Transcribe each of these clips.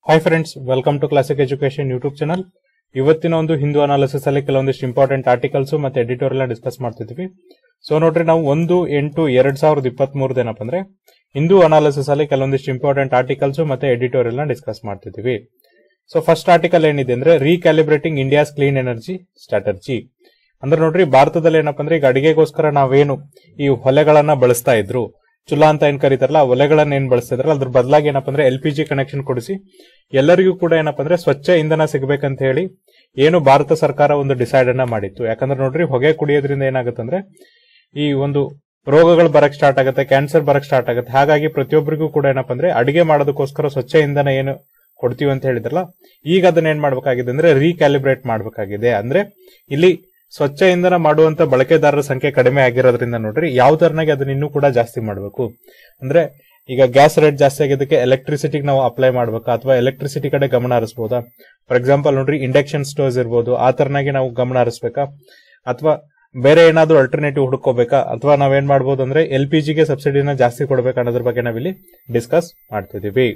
hi friends welcome to classic education YouTube channel ಇವತ್ತಿನ ಒಂದು Hindu analysis ಅಲ್ಲಿ ಕೆಲವೊಂದಿಷ್ಟು ಇಂಪಾರ್ಟೆಂಟ್ ಆರ್ಟಿಕಲ್ಸ್ ಮತ್ತೆ ಎಡಿಟೋರಿಯಲ್ ಡಿಸ್ಕಸ್ ಮಾಡ್ತಿದ್ವಿ ಸೊ ನೋಡ್ರಿ ನಾವು ಒಂದು ಎಂಟು ಎರಡ್ ಸಾವಿರದ ಇಪ್ಪತ್ತ್ ಏನಪ್ಪ ಅಂದ್ರೆ ಹಿಂದೂ ಅನಾಲಿಸಿಸ್ ಅಲ್ಲಿ ಕೆಲವೊಂದಿಷ್ಟು ಇಂಪಾರ್ಟೆಂಟ್ ಆರ್ಟಿಕಲ್ಸ್ ಮತ್ತೆ ಎಡಿಟೋರಿಯಲ್ ನ ಡಿಸ್ಕಸ್ ಮಾಡ್ತಿದ್ವಿ ಸೊ ಫಸ್ಟ್ ಆರ್ಟಿಕಲ್ ಏನಿದೆ ಅಂದ್ರೆ recalibrating India's clean energy strategy ಅಂದ್ರೆ ನೋಡ್ರಿ ಭಾರತದಲ್ಲಿ ಏನಪ್ಪ ಅಂದ್ರೆ ಈಗ ಅಡಿಗೆಗೋಸ್ಕರ ನಾವೇನು ಈ ಹೊಲೆಗಳನ್ನ ಬಳಸ್ತಾ ಇದ್ರು ಚುಲಾ ಅಂತ ಏನ್ ಕರೀತಾರಲ್ಲ ಆ ಒಲೆಗಳನ್ನ ಏನ್ ಬಳಸ್ತಿದ್ರಲ್ಲ ಅದ್ರ ಬದಲಾಗಿ ಏನಪ್ಪ ಅಂದ್ರೆ ಎಲ್ ಪಿ ಜಿ ಕನೆಕ್ಷನ್ ಕೊಡಿಸಿ ಎಲ್ಲರಿಗೂ ಕೂಡ ಏನಪ್ಪ ಅಂದ್ರೆ ಸ್ವಚ್ಛ ಇಂಧನ ಸಿಗಬೇಕಂತ ಹೇಳಿ ಏನು ಭಾರತ ಸರ್ಕಾರ ಒಂದು ಡಿಸೈಡ್ ಅನ್ನ ಮಾಡಿತ್ತು ಯಾಕಂದ್ರೆ ನೋಡ್ರಿ ಹೊಗೆ ಕುಡಿಯೋದ್ರಿಂದ ಏನಾಗುತ್ತಂದ್ರೆ ಈ ಒಂದು ರೋಗಗಳು ಬರಕ್ ಸ್ಟಾರ್ಟ್ ಆಗುತ್ತೆ ಕ್ಯಾನ್ಸರ್ ಬರಕ್ ಸ್ಟಾರ್ಟ್ ಆಗುತ್ತೆ ಹಾಗಾಗಿ ಪ್ರತಿಯೊಬ್ಬರಿಗೂ ಕೂಡ ಏನಪ್ಪ ಅಂದ್ರೆ ಅಡಿಗೆ ಮಾಡೋದಕ್ಕೋಸ್ಕರ ಸ್ವಚ್ಛ ಇಂಧನ ಏನು ಕೊಡ್ತೀವಿ ಅಂತ ಹೇಳಿದ್ರಲ್ಲ ಈಗ ಅದನ್ನ ಏನ್ ಮಾಡ್ಬೇಕಾಗಿದೆ ಅಂದ್ರೆ ರೀಕ್ಯಾಲಿಬ್ರೇಟ್ ಮಾಡ್ಬೇಕಾಗಿದೆ ಅಂದ್ರೆ ಇಲ್ಲಿ ಸ್ವಚ್ಛ ಇಂಧನ ಮಾಡುವಂತ ಬಳಕೆದಾರರ ಸಂಖ್ಯೆ ಕಡಿಮೆ ಆಗಿರೋದ್ರಿಂದ ನೋಡ್ರಿ ಯಾವ ತರನಾಗಿ ಅದನ್ನ ಇನ್ನೂ ಕೂಡ ಜಾಸ್ತಿ ಮಾಡಬೇಕು ಅಂದ್ರೆ ಈಗ ಗ್ಯಾಸ್ ರೇಟ್ ಜಾಸ್ತಿ ಆಗಿದ್ದಕ್ಕೆ ಎಲೆಕ್ಟ್ರಿಸಿಟಿಗೆ ನಾವು ಅಪ್ಲೈ ಮಾಡ್ಬೇಕಾ ಅಥವಾ ಎಲೆಕ್ಟ್ರಿಸಿಟಿ ಕಡೆ ಗಮನ ಹರಿಸಬಹುದಾ ಫಾರ್ ಎಕ್ಸಾಂಪಲ್ ನೋಡ್ರಿ ಇಂಡಕ್ಷನ್ ಸ್ಟೋವ್ಸ್ ಇರ್ಬೋದು ಆ ತರನಾಗಿ ನಾವು ಗಮನ ಹರಿಸ್ಬೇಕಾ ಅಥವಾ ಬೇರೆ ಏನಾದ್ರೂ ಅಲ್ಟರ್ನೇಟಿವ್ ಹುಡುಕೋಬೇಕಾ ಅಥವಾ ನಾವೇನ್ ಮಾಡ್ಬೋದು ಅಂದ್ರೆ ಎಲ್ ಪಿ ಜಿಗೆ ಸಬ್ಸಿಡಿನ ಜಾಸ್ತಿ ಕೊಡ್ಬೇಕಾ ಅನ್ನೋದ್ರ ಬಗ್ಗೆ ನಾವಿಲ್ಲಿ ಡಿಸ್ಕಸ್ ಮಾಡ್ತಿದೀವಿ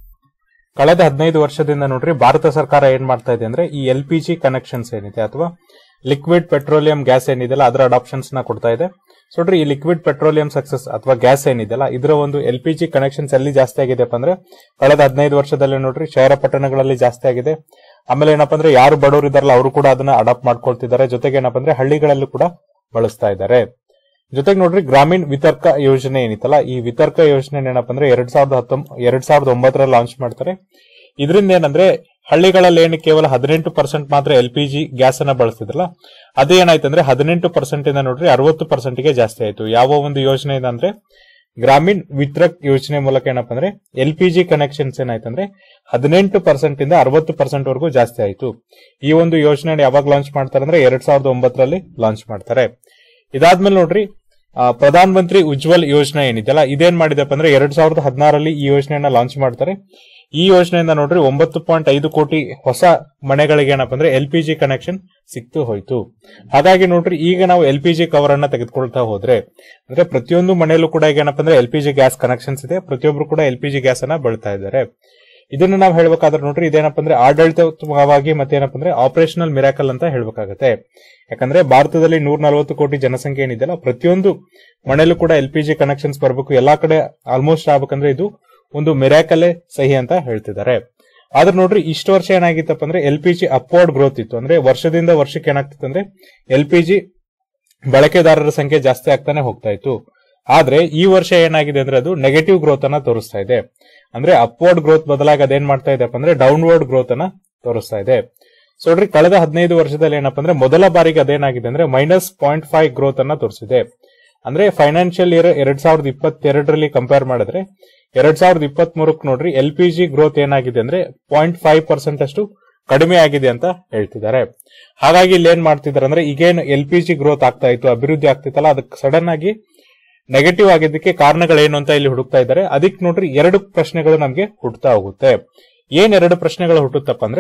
ಕಳೆದ ಹದಿನೈದು ವರ್ಷದಿಂದ ನೋಡ್ರಿ ಭಾರತ ಸರ್ಕಾರ ಏನ್ ಮಾಡ್ತಾ ಇದೆ ಅಂದ್ರೆ ಈ ಎಲ್ ಪಿ ಜಿ ಕನೆಕ್ಷನ್ಸ್ ಏನಿದೆ ಅಥವಾ ಲಿಕ್ವಿಡ್ ಪೆಟ್ರೋಲಿಯಂ ಗ್ಯಾಸ್ ಏನಿದೆಯಲ್ಲ ಅದರ ಅಡಾಪ್ಷನ್ಸ್ ನ ಕೊಡ್ತಾ ಇದೆ ಸೊ ನೋಡ್ರಿ ಈ ಲಿಕ್ವಿಡ್ ಪೆಟ್ರೋಲಿಯಂ ಸಕ್ಸಸ್ ಅಥವಾ ಗ್ಯಾಸ್ ಏನಿದೆಯಲ್ಲ ಇದರ ಒಂದು ಎಲ್ ಪಿ ಜಿ ಕನೆಕ್ಷನ್ಸ್ ಎಲ್ಲಿ ಜಾಸ್ತಿ ಆಗಿದೆಪ್ಪ ಅಂದ್ರೆ ಕಳೆದ ಹದಿನೈದು ವರ್ಷದಲ್ಲಿ ನೋಡ್ರಿ ಶಹರ ಪಟ್ಟಣಗಳಲ್ಲಿ ಜಾಸ್ತಿ ಆಗಿದೆ ಆಮೇಲೆ ಏನಪ್ಪಾ ಅಂದ್ರೆ ಯಾರು ಬಡವರು ಇದಾರಲ್ಲ ಅವರು ಕೂಡ ಅದನ್ನ ಅಡಾಪ್ಟ್ ಮಾಡ್ಕೊಳ್ತಿದ್ದಾರೆ ಜೊತೆಗೆ ಏನಪ್ಪಾ ಅಂದ್ರೆ ಹಳ್ಳಿಗಳಲ್ಲೂ ಕೂಡ ಬಳಸ್ತಾ ಇದ್ದಾರೆ ಜೊತೆಗೆ ನೋಡ್ರಿ ಗ್ರಾಮೀಣ ವಿತರ್ಕ ಯೋಜನೆ ಏನಿತ್ತಲ್ಲ ಈ ವಿತರ್ಕ ಯೋಜನೆ ಏನಪ್ಪಾ ಅಂದ್ರೆ ಎರಡ್ ಸಾವಿರದ ಹತ್ತೊಂಬ ಎರಡ್ ಸಾವಿರದ ಒಂಬತ್ತರಲ್ಲಿ ಲಾಂಚ್ ಮಾಡ್ತಾರೆ ಇದರಿಂದ ಏನಂದ್ರೆ ಹಳ್ಳಿಗಳಲ್ಲಿ ಏನು ಕೇವಲ ಹದಿನೆಂಟು ಪರ್ಸೆಂಟ್ ಮಾತ್ರ ಎಲ್ ಪಿ ಜಿ ಗ್ಯಾಸ್ ಅನ್ನ ಬಳಸ್ತಿದ್ರಲ್ಲ ಅದೇ ಏನಾಯ್ತು ಅಂದ್ರೆ ಹದಿನೆಂಟು ಪರ್ಸೆಂಟ್ ಇಂದ ನೋಡ್ರಿ ಅರವತ್ತು ಪರ್ಸೆಂಟ್ ಗೆ ಜಾಸ್ತಿ ಆಯ್ತು ಯಾವ ಒಂದು ಯೋಜನೆ ಇದೆ ಅಂದ್ರೆ ಗ್ರಾಮೀಣ್ ವಿತರಕ್ ಯೋಜನೆ ಮೂಲಕ ಏನಪ್ಪಾ ಅಂದ್ರೆ ಎಲ್ ಪಿ ಜಿ ಕನೆಕ್ಷನ್ಸ್ ಏನಾಯ್ತಂದ್ರೆ ಹದಿನೆಂಟು ಪರ್ಸೆಂಟ್ ಇಂದ ಅರವತ್ತು ಪರ್ಸೆಂಟ್ ವರೆಗೂ ಜಾಸ್ತಿ ಆಯ್ತು ಈ ಒಂದು ಯೋಜನೆ ಯಾವಾಗ ಲಾಂಚ್ ಮಾಡ್ತಾರೆ ಅಂದ್ರೆ ಎರಡ್ ಸಾವಿರದ ಒಂಬತ್ತರಲ್ಲಿ ಲಾಂಚ್ ಮಾಡ್ತಾರೆ ಇದಾದ್ಮೇಲೆ ನೋಡ್ರಿ ಆ, ಪ್ರಧಾನ ಮಂತ್ರಿ ಉಜ್ವಲ್ ಯೋಜನೆ ಏನಿದೆಯಲ್ಲ ಇದೇನ್ ಮಾಡಿದಪ್ಪ ಅಂದ್ರೆ ಎರಡ್ ಸಾವಿರದ ಹದಿನಾರರಲ್ಲಿ ಈ ಯೋಜನೆಯನ್ನ ಲಾಂಚ್ ಮಾಡ್ತಾರೆ ಈ ಯೋಜನೆಯಿಂದ ನೋಡ್ರಿ ಒಂಬತ್ತು ಪಾಯಿಂಟ್ ಐದು ಕೋಟಿ ಹೊಸ ಮನೆಗಳಿಗೆ ಏನಪ್ಪ ಅಂದ್ರೆ ಎಲ್ ಪಿ ಜಿ ಕನೆಕ್ಷನ್ ಸಿಕ್ತು ಹೋಯ್ತು ಹಾಗಾಗಿ ನೋಡ್ರಿ ಈಗ ನಾವು ಎಲ್ ಪಿ ಜಿ ಕವರ್ ಅನ್ನ ತೆಗೆದುಕೊಳ್ತಾ ಹೋದ್ರೆ ಅಂದ್ರೆ ಪ್ರತಿಯೊಂದು ಮನೆಯಲ್ಲೂ ಕೂಡ ಈಗ ಏನಪ್ಪ ಅಂದ್ರೆ L P G gas connections ಇದೆ ಪ್ರತಿಯೊಬ್ರು ಕೂಡ ಎಲ್ ಪಿ ಜಿ ಗ್ಯಾಸ್ ಅನ್ನ ಬಳಸ್ತಾ ಇದ್ದಾರೆ ಇದನ್ನ ನಾವು ಹೇಳ್ಬೇಕಾದ್ರೆ ನೋಡ್ರಿ ಇದೇನಪ್ಪ ಅಂದ್ರೆ ಆಡಳಿತವಾಗಿ ಮತ್ತೇನಪ್ಪ ಅಂದ್ರೆ ಆಪರೇಷನಲ್ ಮಿರಾಕಲ್ ಅಂತ ಹೇಳ್ಬೇಕಾಗತ್ತೆ ಯಾಕಂದ್ರೆ ಭಾರತದಲ್ಲಿ ನೂರ ನಲವತ್ತು ಕೋಟಿ ಜನಸಂಖ್ಯೆ ಏನಿದೆಯಲ್ಲ ಪ್ರತಿಯೊಂದು ಮನೆಯಲ್ಲೂ ಕೂಡ ಎಲ್ ಪಿ ಜಿ ಕನೆಕ್ಷನ್ಸ್ ಬರಬೇಕು ಎಲ್ಲಾ ಕಡೆ ಆಲ್ಮೋಸ್ಟ್ ಆಗ್ಬೇಕಂದ್ರೆ ಇದು ಒಂದು ಮಿರಾಕಲ್ಲೇ ಸಹಿ ಅಂತ ಹೇಳ್ತಿದ್ದಾರೆ ಆದ್ರೆ ನೋಡ್ರಿ ಇಷ್ಟು ವರ್ಷ ಏನಾಗಿತ್ತಪ್ಪ ಅಂದ್ರೆ L P G upward growth ಇತ್ತು ಅಂದ್ರೆ ವರ್ಷದಿಂದ ವರ್ಷಕ್ಕೆ ಏನಾಗ್ತಿತ್ತು ಅಂದ್ರೆ ಎಲ್ ಪಿ ಜಿ ಬಳಕೆದಾರರ ಸಂಖ್ಯೆ ಜಾಸ್ತಿ ಆಗ್ತಾನೆ ಹೋಗ್ತಾ ಇತ್ತು ಆದ್ರೆ ಈ ವರ್ಷ ಏನಾಗಿದೆ ಅಂದ್ರೆ ಅದು ನೆಗೆಟಿವ್ ಗ್ರೋತ್ ಅನ್ನ ತೋರಿಸ್ತಾ ಇದೆ ಅಂದ್ರೆ ಅಪ್ವರ್ಡ್ ಗ್ರೋತ್ ಬದಲಾಗಿ ಅದೇನ್ ಮಾಡ್ತಾ ಇದೆಪ್ಪ ಅಂದ್ರೆ ಡೌನ್ವರ್ಡ್ ಗ್ರೋತ್ ಅನ್ನ ತೋರಿಸ್ತಾ ಇದೆ ಸೊ ನೋಡ್ರಿ ಕಳೆದ ಹದಿನೈದು ವರ್ಷದಲ್ಲಿ ಏನಪ್ಪ ಅಂದ್ರೆ ಮೊದಲ ಬಾರಿಗೆ ಅದೇನಾಗಿದೆ ಅಂದ್ರೆ ಮೈನಸ್ ಪಾಯಿಂಟ್ ಫೈವ್ ಗ್ರೋತ್ ಅನ್ನ ತೋರಿಸಿದೆ ಅಂದ್ರೆ ಫೈನಾನ್ಷಿಯಲ್ ಇಯರ್ ಎರಡ್ ಸಾವಿರದ ಇಪ್ಪತ್ತೆರಡರಲ್ಲಿ ಕಂಪೇರ್ ಮಾಡಿದ್ರೆ ಎರಡ್ ಸಾವಿರದ ಇಪ್ಪತ್ತ್ ಮೂರಕ್ಕೆ ನೋಡ್ರಿ ಎಲ್ ಪಿ ಜಿ ಗ್ರೋತ್ ಏನಾಗಿದೆ ಅಂದ್ರೆ ಪಾಯಿಂಟ್ ಫೈವ್ ಪರ್ಸೆಂಟ್ ಅಷ್ಟು ಕಡಿಮೆ ಆಗಿದೆ ಅಂತ ಹೇಳ್ತಿದ್ದಾರೆ ಹಾಗಾಗಿ ಇಲ್ಲಿ ಏನ್ ಮಾಡ್ತಿದ್ದಾರೆ ಅಂದ್ರೆ ಈಗೇನು ಎಲ್ ಪಿ ಜಿ ಗ್ರೋತ್ ಆಗ್ತಾ ಇತ್ತು ಅಭಿವೃದ್ಧಿ ಆಗ್ತಿತ್ತಲ್ಲ ಅದಕ್ಕೆ ಸಡನ್ ಆಗಿ ನೆಗೆಟಿವ್ ಆಗಿದ್ದಕ್ಕೆ ಕಾರಣಗಳೇನು ಅಂತ ಇಲ್ಲಿ ಹುಡುಕ್ತಾ ಇದ್ದಾರೆ ಅದಕ್ಕೆ ನೋಡ್ರಿ ಎರಡು ಪ್ರಶ್ನೆಗಳು ನಮಗೆ ಹುಟ್ಟುತ್ತಾ ಹೋಗುತ್ತೆ ಏನ್ ಎರಡು ಪ್ರಶ್ನೆಗಳು ಹುಟ್ಟುತ್ತಪ್ಪ ಅಂದ್ರೆ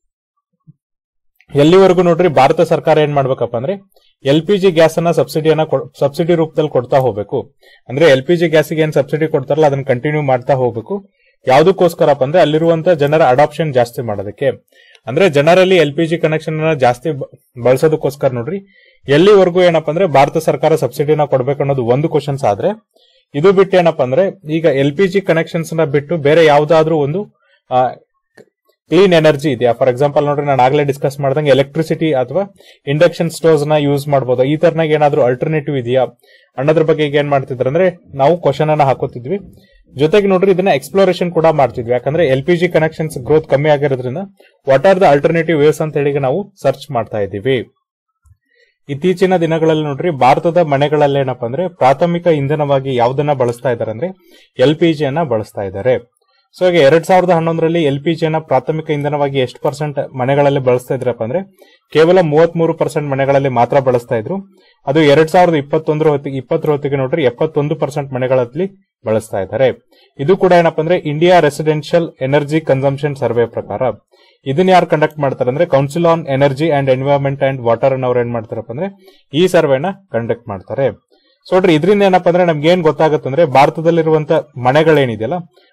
ಎಲ್ಲಿವರೆಗೂ ನೋಡ್ರಿ ಭಾರತ ಸರ್ಕಾರ ಏನ್ ಮಾಡ್ಬೇಕಪ್ಪ ಅಂದ್ರೆ ಎಲ್ ಪಿ ಜಿ ಗ್ಯಾಸ್ ಅನ್ನ ಸಬ್ಸಿಡಿಯನ್ನ ಸಬ್ಸಿಡಿ ರೂಪದಲ್ಲಿ ಕೊಡ್ತಾ ಹೋಗ್ಬೇಕು ಅಂದ್ರೆ ಎಲ್ ಪಿ ಜಿ ಗ್ಯಾಸ್ಗೆ ಏನ್ ಸಬ್ಸಿಡಿ ಕೊಡ್ತಾರಲ್ಲ ಅದನ್ನ ಕಂಟಿನ್ಯೂ ಮಾಡ್ತಾ ಹೋಗ್ಬೇಕು ಯಾವ್ದಕ್ಕೋಸ್ಕರಪ್ಪ ಅಂದ್ರೆ ಅಲ್ಲಿರುವಂತ ಜನರ ಅಡಾಪ್ಷನ್ ಜಾಸ್ತಿ ಮಾಡೋದಕ್ಕೆ ಅಂದ್ರೆ ಜನರಲ್ಲಿ ಎಲ್ ಪಿ ಜಿ ಕನೆಕ್ಷನ್ ಅನ್ನ ಜಾಸ್ತಿ ಬ- ಬಳಸೋದಕ್ಕೋಸ್ಕರ ನೋಡ್ರಿ ಎಲ್ಲಿವರೆಗೂ ಏನಪ್ಪ ಅಂದ್ರೆ ಭಾರತ ಸರ್ಕಾರ ಸಬ್ಸಿಡಿನ ಕೊಡ್ಬೇಕು ಅನ್ನೋದು ಒಂದು ಕ್ವಶನ್ಸ್ ಆದ್ರೆ ಇದು ಬಿಟ್ಟು ಏನಪ್ಪ ಅಂದ್ರೆ ಈಗ ಎಲ್ ಪಿ ಜಿ ಕನೆಕ್ಷನ್ಸ್ ನ ಬಿಟ್ಟು ಬೇರೆ ಯಾವ್ದಾದ್ರೂ ಒಂದು ಕ್ಲೀನ್ ಎನರ್ಜಿ ಇದೆಯಾ ಫಾರ್ ಎಕ್ಸಾಂಪಲ್ ನೋಡ್ರಿ ನಾನು ಆಗ್ಲೇ ಡಿಸ್ಕಸ್ ಮಾಡ್ದಂಗೆ ಎಲೆಕ್ಟ್ರಿಸಿಟಿ ಅಥವಾ ಇಂಡಕ್ಷನ್ ಸ್ಟೋವ್ಸ್ ನ ಯೂಸ್ ಮಾಡಬಹುದು ಈ ತರನಾಗ ಏನಾದ್ರೂ ಅಲ್ಟರ್ನೇಟಿವ್ ಇದೆಯಾ ಅನ್ನೋದ್ರ ಬಗ್ಗೆ ಈಗ ಏನ್ ಮಾಡ್ತಿದ್ರು ಅಂದ್ರೆ ನಾವು ಕ್ವಶನ್ ಅನ್ನ ಹಾಕೋತಿದ್ವಿ ಜೊತೆಗೆ ನೋಡ್ರಿ ಇದನ್ನ ಎಕ್ಸ್ಪ್ಲೋರೇಷನ್ ಕೂಡ ಮಾಡ್ತಿದ್ವಿ ಯಾಕಂದ್ರೆ L P G connections growth ಕಮ್ಮಿ ಆಗಿರೋದ್ರಿಂದ what are the alternative ways ಅಂತ ಹೇಳಿ ಈಗ ನಾವು ಸರ್ಚ್ ಮಾಡ್ತಾ ಇದ್ದೀವಿ ಇತ್ತೀಚಿನ ದಿನಗಳಲ್ಲಿ ನೋಡ್ರಿ ಭಾರತದ ಮನೆಗಳಲ್ಲಿ ಏನಪ್ಪಾ ಅಂದ್ರೆ ಪ್ರಾಥಮಿಕ ಇಂಧನವಾಗಿ ಯಾವ್ದನ್ನ ಬಳಸ್ತಾ ಇದ್ದಾರೆ ಅಂದ್ರೆ ಎಲ್ ಪಿ ಅನ್ನ ಬಳಸ್ತಾ ಇದ್ದಾರೆ ಸೊ ಈಗ ಎರಡ್ ಸಾವಿರದ ಹನ್ನೊಂದರಲ್ಲಿ ಎಲ್ ಪಿ ಜಿಯನ್ನ ಪ್ರಾಥಮಿಕ ಇಂಧನವಾಗಿ ಎಷ್ಟು ಪರ್ಸೆಂಟ್ ಮನೆಗಳಲ್ಲಿ ಬಳಸ್ತಾ ಇದ್ರಪ್ಪ ಅಂದ್ರೆ ಕೇವಲ ಮೂವತ್ಮೂರು ಪರ್ಸೆಂಟ್ ಮನೆಗಳಲ್ಲಿ ಮಾತ್ರ ಬಳಸ್ತಾ ಇದ್ರು ಅದು ಎರಡ್ ಸಾವಿರದ ಇಪ್ಪತ್ತೊಂದರ ಹೊತ್ತಿಗೆ ಇಪ್ಪತ್ತರ ಹೊತ್ತಿಗೆ ನೋಡ್ರಿ ಎಪ್ಪತ್ತೊಂದು ಪರ್ಸೆಂಟ್ ಮನೆಗಳಲ್ಲಿ ಬಳಸ್ತಾ ಇದ್ದಾರೆ ಇದು ಕೂಡ ಏನಪ್ಪಾ ಅಂದ್ರೆ India residential energy consumption survey ಪ್ರಕಾರ ಇದನ್ನ ಯಾರು ಕಂಡಕ್ಟ್ ಮಾಡ್ತಾರೆ ಅಂದ್ರೆ council on energy and environment and water ಅನ್ನ ಅವ್ರು ಏನ್ ಮಾಡ್ತಾರಪ್ಪ ಅಂದ್ರೆ ಈ ಸರ್ವೆನ ಕಂಡಕ್ಟ್ ಮಾಡ್ತಾರೆ ಸೊ ನೋಡ್ರಿ ಇದರಿಂದ ಏನಪ್ಪಾ ಅಂದ್ರೆ ನಮ್ಗೆ ಏನ್ ಗೊತ್ತಾಗುತ್ತೆ ಅಂದ್ರೆ ಭಾರತದಲ್ಲಿರುವಂತ ಮನೆಗಳೇನಿದೆಯಲ್ಲ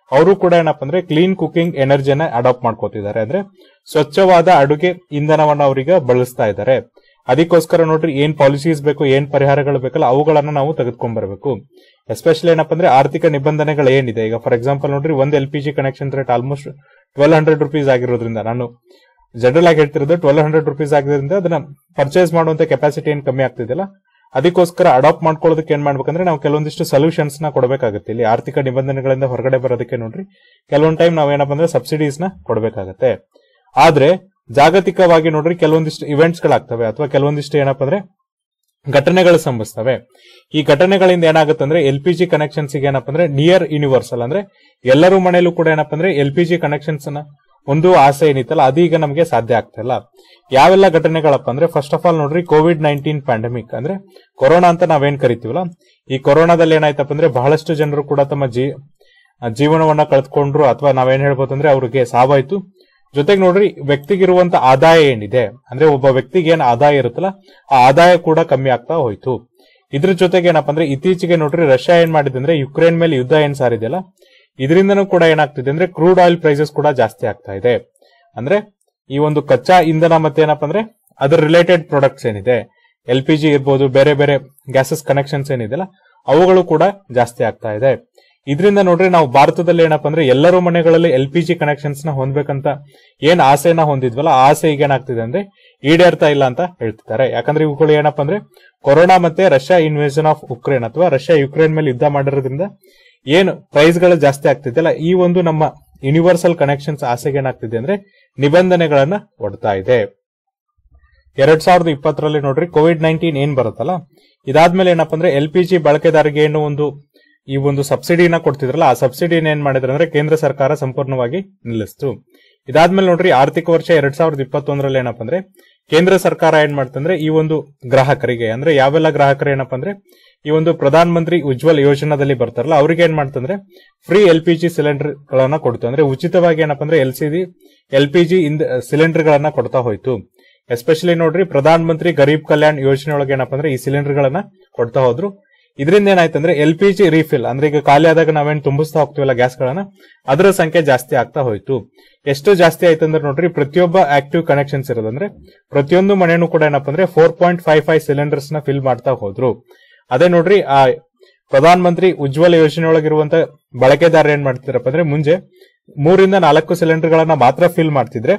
ಅವರು ಕೂಡ ಏನಪ್ಪ ಅಂದ್ರೆ ಕ್ಲೀನ್ ಕುಕಿಂಗ್ ಎನರ್ಜಿನ ಅಡಾಪ್ಟ್ ಮಾಡ್ಕೋತಿದ್ದಾರೆ ಅಂದ್ರೆ ಸ್ವಚ್ಛವಾದ ಅಡುಗೆ ಇಂಧನವನ್ನ ಅವರಿಗೆ ಬಳಸ್ತಾ ಇದ್ದಾರೆ ಅದಕ್ಕೋಸ್ಕರ ನೋಡ್ರಿ ಏನ್ ಪಾಲಿಸೀಸ್ ಬೇಕು ಏನ್ ಪರಿಹಾರಗಳು ಬೇಕಲ್ಲ ಅವುಗಳನ್ನ ನಾವು ತೆಗೆದುಕೊಂಡ್ ಬರಬೇಕು ಎಸ್ಪೆಷಲಿ ಏನಪ್ಪ ಅಂದ್ರೆ ಆರ್ಥಿಕ ನಿಬಂಧನೆಗಳು ಏನಿದೆ ಈಗ ಫಾರ್ ಎಕ್ಸಾಂಪಲ್ ನೋಡ್ರಿ ಒಂದ್ L P G connection rate almost twelve hundred rupees ಆಗಿರೋದ್ರಿಂದ ನಾನು ಜನರಲ್ ಆಗಿ ಹೇಳ್ತಿರೋದು ಟ್ವೆಲ್ ಹಂಡ್ರೆಡ್ ರುಪೀಸ್ ಆಗಿರೋದ್ರಿಂದ ಅದನ್ನ ಪರ್ಚೇಸ್ ಮಾಡುವಂತ ಕೆಪಾಸಿಟಿ ಏನ್ ಕಮ್ಮಿ ಆಗ್ತಿದೆಯಲ್ಲ ಅದಕ್ಕೋಸ್ಕರ ಅಡಾಪ್ಟ್ ಮಾಡ್ಕೊಳ್ಳೋದಕ್ಕೆ ಏನ್ ಮಾಡ್ಬೇಕಂದ್ರೆ ನಾವು ಕೆಲವೊಂದಿಷ್ಟು ಸೊಲ್ಯೂಷನ್ಸ್ ನ ಕೊಡಬೇಕಾಗುತ್ತೆ ಇಲ್ಲಿ ಆರ್ಥಿಕ ನಿಬಂಧನೆಗಳಿಂದ ಹೊರಗಡೆ ಬರೋದಕ್ಕೆ ನೋಡ್ರಿ ಕೆಲವೊಂದ್ ಟೈಮ್ ನಾವೇನಪ್ಪ ಅಂದ್ರೆ ಸಬ್ಸಿಡೀಸ್ ನ ಕೊಡಬೇಕಾಗತ್ತೆ ಆದ್ರೆ ಜಾಗತಿಕವಾಗಿ ನೋಡ್ರಿ ಕೆಲವೊಂದಿಷ್ಟು ಇವೆಂಟ್ಸ್ ಗಳಾಗ್ತವೆ ಅಥವಾ ಕೆಲವೊಂದಿಷ್ಟು ಏನಪ್ಪ ಅಂದ್ರೆ ಘಟನೆಗಳು ಸಂಭವಿಸ್ತವೆ ಈ ಘಟನೆಗಳಿಂದ ಏನಾಗುತ್ತೆ ಅಂದ್ರೆ ಎಲ್ ಪಿ ಜಿ ಕನೆಕ್ಷನ್ಸ್ ಏನಪ್ಪ ಅಂದ್ರೆ ನಿಯರ್ ಯೂನಿವರ್ಸಲ್ ಅಂದ್ರೆ ಎಲ್ಲರೂ ಮನೆಯಲ್ಲೂ ಕೂಡ ಏನಪ್ಪ ಅಂದ್ರೆ ಎಲ್ ಪಿ ಜಿ ಕನೆಕ್ಷನ್ಸ್ ನ ಒಂದು ಆಸೆ ಏನಿತ್ತಲ್ಲ ಅದೀಗ ನಮಗೆ ಸಾಧ್ಯ ಆಗ್ತಾ ಇಲ್ಲ ಯಾವೆಲ್ಲ ಘಟನೆಗಳಪ್ಪ ಅಂದ್ರೆ ಫಸ್ಟ್ ಆಫ್ ಆಲ್ ನೋಡ್ರಿ ಕೋವಿಡ್ ನೈನ್ಟೀನ್ ಪ್ಯಾಂಡಮಿಕ್ ಅಂದ್ರೆ ಕೊರೋನಾ ಅಂತ ನಾವೇನ್ ಕರಿತೀವಲ್ಲ ಈ ಕೊರೋನಾದಲ್ಲಿ ಏನಾಯ್ತಪ್ಪ ಅಂದ್ರೆ ಬಹಳಷ್ಟು ಜನರು ಕೂಡ ತಮ್ಮ ಜೀ ಜೀವನವನ್ನ ಕಳೆದುಕೊಂಡ್ರು ಅಥವಾ ನಾವೇನ್ ಹೇಳ್ಬೋದು ಅಂದ್ರೆ ಅವ್ರಿಗೆ ಸಾವಾಯ್ತು ಜೊತೆಗೆ ನೋಡ್ರಿ ವ್ಯಕ್ತಿಗಿರುವಂತ ಆದಾಯ ಏನಿದೆ ಅಂದ್ರೆ ಒಬ್ಬ ವ್ಯಕ್ತಿಗೆ ಏನ್ ಆದಾಯ ಇರುತ್ತಲ್ಲ ಆ ಆದಾಯ ಕೂಡ ಕಮ್ಮಿ ಆಗ್ತಾ ಹೋಯ್ತು ಇದ್ರ ಜೊತೆಗೆ ಏನಪ್ಪ ಅಂದ್ರೆ ಇತ್ತೀಚೆಗೆ ನೋಡ್ರಿ ರಷ್ಯಾ ಏನ್ ಮಾಡಿದೆ ಅಂದ್ರೆ ಯುಕ್ರೇನ್ ಮೇಲೆ ಯುದ್ಧ ಏನ್ ಸಾರಿದೆಯಲ್ಲ ಇದರಿಂದನೂ ಕೂಡ ಏನಾಗ್ತಿದೆ ಅಂದ್ರೆ ಕ್ರೂಡ್ ಆಯಿಲ್ ಪ್ರೈಸಸ್ ಕೂಡ ಜಾಸ್ತಿ ಆಗ್ತಾ ಇದೆ ಅಂದ್ರೆ ಈ ಒಂದು ಕಚ್ಚಾ ಇಂಧನ ಮತ್ತೆ ಏನಪ್ಪ ಅಂದ್ರೆ ಅದರ ರಿಲೇಟೆಡ್ ಪ್ರಾಡಕ್ಟ್ಸ್ ಏನಿದೆ ಎಲ್ ಪಿ ಜಿ ಇರ್ಬೋದು ಬೇರೆ ಬೇರೆ ಗ್ಯಾಸಸ್ ಕನೆಕ್ಷನ್ಸ್ ಏನಿದೆಯಲ್ಲ ಅವುಗಳು ಕೂಡ ಜಾಸ್ತಿ ಆಗ್ತಾ ಇದೆ ಇದರಿಂದ ನೋಡ್ರಿ ನಾವು ಭಾರತದಲ್ಲಿ ಏನಪ್ಪ ಅಂದ್ರೆ ಎಲ್ಲರೂ ಮನೆಗಳಲ್ಲಿ ಎಲ್ ಪಿ ಜಿ ಕನೆಕ್ಷನ್ಸ್ ನ ಹೊಂದ್ಬೇಕಂತ ಏನ್ ಆಸೆನ ಹೊಂದಿದ್ವಲ್ಲ ಆ ಆಸೆ ಈಗ ಏನಾಗ್ತಿದೆ ಅಂದ್ರೆ ಈಡೇರ್ತಾ ಇಲ್ಲ ಅಂತ ಹೇಳ್ತಿದ್ದಾರೆ ಯಾಕಂದ್ರೆ ಇವುಗಳು ಏನಪ್ಪ ಅಂದ್ರೆ ಕೊರೋನಾ ಮತ್ತೆ ರಷ್ಯಾ ಇನ್ವೇಷನ್ ಆಫ್ ಉಕ್ರೇನ್ ಅಥವಾ ರಷ್ಯಾ ಯುಕ್ರೇನ್ ಮೇಲೆ ಯುದ್ಧ ಮಾಡಿರೋದ್ರಿಂದ ಏನು ಪ್ರೈಸ್ ಗಳು ಜಾಸ್ತಿ ಆಗ್ತಿದೆಯಲ್ಲ ಈ ಒಂದು ನಮ್ಮ ಯೂನಿವರ್ಸಲ್ ಕನೆಕ್ಷನ್ಸ್ ಆಸೆಗೆ ಏನಾಗ್ತಿದೆ ಅಂದ್ರೆ ನಿಬಂಧನೆಗಳನ್ನ ಒಡ್ತಾ ಇದೆ ಎರಡ್ ಸಾವಿರದ ಇಪ್ಪತ್ತರಲ್ಲಿ ನೋಡ್ರಿ ಕೋವಿಡ್ ನೈನ್ಟೀನ್ ಏನ್ ಬರುತ್ತಲ್ಲ ಇದಾದ್ಮೇಲೆ ಏನಪ್ಪ ಅಂದ್ರೆ ಎಲ್ ಪಿ ಜಿ ಬಳಕೆದಾರರಿಗೆ ಏನು ಒಂದು ಈ ಒಂದು ಸಬ್ಸಿಡಿನ ಕೊಡ್ತಿದ್ರಲ್ಲ ಆ ಸಬ್ಸಿಡಿನ ಏನ್ ಮಾಡಿದ್ರೆ ಅಂದ್ರೆ ಕೇಂದ್ರ ಸರ್ಕಾರ ಸಂಪೂರ್ಣವಾಗಿ ನಿಲ್ಲಿಸ್ತು ಇದಾದ್ಮೇಲೆ ನೋಡ್ರಿ ಆರ್ಥಿಕ ವರ್ಷ ಎರಡ್ ಸಾವಿರದ ಇಪ್ಪತ್ತೊಂದರಲ್ಲಿ ಏನಪ್ಪ ಅಂದ್ರೆ ಕೇಂದ್ರ ಸರ್ಕಾರ ಏನ್ ಮಾಡ್ತಂದ್ರೆ ಈ ಒಂದು ಗ್ರಾಹಕರಿಗೆ ಅಂದ್ರೆ ಯಾವೆಲ್ಲ ಗ್ರಾಹಕರು ಏನಪ್ಪ ಅಂದ್ರೆ ಈ ಒಂದು ಪ್ರಧಾನ ಮಂತ್ರಿ ಉಜ್ವಲ್ ಯೋಜನಾದಲ್ಲಿ ಬರ್ತಾರಲ್ಲ ಅವ್ರಿಗೆ ಏನ್ ಮಾಡ್ತಂದ್ರೆ free L P G cylinder ಗಳನ್ನ ಕೊಡ್ತು ಅಂದ್ರೆ ಉಚಿತವಾಗಿ ಏನಪ್ಪ ಅಂದ್ರೆ L C L P G cylinder ಗಳನ್ನ ಕೊಡ್ತಾ ಹೋಯ್ತು ಎಸ್ಪೆಷಲಿ ನೋಡ್ರಿ ಪ್ರಧಾನ ಮಂತ್ರಿ ಗರೀಬ್ ಕಲ್ಯಾಣ್ ಯೋಜನೆ ಒಳಗೆ ಏನಪ್ಪ ಅಂದ್ರೆ ಈ ಸಿಲಿಂಡರ್ ಗಳನ್ನ ಕೊಡ್ತಾ ಹೋದ್ರು ಇದರಿಂದ ಏನಾಯ್ತಂದ್ರೆ ಎಲ್ ಪಿ ಜಿ ರೀಫಿಲ್ ಅಂದ್ರೆ ಈಗ ಖಾಲಿ ಆದಾಗ ನಾವೇನ್ ತುಂಬಿಸ್ತಾ ಹೋಗ್ತೀವಲ್ಲ ಗ್ಯಾಸ್ ಗಳನ್ನ ಅದರ ಸಂಖ್ಯೆ ಜಾಸ್ತಿ ಆಗ್ತಾ ಹೋಯ್ತು ಎಷ್ಟು ಜಾಸ್ತಿ ಆಯ್ತಂದ್ರೆ ನೋಡ್ರಿ ಪ್ರತಿಯೊಬ್ಬ ಆಕ್ಟಿವ್ ಕನೆಕ್ಷನ್ಸ್ ಇರೋದಂದ್ರೆ ಪ್ರತಿಯೊಂದು ಮನೆಯೂ ಕೂಡ ಏನಪ್ಪ ಅಂದ್ರೆ four point five five cylinders ನ ಫಿಲ್ ಮಾಡ್ತಾ ಹೋದ್ರು ಅದೇ ನೋಡ್ರಿ ಆ ಪ್ರಧಾನ ಮಂತ್ರಿ ಉಜ್ವಲ ಯೋಜನೆ ಒಳಗಿರುವಂತ ಬಳಕೆದಾರ ಏನ್ ಮಾಡ್ತಿದ್ರಪ್ಪ ಅಂದ್ರೆ ಮುಂಚೆ ಮೂರಿಂದ ನಾಲ್ಕು ಸಿಲಿಂಡರ್ ಗಳನ್ನ ಮಾತ್ರ ಫಿಲ್ ಮಾಡ್ತಿದ್ರೆ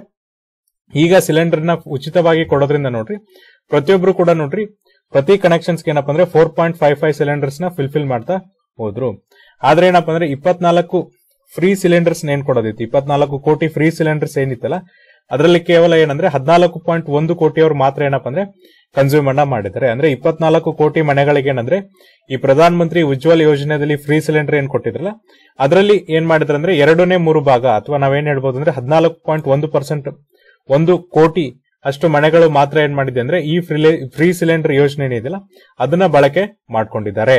ಈಗ ಸಿಲಿಂಡರ್ ನ ಉಚಿತವಾಗಿ ಕೊಡೋದ್ರಿಂದ ನೋಡ್ರಿ ಪ್ರತಿಯೊಬ್ರು ಕೂಡ ನೋಡ್ರಿ ಪ್ರತಿ ಕನೆಕ್ಷನ್ಸ್ ಏನಪ್ಪ ಅಂದ್ರೆ four point five five cylinders ನ ಫಿಲ್ಫಿಲ್ ಮಾಡ್ತಾ ಹೋದ್ರು ಆದ್ರೆ ಏನಪ್ಪ ಅಂದ್ರೆ ಇಪ್ಪತ್ನಾಲ್ಕು ಫ್ರೀ ಸಿಲಿಂಡರ್ಸ್ ಏನ್ ಕೊಡೋದಿತ್ತು ಇಪ್ಪತ್ನಾಲ್ಕು ಕೋಟಿ ಫ್ರೀ ಸಿಲಿಂಡರ್ಸ್ ಏನಿತ್ತಲ್ಲ ಅದರಲ್ಲಿ ಕೇವಲ ಏನಂದ್ರೆ ಹದಿನಾಲ್ಕು ಪಾಯಿಂಟ್ ಒಂದು ಕೋಟಿಯವರು ಮಾತ್ರ ಏನಪ್ಪ ಅಂದ್ರೆ ಕನ್ಸ್ಯೂಮ್ ಅನ್ನ ಮಾಡಿದ್ದಾರೆ ಅಂದ್ರೆ ಇಪ್ಪತ್ನಾಲ್ಕು ಕೋಟಿ ಮನೆಗಳಿಗೆ ಏನಂದ್ರೆ ಈ ಪ್ರಧಾನ ಮಂತ್ರಿ ಉಜ್ವಲ್ ಯೋಜನೆಯಲ್ಲಿ ಫ್ರೀ ಸಿಲಿಂಡರ್ ಏನ್ ಕೊಟ್ಟಿದ್ರಲ್ಲ ಅದರಲ್ಲಿ ಏನ್ ಮಾಡಿದ್ರೆ ಅಂದ್ರೆ ಎರಡನೇ ಮೂರು ಭಾಗ ಅಥವಾ ನಾವೇನ್ ಹೇಳ್ಬೋದು ಅಂದ್ರೆ ಹದಿನಾಲ್ಕು ಪಾಯಿಂಟ್ ಒಂದು ಪರ್ಸೆಂಟ್ ಒಂದು ಕೋಟಿ ಅಷ್ಟು ಮನೆಗಳು ಮಾತ್ರ ಏನ್ ಮಾಡಿದೆ ಅಂದ್ರೆ ಈ ಫ್ರೀ ಸಿಲಿಂಡರ್ ಯೋಜನೆ ಏನಿದೆಯಲ್ಲ ಅದನ್ನ ಬಳಕೆ ಮಾಡ್ಕೊಂಡಿದ್ದಾರೆ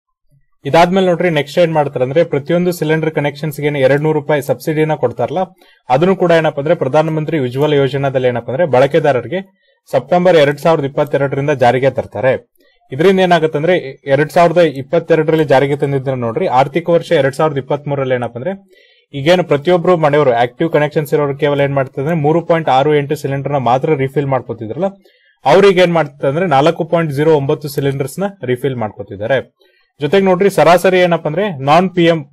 ಇದಾದ್ಮೇಲೆ ನೋಡ್ರಿ ನೆಕ್ಸ್ಟ್ ಏನ್ ಮಾಡ್ತಾರೆ ಅಂದ್ರೆ ಪ್ರತಿಯೊಂದು ಸಿಲಿಂಡರ್ ಕನೆಕ್ಷನ್ಸ್ ಗೆ ಎರಡ್ ನೂರು ರೂಪಾಯಿ ಸಬ್ಸಿಡಿನ ಕೊಡ್ತಾರಲ್ಲ ಅದನ್ನು ಕೂಡ ಏನಪ್ಪ ಅಂದ್ರೆ ಪ್ರಧಾನಮಂತ್ರಿ ಉಜ್ವಲ ಯೋಜನಾದಲ್ಲಿ ಏನಪ್ಪ ಅಂದ್ರೆ ಬಳಕೆದಾರರಿಗೆ ಸೆಪ್ಟೆಂಬರ್ ಎರಡ್ ಸಾವಿರದ ಇಪ್ಪತ್ತೆರಡರಿಂದ ಜಾರಿಗೆ ತರ್ತಾರೆ ಇದರಿಂದ ಏನಾಗುತ್ತೆ ಅಂದ್ರೆ ಎರಡ್ ಸಾವಿರದ ಇಪ್ಪತ್ತೆರಡರಲ್ಲಿ ಜಾರಿಗೆ ತಂದಿದ್ರೆ ನೋಡ್ರಿ ಆರ್ಥಿಕ ವರ್ಷ ಎರಡ್ ಸಾವಿರದ ಇಪ್ಪತ್ತ್ ಮೂರರಲ್ಲಿ ಏನಪ್ಪ ಅಂದ್ರೆ ಈಗೇನು ಪ್ರತಿಯೊಬ್ಬರು ಮನೆಯವರು ಆಕ್ಟಿವ್ ಕನೆಕ್ಷನ್ಸ್ ಇರೋರು ಕೇವಲ ಏನ್ ಮಾಡ್ತಾರೆ ಮೂರು ಪಾಯಿಂಟ್ ಆರು ಎಂಟು ಸಿಲಿಂಡರ್ ನ ಮಾತ್ರ ರಿಫಿಲ್ ಮಾಡ್ಕೋತಿದ್ರಲ್ಲ ಅವ್ರಿಗೆ ಏನ್ ಮಾಡ್ತಾರೆ ಅಂದ್ರೆ ನಾಲ್ಕು ಪಾಯಿಂಟ್ ಜೀರೋ ಒಂಬತ್ತು ಸಿಲಿಂಡರ್ಸ್ ನ ರಿಫಿಲ್ ಮಾಡ್ಕೋತಿದ್ದಾರೆ ಜೊತೆಗೆ ನೋಡ್ರಿ ಸರಾಸರಿ ಏನಪ್ಪ ಅಂದ್ರೆ non P M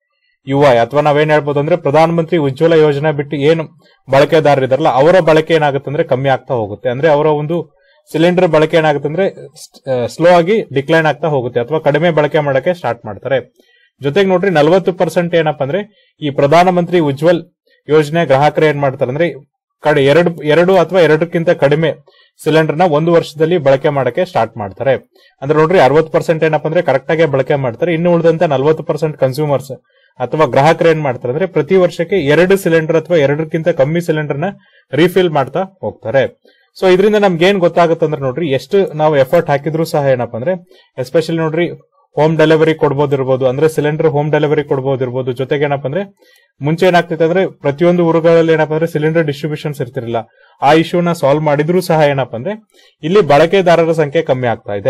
U Y ಅಥವಾ ನಾವೇನ್ ಹೇಳ್ಬೋದು ಅಂದ್ರೆ ಪ್ರಧಾನ ಮಂತ್ರಿ ಉಜ್ವಲ ಯೋಜನೆ ಬಿಟ್ಟು ಏನು ಬಳಕೆದಾರರಿದಾರಲ್ಲ ಅವರ ಬಳಕೆ ಏನಾಗುತ್ತೆ ಅಂದ್ರೆ ಕಮ್ಮಿ ಆಗ್ತಾ ಹೋಗುತ್ತೆ ಅಂದ್ರೆ ಅವರ ಒಂದು ಸಿಲಿಂಡರ್ ಬಳಕೆ ಏನಾಗುತ್ತೆ ಅಂದ್ರೆ ಸ್ಲೋ ಆಗಿ ಡಿಕ್ಲೈನ್ ಆಗ್ತಾ ಹೋಗುತ್ತೆ ಅಥವಾ ಕಡಿಮೆ ಬಳಕೆ ಮಾಡಕ್ಕೆ ಸ್ಟಾರ್ಟ್ ಮಾಡ್ತಾರೆ ಜೊತೆಗೆ ನೋಡ್ರಿ ನಲವತ್ತು ಪರ್ಸೆಂಟ್ ಏನಪ್ಪ ಅಂದ್ರೆ ಈ ಪ್ರಧಾನ ಮಂತ್ರಿ ಉಜ್ವಲ್ ಯೋಜನೆ ಗ್ರಾಹಕರು ಏನ್ ಮಾಡ್ತಾರೆ ಅಂದ್ರೆ ಕಡೆ ಎರಡು ಎರಡು ಅಥವಾ ಎರಡಕ್ಕಿಂತ ಕಡಿಮೆ ಸಿಲಿಂಡರ್ ನ ಒಂದು ವರ್ಷದಲ್ಲಿ ಬಳಕೆ ಮಾಡಕ್ಕೆ ಸ್ಟಾರ್ಟ್ ಮಾಡ್ತಾರೆ ಅಂದ್ರೆ ನೋಡ್ರಿ ಅರವತ್ತು ಪರ್ಸೆಂಟ್ ಏನಪ್ಪ ಅಂದ್ರೆ ಕರೆಕ್ಟ್ ಆಗಿ ಬಳಕೆ ಮಾಡ್ತಾರೆ ಇನ್ನು ಉಳಿದಂತೆ ನಲವತ್ತು ಪರ್ಸೆಂಟ್ ಕನ್ಸ್ಯೂಮರ್ಸ್ ಅಥವಾ ಗ್ರಾಹಕರು ಏನ್ ಮಾಡ್ತಾರೆ ಅಂದ್ರೆ ಪ್ರತಿ ವರ್ಷಕ್ಕೆ ಎರಡು ಸಿಲಿಂಡರ್ ಅಥವಾ ಎರಡಕ್ಕಿಂತ ಕಮ್ಮಿ ಸಿಲಿಂಡರ್ ನ ರೀಫಿಲ್ ಮಾಡ್ತಾ ಹೋಗ್ತಾರೆ ಸೊ ಇದರಿಂದ ನಮ್ಗೆ ಏನ್ ಗೊತ್ತಾಗುತ್ತೆ ಅಂದ್ರೆ ನೋಡ್ರಿ ಎಷ್ಟು ನಾವು ಎಫರ್ಟ್ ಹಾಕಿದ್ರು ಸಹ ಏನಪ್ಪ ಅಂದ್ರೆ ಎಸ್ಪೆಷಲಿ ನೋಡ್ರಿ ಹೋಮ್ ಡೆಲಿವರಿ ಕೊಡ್ಬೋದಿರ್ಬೋದು ಅಂದ್ರೆ ಸಿಲಿಂಡರ್ ಹೋಮ್ ಡೆಲಿವರಿ ಕೊಡ್ಬೋದಿರ್ಬೋದು ಜೊತೆಗೆ ಏನಪ್ಪ ಅಂದ್ರೆ ಮುಂಚೆ ಏನಾಗ್ತಿತ್ತು ಅಂದ್ರೆ ಪ್ರತಿಯೊಂದು ಊರುಗಳಲ್ಲಿ ಏನಪ್ಪ ಅಂದ್ರೆ ಸಿಲಿಂಡರ್ ಡಿಸ್ಟ್ರಿಬ್ಯೂಷನ್ಸ್ ಇರ್ತಿರಲಿಲ್ಲ ಆ ಇಶ್ಯೂನ ಸಾಲ್ವ್ ಮಾಡಿದ್ರು ಸಹ ಏನಪ್ಪ ಅಂದ್ರೆ ಇಲ್ಲಿ ಬಳಕೆದಾರರ ಸಂಖ್ಯೆ ಕಮ್ಮಿ ಆಗ್ತಾ ಇದೆ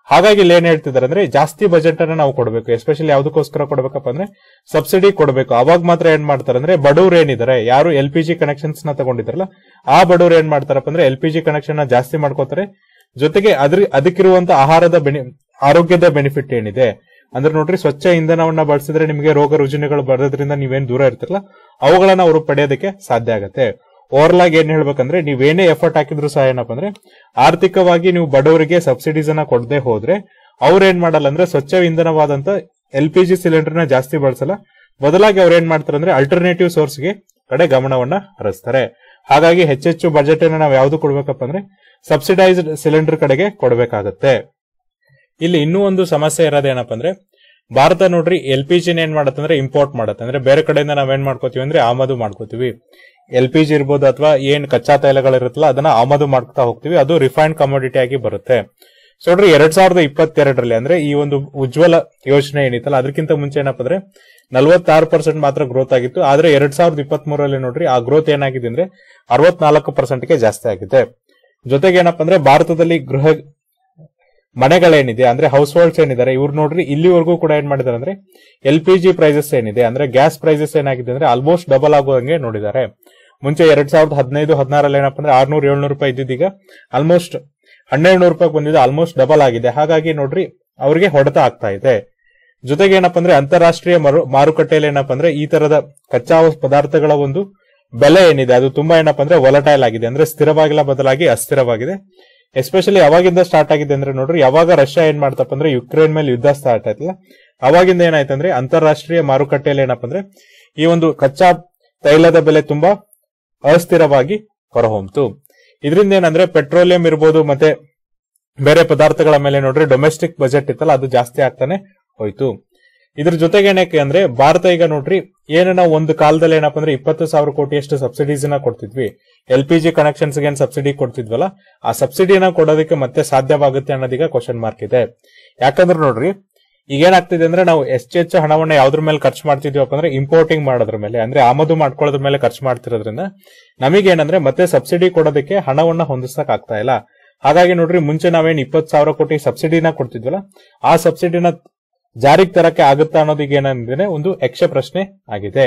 ಹಾಗಾಗಿ ಇಲ್ಲಿ ಏನ್ ಹೇಳ್ತಿದ್ದಾರೆ ಅಂದ್ರೆ ಜಾಸ್ತಿ ಬಜೆಟ್ ಅನ್ನ ನಾವು ಕೊಡಬೇಕು ಎಸ್ಪೆಷಲಿ ಯಾವ್ದಕ್ಕೋಸ್ಕರ ಕೊಡ್ಬೇಕಪ್ಪ ಅಂದ್ರೆ ಸಬ್ಸಿಡಿ ಕೊಡಬೇಕು ಅವಾಗ ಮಾತ್ರ ಏನ್ ಮಾಡ್ತಾರೆ ಅಂದ್ರೆ ಬಡವ್ರು ಏನಿದ್ದಾರೆ ಯಾರು ಎಲ್ ಪಿ ಜಿ ಕನೆಕ್ಷನ್ಸ್ ನ ತಗೊಂಡಿದ್ರಲ್ಲ ಆ ಬಡವ್ರು ಏನ್ ಮಾಡ್ತಾರಪ್ಪ ಅಂದ್ರೆ ಎಲ್ ಪಿ ಜಿ ಕನೆಕ್ಷನ್ ನ ಜಾಸ್ತಿ ಮಾಡ್ಕೋತಾರೆ ಜೊತೆಗೆ ಅದ್ರ ಅದಕ್ಕಿರುವಂತ ಆಹಾರದ ಬೆನಿ ಆರೋಗ್ಯದ ಬೆನಿಫಿಟ್ ಏನಿದೆ ಅಂದ್ರೆ ನೋಡ್ರಿ ಸ್ವಚ್ಛ ಇಂಧನವನ್ನ ಬಳಸಿದ್ರೆ ನಿಮಗೆ ರೋಗ ರುಜಿನಗಳು ಬರೋದ್ರಿಂದ ನೀವೇನ್ ದೂರ ಇರ್ತಿರಲ್ಲ ಅವುಗಳನ್ನ ಅವರು ಪಡೆಯೋದಕ್ಕೆ ಸಾಧ್ಯ ಆಗತ್ತೆ ಓವರ್ಲ್ ಆಗಿ ಏನ್ ಹೇಳ್ಬೇಕಂದ್ರೆ ನೀವೇನೇ ಎಫರ್ಟ್ ಹಾಕಿದ್ರು ಸಹ ಏನಪ್ಪ ಅಂದ್ರೆ ಆರ್ಥಿಕವಾಗಿ ನೀವು ಬಡವರಿಗೆ ಸಬ್ಸಿಡೀಸ್ ಅನ್ನ ಕೊಡದೆ ಹೋದ್ರೆ ಅವ್ರ ಏನ್ ಮಾಡಲ್ಲ ಅಂದ್ರೆ ಸ್ವಚ್ಛ ಇಂಧನವಾದಂತ ಎಲ್ ಪಿ ಜಿ ಸಿಲಿಂಡರ್ ನ ಜಾಸ್ತಿ ಬಳಸಲ್ಲ ಬದಲಾಗಿ ಅವ್ರು ಏನ್ ಮಾಡ್ತಾರೆ ಅಂದ್ರೆ ಅಲ್ಟರ್ನೇಟಿವ್ ಸೋರ್ಸ್ ಗೆ ಕಡೆ ಗಮನವನ್ನ ಹರಿಸ್ತಾರೆ ಹಾಗಾಗಿ ಹೆಚ್ಚೆಚ್ಚು ಬಜೆಟ್ ಅನ್ನ ನಾವು ಯಾವ್ದು ಕೊಡ್ಬೇಕಪ್ಪ ಅಂದ್ರೆ ಸಬ್ಸಿಡೈಸ್ಡ್ ಸಿಲಿಂಡರ್ ಕಡೆಗೆ ಕೊಡಬೇಕಾಗತ್ತೆ ಇಲ್ಲಿ ಇನ್ನೂ ಒಂದು ಸಮಸ್ಯೆ ಇರೋದೇನಪ್ಪ ಅಂದ್ರೆ ಭಾರತ ನೋಡ್ರಿ ಎಲ್ ಪಿ ಜಿನ ಏನ್ ಮಾಡತ್ತಂದ್ರೆ ಇಂಪೋರ್ಟ್ ಮಾಡತ್ತೆ ಅಂದ್ರೆ ಬೇರೆ ಕಡೆಯಿಂದ ನಾವೇನ್ ಮಾಡ್ಕೋತೀವಿ ಅಂದ್ರೆ ಆಮದು ಮಾಡ್ಕೋತೀವಿ ಎಲ್ ಪಿ ಜಿ ಇರ್ಬೋದು ಅಥವಾ ಏನ್ ಕಚ್ಚಾ ತೈಲಗಳಿರುತ್ತಲ್ಲ ಅದನ್ನ ಆಮದು ಮಾಡ್ತಾ ಹೋಗ್ತೀವಿ ಅದು ರಿಫೈನ್ಡ್ ಕಮೋಡಿಟಿ ಆಗಿ ಬರುತ್ತೆ ಸೊ ನೋಡ್ರಿ ಎರಡ್ ಸಾವಿರದ ಇಪ್ಪತ್ತೆರಡರಲ್ಲಿ ಅಂದ್ರೆ ಈ ಒಂದು ಉಜ್ವಲ ಯೋಜನೆ ಏನಿತ್ತಲ್ಲ ಅದಕ್ಕಿಂತ ಮುಂಚೆ ಏನಪ್ಪ ಅಂದ್ರೆ ನಲವತ್ತಾರು ಪರ್ಸೆಂಟ್ ಮಾತ್ರ ಗ್ರೋತ್ ಆಗಿತ್ತು ಆದ್ರೆ ಎರಡ್ ಸಾವಿರದ ಇಪ್ಪತ್ತ್ ಮೂರರಲ್ಲಿ ನೋಡ್ರಿ ಆ ಗ್ರೋತ್ ಏನಾಗಿದೆ ಅಂದ್ರೆ ಅರವತ್ನಾಲ್ಕು ಪರ್ಸೆಂಟ್ಗೆ ಜಾಸ್ತಿ ಆಗಿದೆ ಜೊತೆಗೆ ಏನಪ್ಪ ಅಂದ್ರೆ ಭಾರತದಲ್ಲಿ ಗೃಹ ಮನೆಗಳೇನಿದೆ ಅಂದ್ರೆ ಹೌಸ್ ಹೋಲ್ಡ್ಸ್ ಏನಿದ್ದಾರೆ ಇವ್ರು ನೋಡ್ರಿ ಇಲ್ಲಿವರೆಗೂ ಕೂಡ ಏನ್ ಮಾಡಿದಾರೆ ಅಂದ್ರೆ ಎಲ್ ಪಿ ಜಿ ಪ್ರೈಸಸ್ ಏನಿದೆ ಅಂದ್ರೆ ಗ್ಯಾಸ್ ಪ್ರೈಸಸ್ ಏನಾಗಿದೆ ಅಂದ್ರೆ ಆಲ್ಮೋಸ್ಟ್ ಡಬಲ್ ಆಗುವಂಗೆ ನೋಡಿದ್ದಾರೆ ಮುಂಚೆ ಎರಡ್ ಸಾವಿರದ ಹದಿನೈದು ಹದಿನಾರಲ್ಲಿ ಏನಪ್ಪ ಅಂದ್ರೆ ಆರ್ನೂರು ಏಳ್ನೂರು ರೂಪಾಯಿ ಇದ್ದಿದ್ದೀಗ ಆಲ್ಮೋಸ್ಟ್ ಹನ್ನೆರಡು ನೂರು ರೂಪಾಯಿ ಬಂದಿದೆ ಆಲ್ಮೋಸ್ಟ್ ಡಬಲ್ ಆಗಿದೆ ಹಾಗಾಗಿ ನೋಡ್ರಿ ಅವರಿಗೆ ಹೊಡೆತ ಆಗ್ತಾ ಇದೆ ಜೊತೆಗೆ ಏನಪ್ಪ ಅಂದ್ರೆ ಅಂತಾರಾಷ್ಟ್ರೀಯ ಮರು- ಮಾರುಕಟ್ಟೆಯಲ್ಲಿ ಏನಪ್ಪ ಅಂದ್ರೆ ಈ ತರದ ಕಚ್ಚಾ ಪದಾರ್ಥಗಳ ಒಂದು ಬೆಲೆ ಏನಿದೆ ಅದು ತುಂಬಾ ಏನಪ್ಪ ಅಂದ್ರೆ ವೊಲಟೈಲ್ ಆಗಿದೆ ಅಂದ್ರೆ ಸ್ಥಿರವಾಗಿಲ್ಲ ಬದಲಾಗಿ ಅಸ್ಥಿರವಾಗಿದೆ ಎಸ್ಪೆಷಲಿ ಯಾವಾಗಿಂದ ಸ್ಟಾರ್ಟ್ ಆಗಿದೆ ಅಂದ್ರೆ ನೋಡ್ರಿ ಯಾವಾಗ ರಷ್ಯಾ ಏನ್ ಮಾಡ್ತಪ್ಪ ಅಂದ್ರೆ ಯುಕ್ರೇನ್ ಮೇಲೆ ಯುದ್ಧ ಸ್ಟಾರ್ಟ್ ಆಯ್ತಲ್ಲ ಅವಾಗಿಂದ ಏನಾಯ್ತಂದ್ರೆ ಅಂತಾರಾಷ್ಟ್ರೀಯ ಮಾರುಕಟ್ಟೆಯಲ್ಲಿ ಏನಪ್ಪ ಅಂದ್ರೆ ಈ ಒಂದು ಕಚ್ಚಾ ತೈಲದ ಬೆಲೆ ತುಂಬಾ ಅಸ್ಥಿರವಾಗಿ ಹೊರಹೊಮ್ತು ಇದರಿಂದ ಏನಂದ್ರೆ ಪೆಟ್ರೋಲಿಯಂ ಇರ್ಬೋದು ಮತ್ತೆ ಬೇರೆ ಪದಾರ್ಥಗಳ ಮೇಲೆ ನೋಡ್ರಿ ಡೊಮೆಸ್ಟಿಕ್ ಬಜೆಟ್ ಇತ್ತಲ್ಲ ಅದು ಜಾಸ್ತಿ ಆಗ್ತಾನೆ ಹೋಯ್ತು ಇದ್ರ ಜೊತೆಗೆ ಏನಕ್ಕೆ ಅಂದ್ರೆ ಭಾರತ ಈಗ ನೋಡ್ರಿ ಏನು ನಾವು ಒಂದು ಕಾಲದಲ್ಲಿ ಏನಪ್ಪ ಅಂದ್ರೆ ಇಪ್ಪತ್ತು ಸಾವಿರ ಕೋಟಿಯಷ್ಟು ಸಬ್ಸಿಡೀಸ್ ನ ಕೊಡ್ತಿದ್ವಿ ಎಲ್ ಪಿ ಜಿ ಕನೆಕ್ಷನ್ಸ್ ಏನ್ ಸಬ್ಸಿಡಿ ಕೊಡ್ತಿದ್ವಲ್ಲ ಆ ಸಬ್ಸಿಡಿನ ಕೊಡೋದಕ್ಕೆ ಮತ್ತೆ ಸಾಧ್ಯವಾಗುತ್ತೆ ಅನ್ನೋದೀಗ ಕ್ವಶನ್ ಮಾರ್ಕ್ ಇದೆ ಯಾಕಂದ್ರೆ ನೋಡ್ರಿ ಈಗ ಏನಾಗ್ತಿದೆ ಅಂದ್ರೆ ನಾವು ಹೆಚ್ಚು ಹೆಚ್ಚು ಹಣವನ್ನ ಯಾವ್ದ್ರ ಮೇಲೆ ಖರ್ಚು ಮಾಡ್ತಿದ್ವಪ್ಪ ಅಂದ್ರೆ ಇಂಪೋರ್ಟಿಂಗ್ ಮಾಡೋದ್ರ ಮೇಲೆ ಅಂದ್ರೆ ಆಮದು ಮಾಡ್ಕೊಳ್ಳೋದ್ರ ಮೇಲೆ ಖರ್ಚು ಮಾಡ್ತಿರೋದ್ರಿಂದ ನಮಗೇನಂದ್ರೆ ಮತ್ತೆ ಸಬ್ಸಿಡಿ ಕೊಡೋದಕ್ಕೆ ಹಣವನ್ನ ಹೊಂದಿಸಕ್ ಆಗ್ತಾ ಇಲ್ಲ ಹಾಗಾಗಿ ನೋಡ್ರಿ ಮುಂಚೆ ನಾವೇನ್ ಇಪ್ಪತ್ತು ಸಾವಿರ ಕೋಟಿ ಸಬ್ಸಿಡಿನ ಕೊಡ್ತಿದ್ವಲ್ಲ ಆ ಸಬ್ಸಿಡಿನ ಜಾರಿಗೆ ತರಕ್ಕೆ ಆಗುತ್ತಾ ಅನ್ನೋದೀಗ ಏನಂದ್ರೆ ಒಂದು ಯಕ್ಷ ಪ್ರಶ್ನೆ ಆಗಿದೆ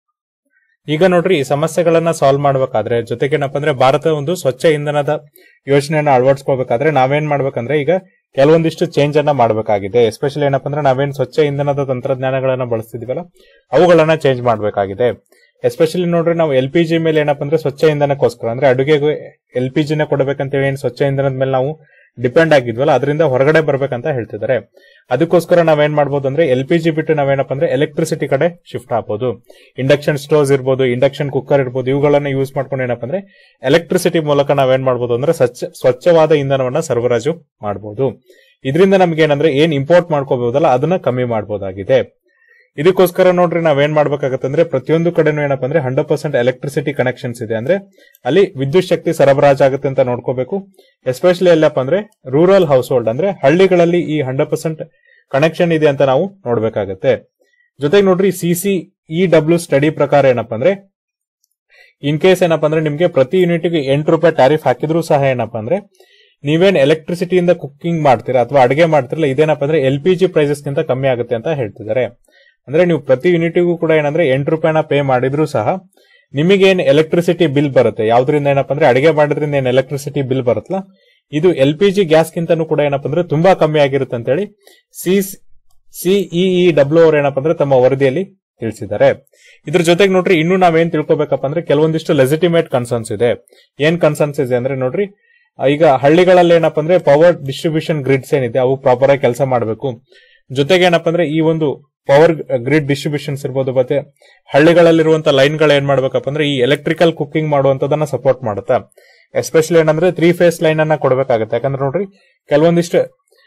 ಈಗ ನೋಡ್ರಿ ಈ ಸಮಸ್ಯೆಗಳನ್ನ ಸಾಲ್ವ್ ಮಾಡ್ಬೇಕಾದ್ರೆ ಜೊತೆಗೆ ಏನಪ್ಪ ಅಂದ್ರೆ ಭಾರತ ಒಂದು ಸ್ವಚ್ಛ ಇಂಧನದ ಯೋಜನೆಯನ್ನ ಅಳವಡಿಸ್ಕೋಬೇಕಾದ್ರೆ ನಾವೇನ್ ಮಾಡ್ಬೇಕಂದ್ರೆ ಈಗ ಕೆಲವೊಂದಿಷ್ಟು ಚೇಂಜ್ ಅನ್ನ ಮಾಡಬೇಕಾಗಿದೆ ಎಸ್ಪೆಷಲಿ ಏನಪ್ಪ ಅಂದ್ರೆ ನಾವೇನ್ ಸ್ವಚ್ಛ ಇಂಧನದ ತಂತ್ರಜ್ಞಾನಗಳನ್ನ ಬಳಸ್ತಿದೀವಲ್ಲ ಅವುಗಳನ್ನ ಚೇಂಜ್ ಮಾಡಬೇಕಾಗಿದೆ ಎಸ್ಪೆಷಲಿ ನೋಡ್ರಿ ನಾವು ಎಲ್ ಪಿ ಜಿ ಮೇಲೆ ಏನಪ್ಪ ಅಂದ್ರೆ ಸ್ವಚ್ಛ ಇಂಧನಕ್ಕೋಸ್ಕರ ಅಂದ್ರೆ ಅಡುಗೆಗೆ ಎಲ್ ಪಿ ಜಿನ ಕೊಡಬೇಕಂತ ಏನ್ ಸ್ವಚ್ಛ ಇಂಧನದ ಮೇಲೆ ನಾವು ಡಿಪೆಂಡ್ ಆಗಿದ್ವಲ್ಲ ಅದರಿಂದ ಹೊರಗಡೆ ಬರ್ಬೇಕಂತ ಹೇಳ್ತಿದ್ದಾರೆ ಅದಕ್ಕೋಸ್ಕರ ನಾವೇನ್ ಮಾಡ್ಬೋದು ಅಂದ್ರೆ ಎಲ್ ಪಿ ಜಿ ಬಿಟ್ಟು ನಾವೇನಪ್ಪ ಅಂದ್ರೆ ಎಲೆಕ್ಟ್ರಿಸಿಟಿ ಕಡೆ ಶಿಫ್ಟ್ ಆಗ್ಬೋದು ಇಂಡಕ್ಷನ್ ಸ್ಟೋವ್ಸ್ ಇರ್ಬೋದು ಇಂಡಕ್ಷನ್ ಕುಕ್ಕರ್ ಇರ್ಬೋದು ಇವುಗಳನ್ನ ಯೂಸ್ ಮಾಡ್ಕೊಂಡು ಏನಪ್ಪ ಅಂದ್ರೆ ಎಲೆಕ್ಟ್ರಿಸಿಟಿ ಮೂಲಕ ನಾವೇನ್ ಮಾಡ್ಬೋದು ಅಂದ್ರೆ ಸ್ವಚ್ಛ ಸ್ವಚ್ಛವಾದ ಇಂಧನವನ್ನ ಸರಬರಾಜು ಮಾಡಬಹುದು ಇದರಿಂದ ನಮ್ಗೆ ಏನಂದ್ರೆ ಏನ್ ಇಂಪೋರ್ಟ್ ಮಾಡ್ಕೋಬಹುದಲ್ಲ ಅದನ್ನ ಕಮ್ಮಿ ಮಾಡಬಹುದಾಗಿದೆ ಇದಕ್ಕೋಸ್ಕರ ನೋಡ್ರಿ ನಾವೇನ್ ಮಾಡ್ಬೇಕಾಗತ್ತೆ ಅಂದ್ರೆ ಪ್ರತಿಯೊಂದು ಕಡೆನೂ ಏನಪ್ಪ ಅಂದ್ರೆ ಹಂಡ್ರೆಡ್ ಪರ್ಸೆಂಟ್ ಎಲೆಕ್ಟ್ರಿಸಿಟಿ ಕನೆಕ್ಷನ್ಸ್ ಇದೆ ಅಂದ್ರೆ ಅಲ್ಲಿ ವಿದ್ಯುತ್ ಶಕ್ತಿ ಸರಬರಾಜು ಆಗುತ್ತೆ ಅಂತ ನೋಡ್ಕೋಬೇಕು ಎಸ್ಪೆಷಲಿ ಎಲ್ಲಪ್ಪ ಅಂದ್ರೆ ರೂರಲ್ ಹೌಸ್ ಹೋಲ್ಡ್ ಅಂದ್ರೆ ಹಳ್ಳಿಗಳಲ್ಲಿ ಈ ಹಂಡ್ರೆಡ್ ಪರ್ಸೆಂಟ್ ಕನೆಕ್ಷನ್ ಇದೆ ಅಂತ ನಾವು ನೋಡ್ಬೇಕಾಗತ್ತೆ ಜೊತೆಗೆ ನೋಡ್ರಿ ಸಿಸಿ ಇ ಡಬ್ಲ್ಯೂ ಸ್ಟಡಿ ಪ್ರಕಾರ ಏನಪ್ಪ ಅಂದ್ರೆ ಇನ್ ಕೇಸ್ ಏನಪ್ಪ ಅಂದ್ರೆ ನಿಮ್ಗೆ ಪ್ರತಿ ಯೂನಿಟ್ಗೆ ಎಂಟು ರೂಪಾಯಿ ಟ್ಯಾರಿಫ್ ಹಾಕಿದ್ರು ಸಹ ಏನಪ್ಪ ಅಂದ್ರೆ ನೀವೇನ್ ಎಲೆಕ್ಟ್ರಿಸಿಟಿಯಿಂದ ಕುಕ್ಕಿಂಗ್ ಮಾಡ್ತೀರಾ ಅಥವಾ ಅಡಿಗೆ ಮಾಡ್ತಿರಲ್ಲ ಇದೇನಪ್ಪ ಅಂದ್ರೆ ಎಲ್ ಪಿ ಜಿ ಪ್ರೈಸಸ್ ಗಿಂತ ಕಮ್ಮಿ ಆಗುತ್ತೆ ಅಂತ ಹೇಳ್ತಿದ್ದಾರೆ ಅಂದ್ರೆ ನೀವು ಪ್ರತಿ ಯೂನಿಟಿಗೂ ಕೂಡ ಏನಂದ್ರೆ ಎಂಟು ರೂಪಾಯಿನ ಪೇ ಮಾಡಿದ್ರು ಸಹ ನಿಮಗೇನ್ ಎಲೆಕ್ಟ್ರಿಸಿಟಿ ಬಿಲ್ ಬರುತ್ತೆ ಯಾವ್ದ್ರಿಂದ ಏನಪ್ಪ ಅಂದ್ರೆ ಅಡಿಗೆ ಮಾಡೋದ್ರಿಂದ ಏನ್ ಎಲೆಕ್ಟ್ರಿಸಿಟಿ ಬಿಲ್ ಬರುತ್ತಲ್ಲ ಇದು ಎಲ್ ಪಿ ಜಿ ಗ್ಯಾಸ್ ಗಿಂತನೂ ಕೂಡ ಏನಪ್ಪ ಅಂದ್ರೆ ತುಂಬಾ ಕಮ್ಮಿ ಆಗಿರುತ್ತೆ ಅಂತ ಹೇಳಿ ಸಿ ಸಿಇಇ ಡಬ್ಲ್ಯೂ ಅವ್ರು ಏನಪ್ಪ ಅಂದ್ರೆ ತಮ್ಮ ವರದಿಯಲ್ಲಿ ತಿಳಿಸಿದ್ದಾರೆ ಇದ್ರ ಜೊತೆಗೆ ನೋಡ್ರಿ ಇನ್ನು ನಾವೇನ್ ತಿಳ್ಕೊಬೇಕಪ್ಪ ಅಂದ್ರೆ ಕೆಲವೊಂದಿಷ್ಟು ಲೆಜಿಟಿಮೇಟ್ ಕನ್ಸರ್ನ್ಸ್ ಇದೆ ಏನ್ ಕನ್ಸರ್ನ್ಸ್ ಇದೆ ಅಂದ್ರೆ ನೋಡ್ರಿ ಈಗ ಹಳ್ಳಿಗಳಲ್ಲಿ ಏನಪ್ಪ ಅಂದ್ರೆ ಪವರ್ ಡಿಸ್ಟ್ರಿಬ್ಯೂಷನ್ ಗ್ರಿಡ್ಸ್ ಏನಿದೆ ಅವು ಪ್ರಾಪರ್ ಆಗಿ ಕೆಲಸ ಮಾಡಬೇಕು ಜೊತೆಗೆ ಏನಪ್ಪ ಅಂದ್ರೆ ಈ ಒಂದು ಪವರ್ ಗ್ರಿಡ್ ಡಿಸ್ಟ್ರಿಬ್ಯೂಷನ್ಸ್ ಇರ್ಬೋದು ಮತ್ತೆ ಹಳ್ಳಿಗಳಲ್ಲಿರುವಂತ ಲೈನ್ಗಳು ಏನ್ ಮಾಡ್ಬೇಕಪ್ಪ ಅಂದ್ರೆ ಈ ಎಲೆಕ್ಟ್ರಿಕಲ್ ಕುಕಿಂಗ್ ಮಾಡುವಂತದನ್ನ ಸಪೋರ್ಟ್ ಮಾಡುತ್ತೆ ಎಸ್ಪೆಷಲಿ ಏನಂದ್ರೆ ತ್ರೀ ಫೇಸ್ ಲೈನ್ ಅನ್ನ ಕೊಡಬೇಕಾಗುತ್ತೆ ಯಾಕಂದ್ರೆ ನೋಡ್ರಿ ಕೆಲವೊಂದಿಷ್ಟು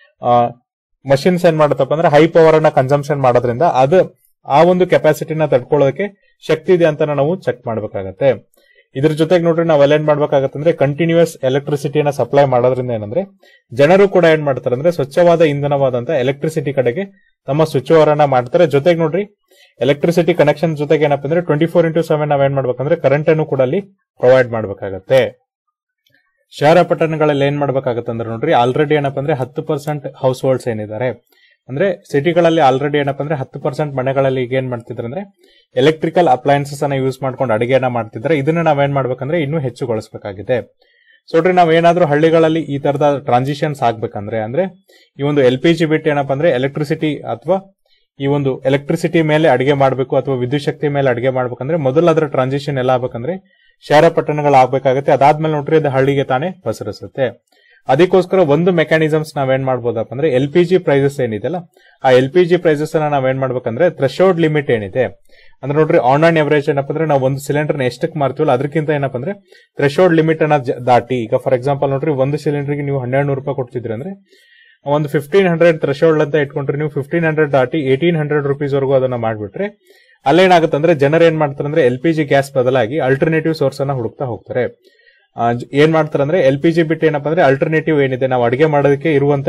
ಮಷಿನ್ಸ್ ಏನ್ ಮಾಡುತ್ತಪ್ಪ ಅಂದ್ರೆ ಹೈ ಪವರ್ ಅನ್ನ ಕನ್ಸಂಪ್ಷನ್ ಮಾಡೋದ್ರಿಂದ ಅದು ಆ ಒಂದು ಕೆಪಾಸಿಟಿನ ತಡ್ಕೊಳ್ಳೋದಕ್ಕೆ ಶಕ್ತಿ ಇದೆ ಅಂತ ನಾವು ಚೆಕ್ ಮಾಡ್ಬೇಕಾಗತ್ತೆ ಇದ್ರ ಜೊತೆಗೆ ನೋಡ್ರಿ ನಾವ್ ಏನ್ ಮಾಡ್ಬೇಕಾಗತ್ತೆ ಅಂದ್ರೆ ಕಂಟಿನ್ಯೂಸ್ ಎಲೆಕ್ಟ್ರಿಸಿಟಿನ ಸಪ್ಲೈ ಮಾಡೋದ್ರಿಂದ ಏನಂದ್ರೆ ಜನರು ಕೂಡ ಏನ್ ಮಾಡ್ತಾರೆ ಅಂದ್ರೆ ಸ್ವಚ್ಛವಾದ ಇಂಧನವಾದಂತ ಎಲೆಕ್ಟ್ರಿಸಿಟಿ ಕಡೆಗೆ ತಮ್ಮ ಸ್ವಿಚ್ ಓವರ್ ಅನ್ನ ಮಾಡ್ತಾರೆ ಜೊತೆಗೆ ನೋಡ್ರಿ ಎಲೆಕ್ಟ್ರಿಸಿಟಿ ಕನೆಕ್ಷನ್ ಜೊತೆಗೆ ಏನಪ್ಪ ಅಂದ್ರೆ ಟ್ವೆಂಟಿ ಫೋರ್ ಇಂಟು ಸೆವೆನ್ ನಾವೇನ್ ಮಾಡ್ಬೇಕಂದ್ರೆ ಕರೆಂಟ್ ಅನ್ನು ಕೂಡ ಅಲ್ಲಿ ಪ್ರೊವೈಡ್ ಮಾಡ್ಬೇಕಾಗತ್ತೆ ಶಹರ ಪಟ್ಟಣಗಳಲ್ಲಿ ಏನ್ ಮಾಡ್ಬೇಕಾಗತ್ತೆ ಅಂದ್ರೆ ನೋಡ್ರಿ ಆಲ್ರೆಡಿ ಏನಪ್ಪ ಅಂದ್ರೆ ಹತ್ತು ಪರ್ಸೆಂಟ್ ಹೌಸ್ ಹೋಲ್ಡ್ಸ್ ಏನಿದ್ದಾರೆ ಅಂದ್ರೆ ಸಿಟಿಗಳಲ್ಲಿ ಆಲ್ರೆಡಿ ಏನಪ್ಪ ಅಂದ್ರೆ ಹತ್ತು ಪರ್ಸೆಂಟ್ ಮನೆಗಳಲ್ಲಿ ಈಗ ಏನ್ ಮಾಡ್ತಿದ್ರೆ ಅಂದ್ರೆ ಎಲೆಕ್ಟ್ರಿಕಲ್ ಅಪ್ಲಯನ್ಸಸ್ ಅನ್ನ ಯೂಸ್ ಮಾಡ್ಕೊಂಡು ಅಡಿಗೆನ ಮಾಡ್ತಿದ್ರೆ ಇದನ್ನ ನಾವೇನ್ ಮಾಡ್ಬೇಕಂದ್ರೆ ಇನ್ನೂ ಹೆಚ್ಚುಗೊಳಿಸಬೇಕಾಗಿದೆ ಸೊ ನೋಡ್ರಿ ನಾವ್ ಏನಾದ್ರೂ ಹಳ್ಳಿಗಳಲ್ಲಿ ಈ ತರದ ಟ್ರಾನ್ಸಿಷನ್ಸ್ ಆಗ್ಬೇಕಂದ್ರೆ ಅಂದ್ರೆ ಈ ಒಂದು ಎಲ್ ಪಿ ಜಿ ಬಿಟ್ಟು ಏನಪ್ಪ ಅಂದ್ರೆ ಎಲೆಕ್ಟ್ರಿಸಿಟಿ ಅಥವಾ ಈ ಒಂದು ಎಲೆಕ್ಟ್ರಿಸಿಟಿ ಮೇಲೆ ಅಡಿಗೆ ಮಾಡಬೇಕು ಅಥವಾ ವಿದ್ಯುತ್ ಶಕ್ತಿ ಮೇಲೆ ಅಡಿಗೆ ಮಾಡ್ಬೇಕಂದ್ರೆ ಮೊದಲು ಅದರ ಟ್ರಾನ್ಸಿಷನ್ ಎಲ್ಲ ಆಗ್ಬೇಕಂದ್ರೆ ಶಹರ ಪಟ್ಟಣಗಳು ಆಗ್ಬೇಕಾಗತ್ತೆ ಅದಾದ್ಮೇಲೆ ನೋಡ್ರಿ ಅದು ಹಳ್ಳಿಗೆ ತಾನೇ ಪಸರಿಸುತ್ತೆ ಅದಕ್ಕೋಸ್ಕರ ಒಂದು ಮೆಕ್ಯಾನಿಸಮ್ಸ್ ನಾವೇನ್ ಮಾಡ್ಬೋದಪ್ಪ ಅಂದ್ರೆ ಎಲ್ ಪಿ ಜಿ ಪ್ರೈಸಸ್ ಏನಿದೆಲ್ಲ ಆ ಎಲ್ ಪಿ ಜಿ ಪ್ರೈಸಸ್ ಅನ್ನ ನಾವೇನ್ ಮಾಡ್ಬೇಕಂದ್ರೆ ಥ್ರೆಶೋಲ್ಡ್ ಲಿಮಿಟ್ ಏನಿದೆ ಅಂದ್ರೆ ನೋಡ್ರಿ ಆನ್ ಆನ್ ಎವರೇಜ್ ಏನಪ್ಪ ಅಂದ್ರೆ ನಾವು ಒಂದು ಸಿಲಿಂಡರ್ ಎಷ್ಟಕ್ಕೆ ಮಾರ್ತೀವಲ್ಲ ಅದಕ್ಕಿಂತ ಏನಪ್ಪ ಅಂದ್ರೆ ಥ್ರೆಶೋಲ್ಡ್ ಲಿಮಿಟ್ ಅನ್ನ ಜ- ದಾಟಿ ಈಗ ಫಾರ್ ಎಕ್ಸಾಂಪಲ್ ನೋಡ್ರಿ ಒಂದು ಸಿಲಿಂಡರ್ಗೆ ನೀವು ಹನ್ನೆರಡು ನೂರು ರೂಪಾಯಿ ಕೊಡ್ತಿದ್ರಿ ಅಂದ್ರೆ ಒಂದು ಫಿಫ್ಟೀನ್ ಹಂಡ್ರೆಡ್ ಥ್ರೆಶೋಲ್ಡ್ ಅಂತ ಇಟ್ಕೊಂಡ್ರೆ ನೀವು ಫಿಫ್ಟೀನ್ ಹಂಡ್ರೆಡ್ ದಾಟಿ ಏಟೀನ್ ಹಂಡ್ರೆಡ್ ರುಪೀಸ್ ವರೆಗೂ ಅದನ್ನ ಮಾಡ್ಬಿಟ್ರೆ ಅಲ್ಲೇನಾಗುತ್ತೆ ಅಂದ್ರೆ ಜನರು ಏನ್ ಮಾಡ್ತಾರೆ ಅಂದ್ರೆ ಎಲ್ ಪಿ ಜಿ ಗ್ಯಾಸ್ ಬದಲಾಗಿ ಅಲ್ಟರ್ನೇಟಿವ್ ಸೋರ್ಸ್ ಅನ್ನ ಹುಡುಕ್ತಾ ಹೋಗ್ತಾರೆ ಆ, ಜ- ಏನ್ ಮಾಡ್ತಾರೆ ಅಂದ್ರೆ ಎಲ್ ಪಿ ಜಿ ಬಿಟ್ಟು ಏನಪ್ಪ ಅಂದ್ರೆ ಅಲ್ಟರ್ನೇಟಿವ್ ಏನಿದೆ ನಾವು ಅಡಿಗೆ ಮಾಡೋದಕ್ಕೆ ಇರುವಂತ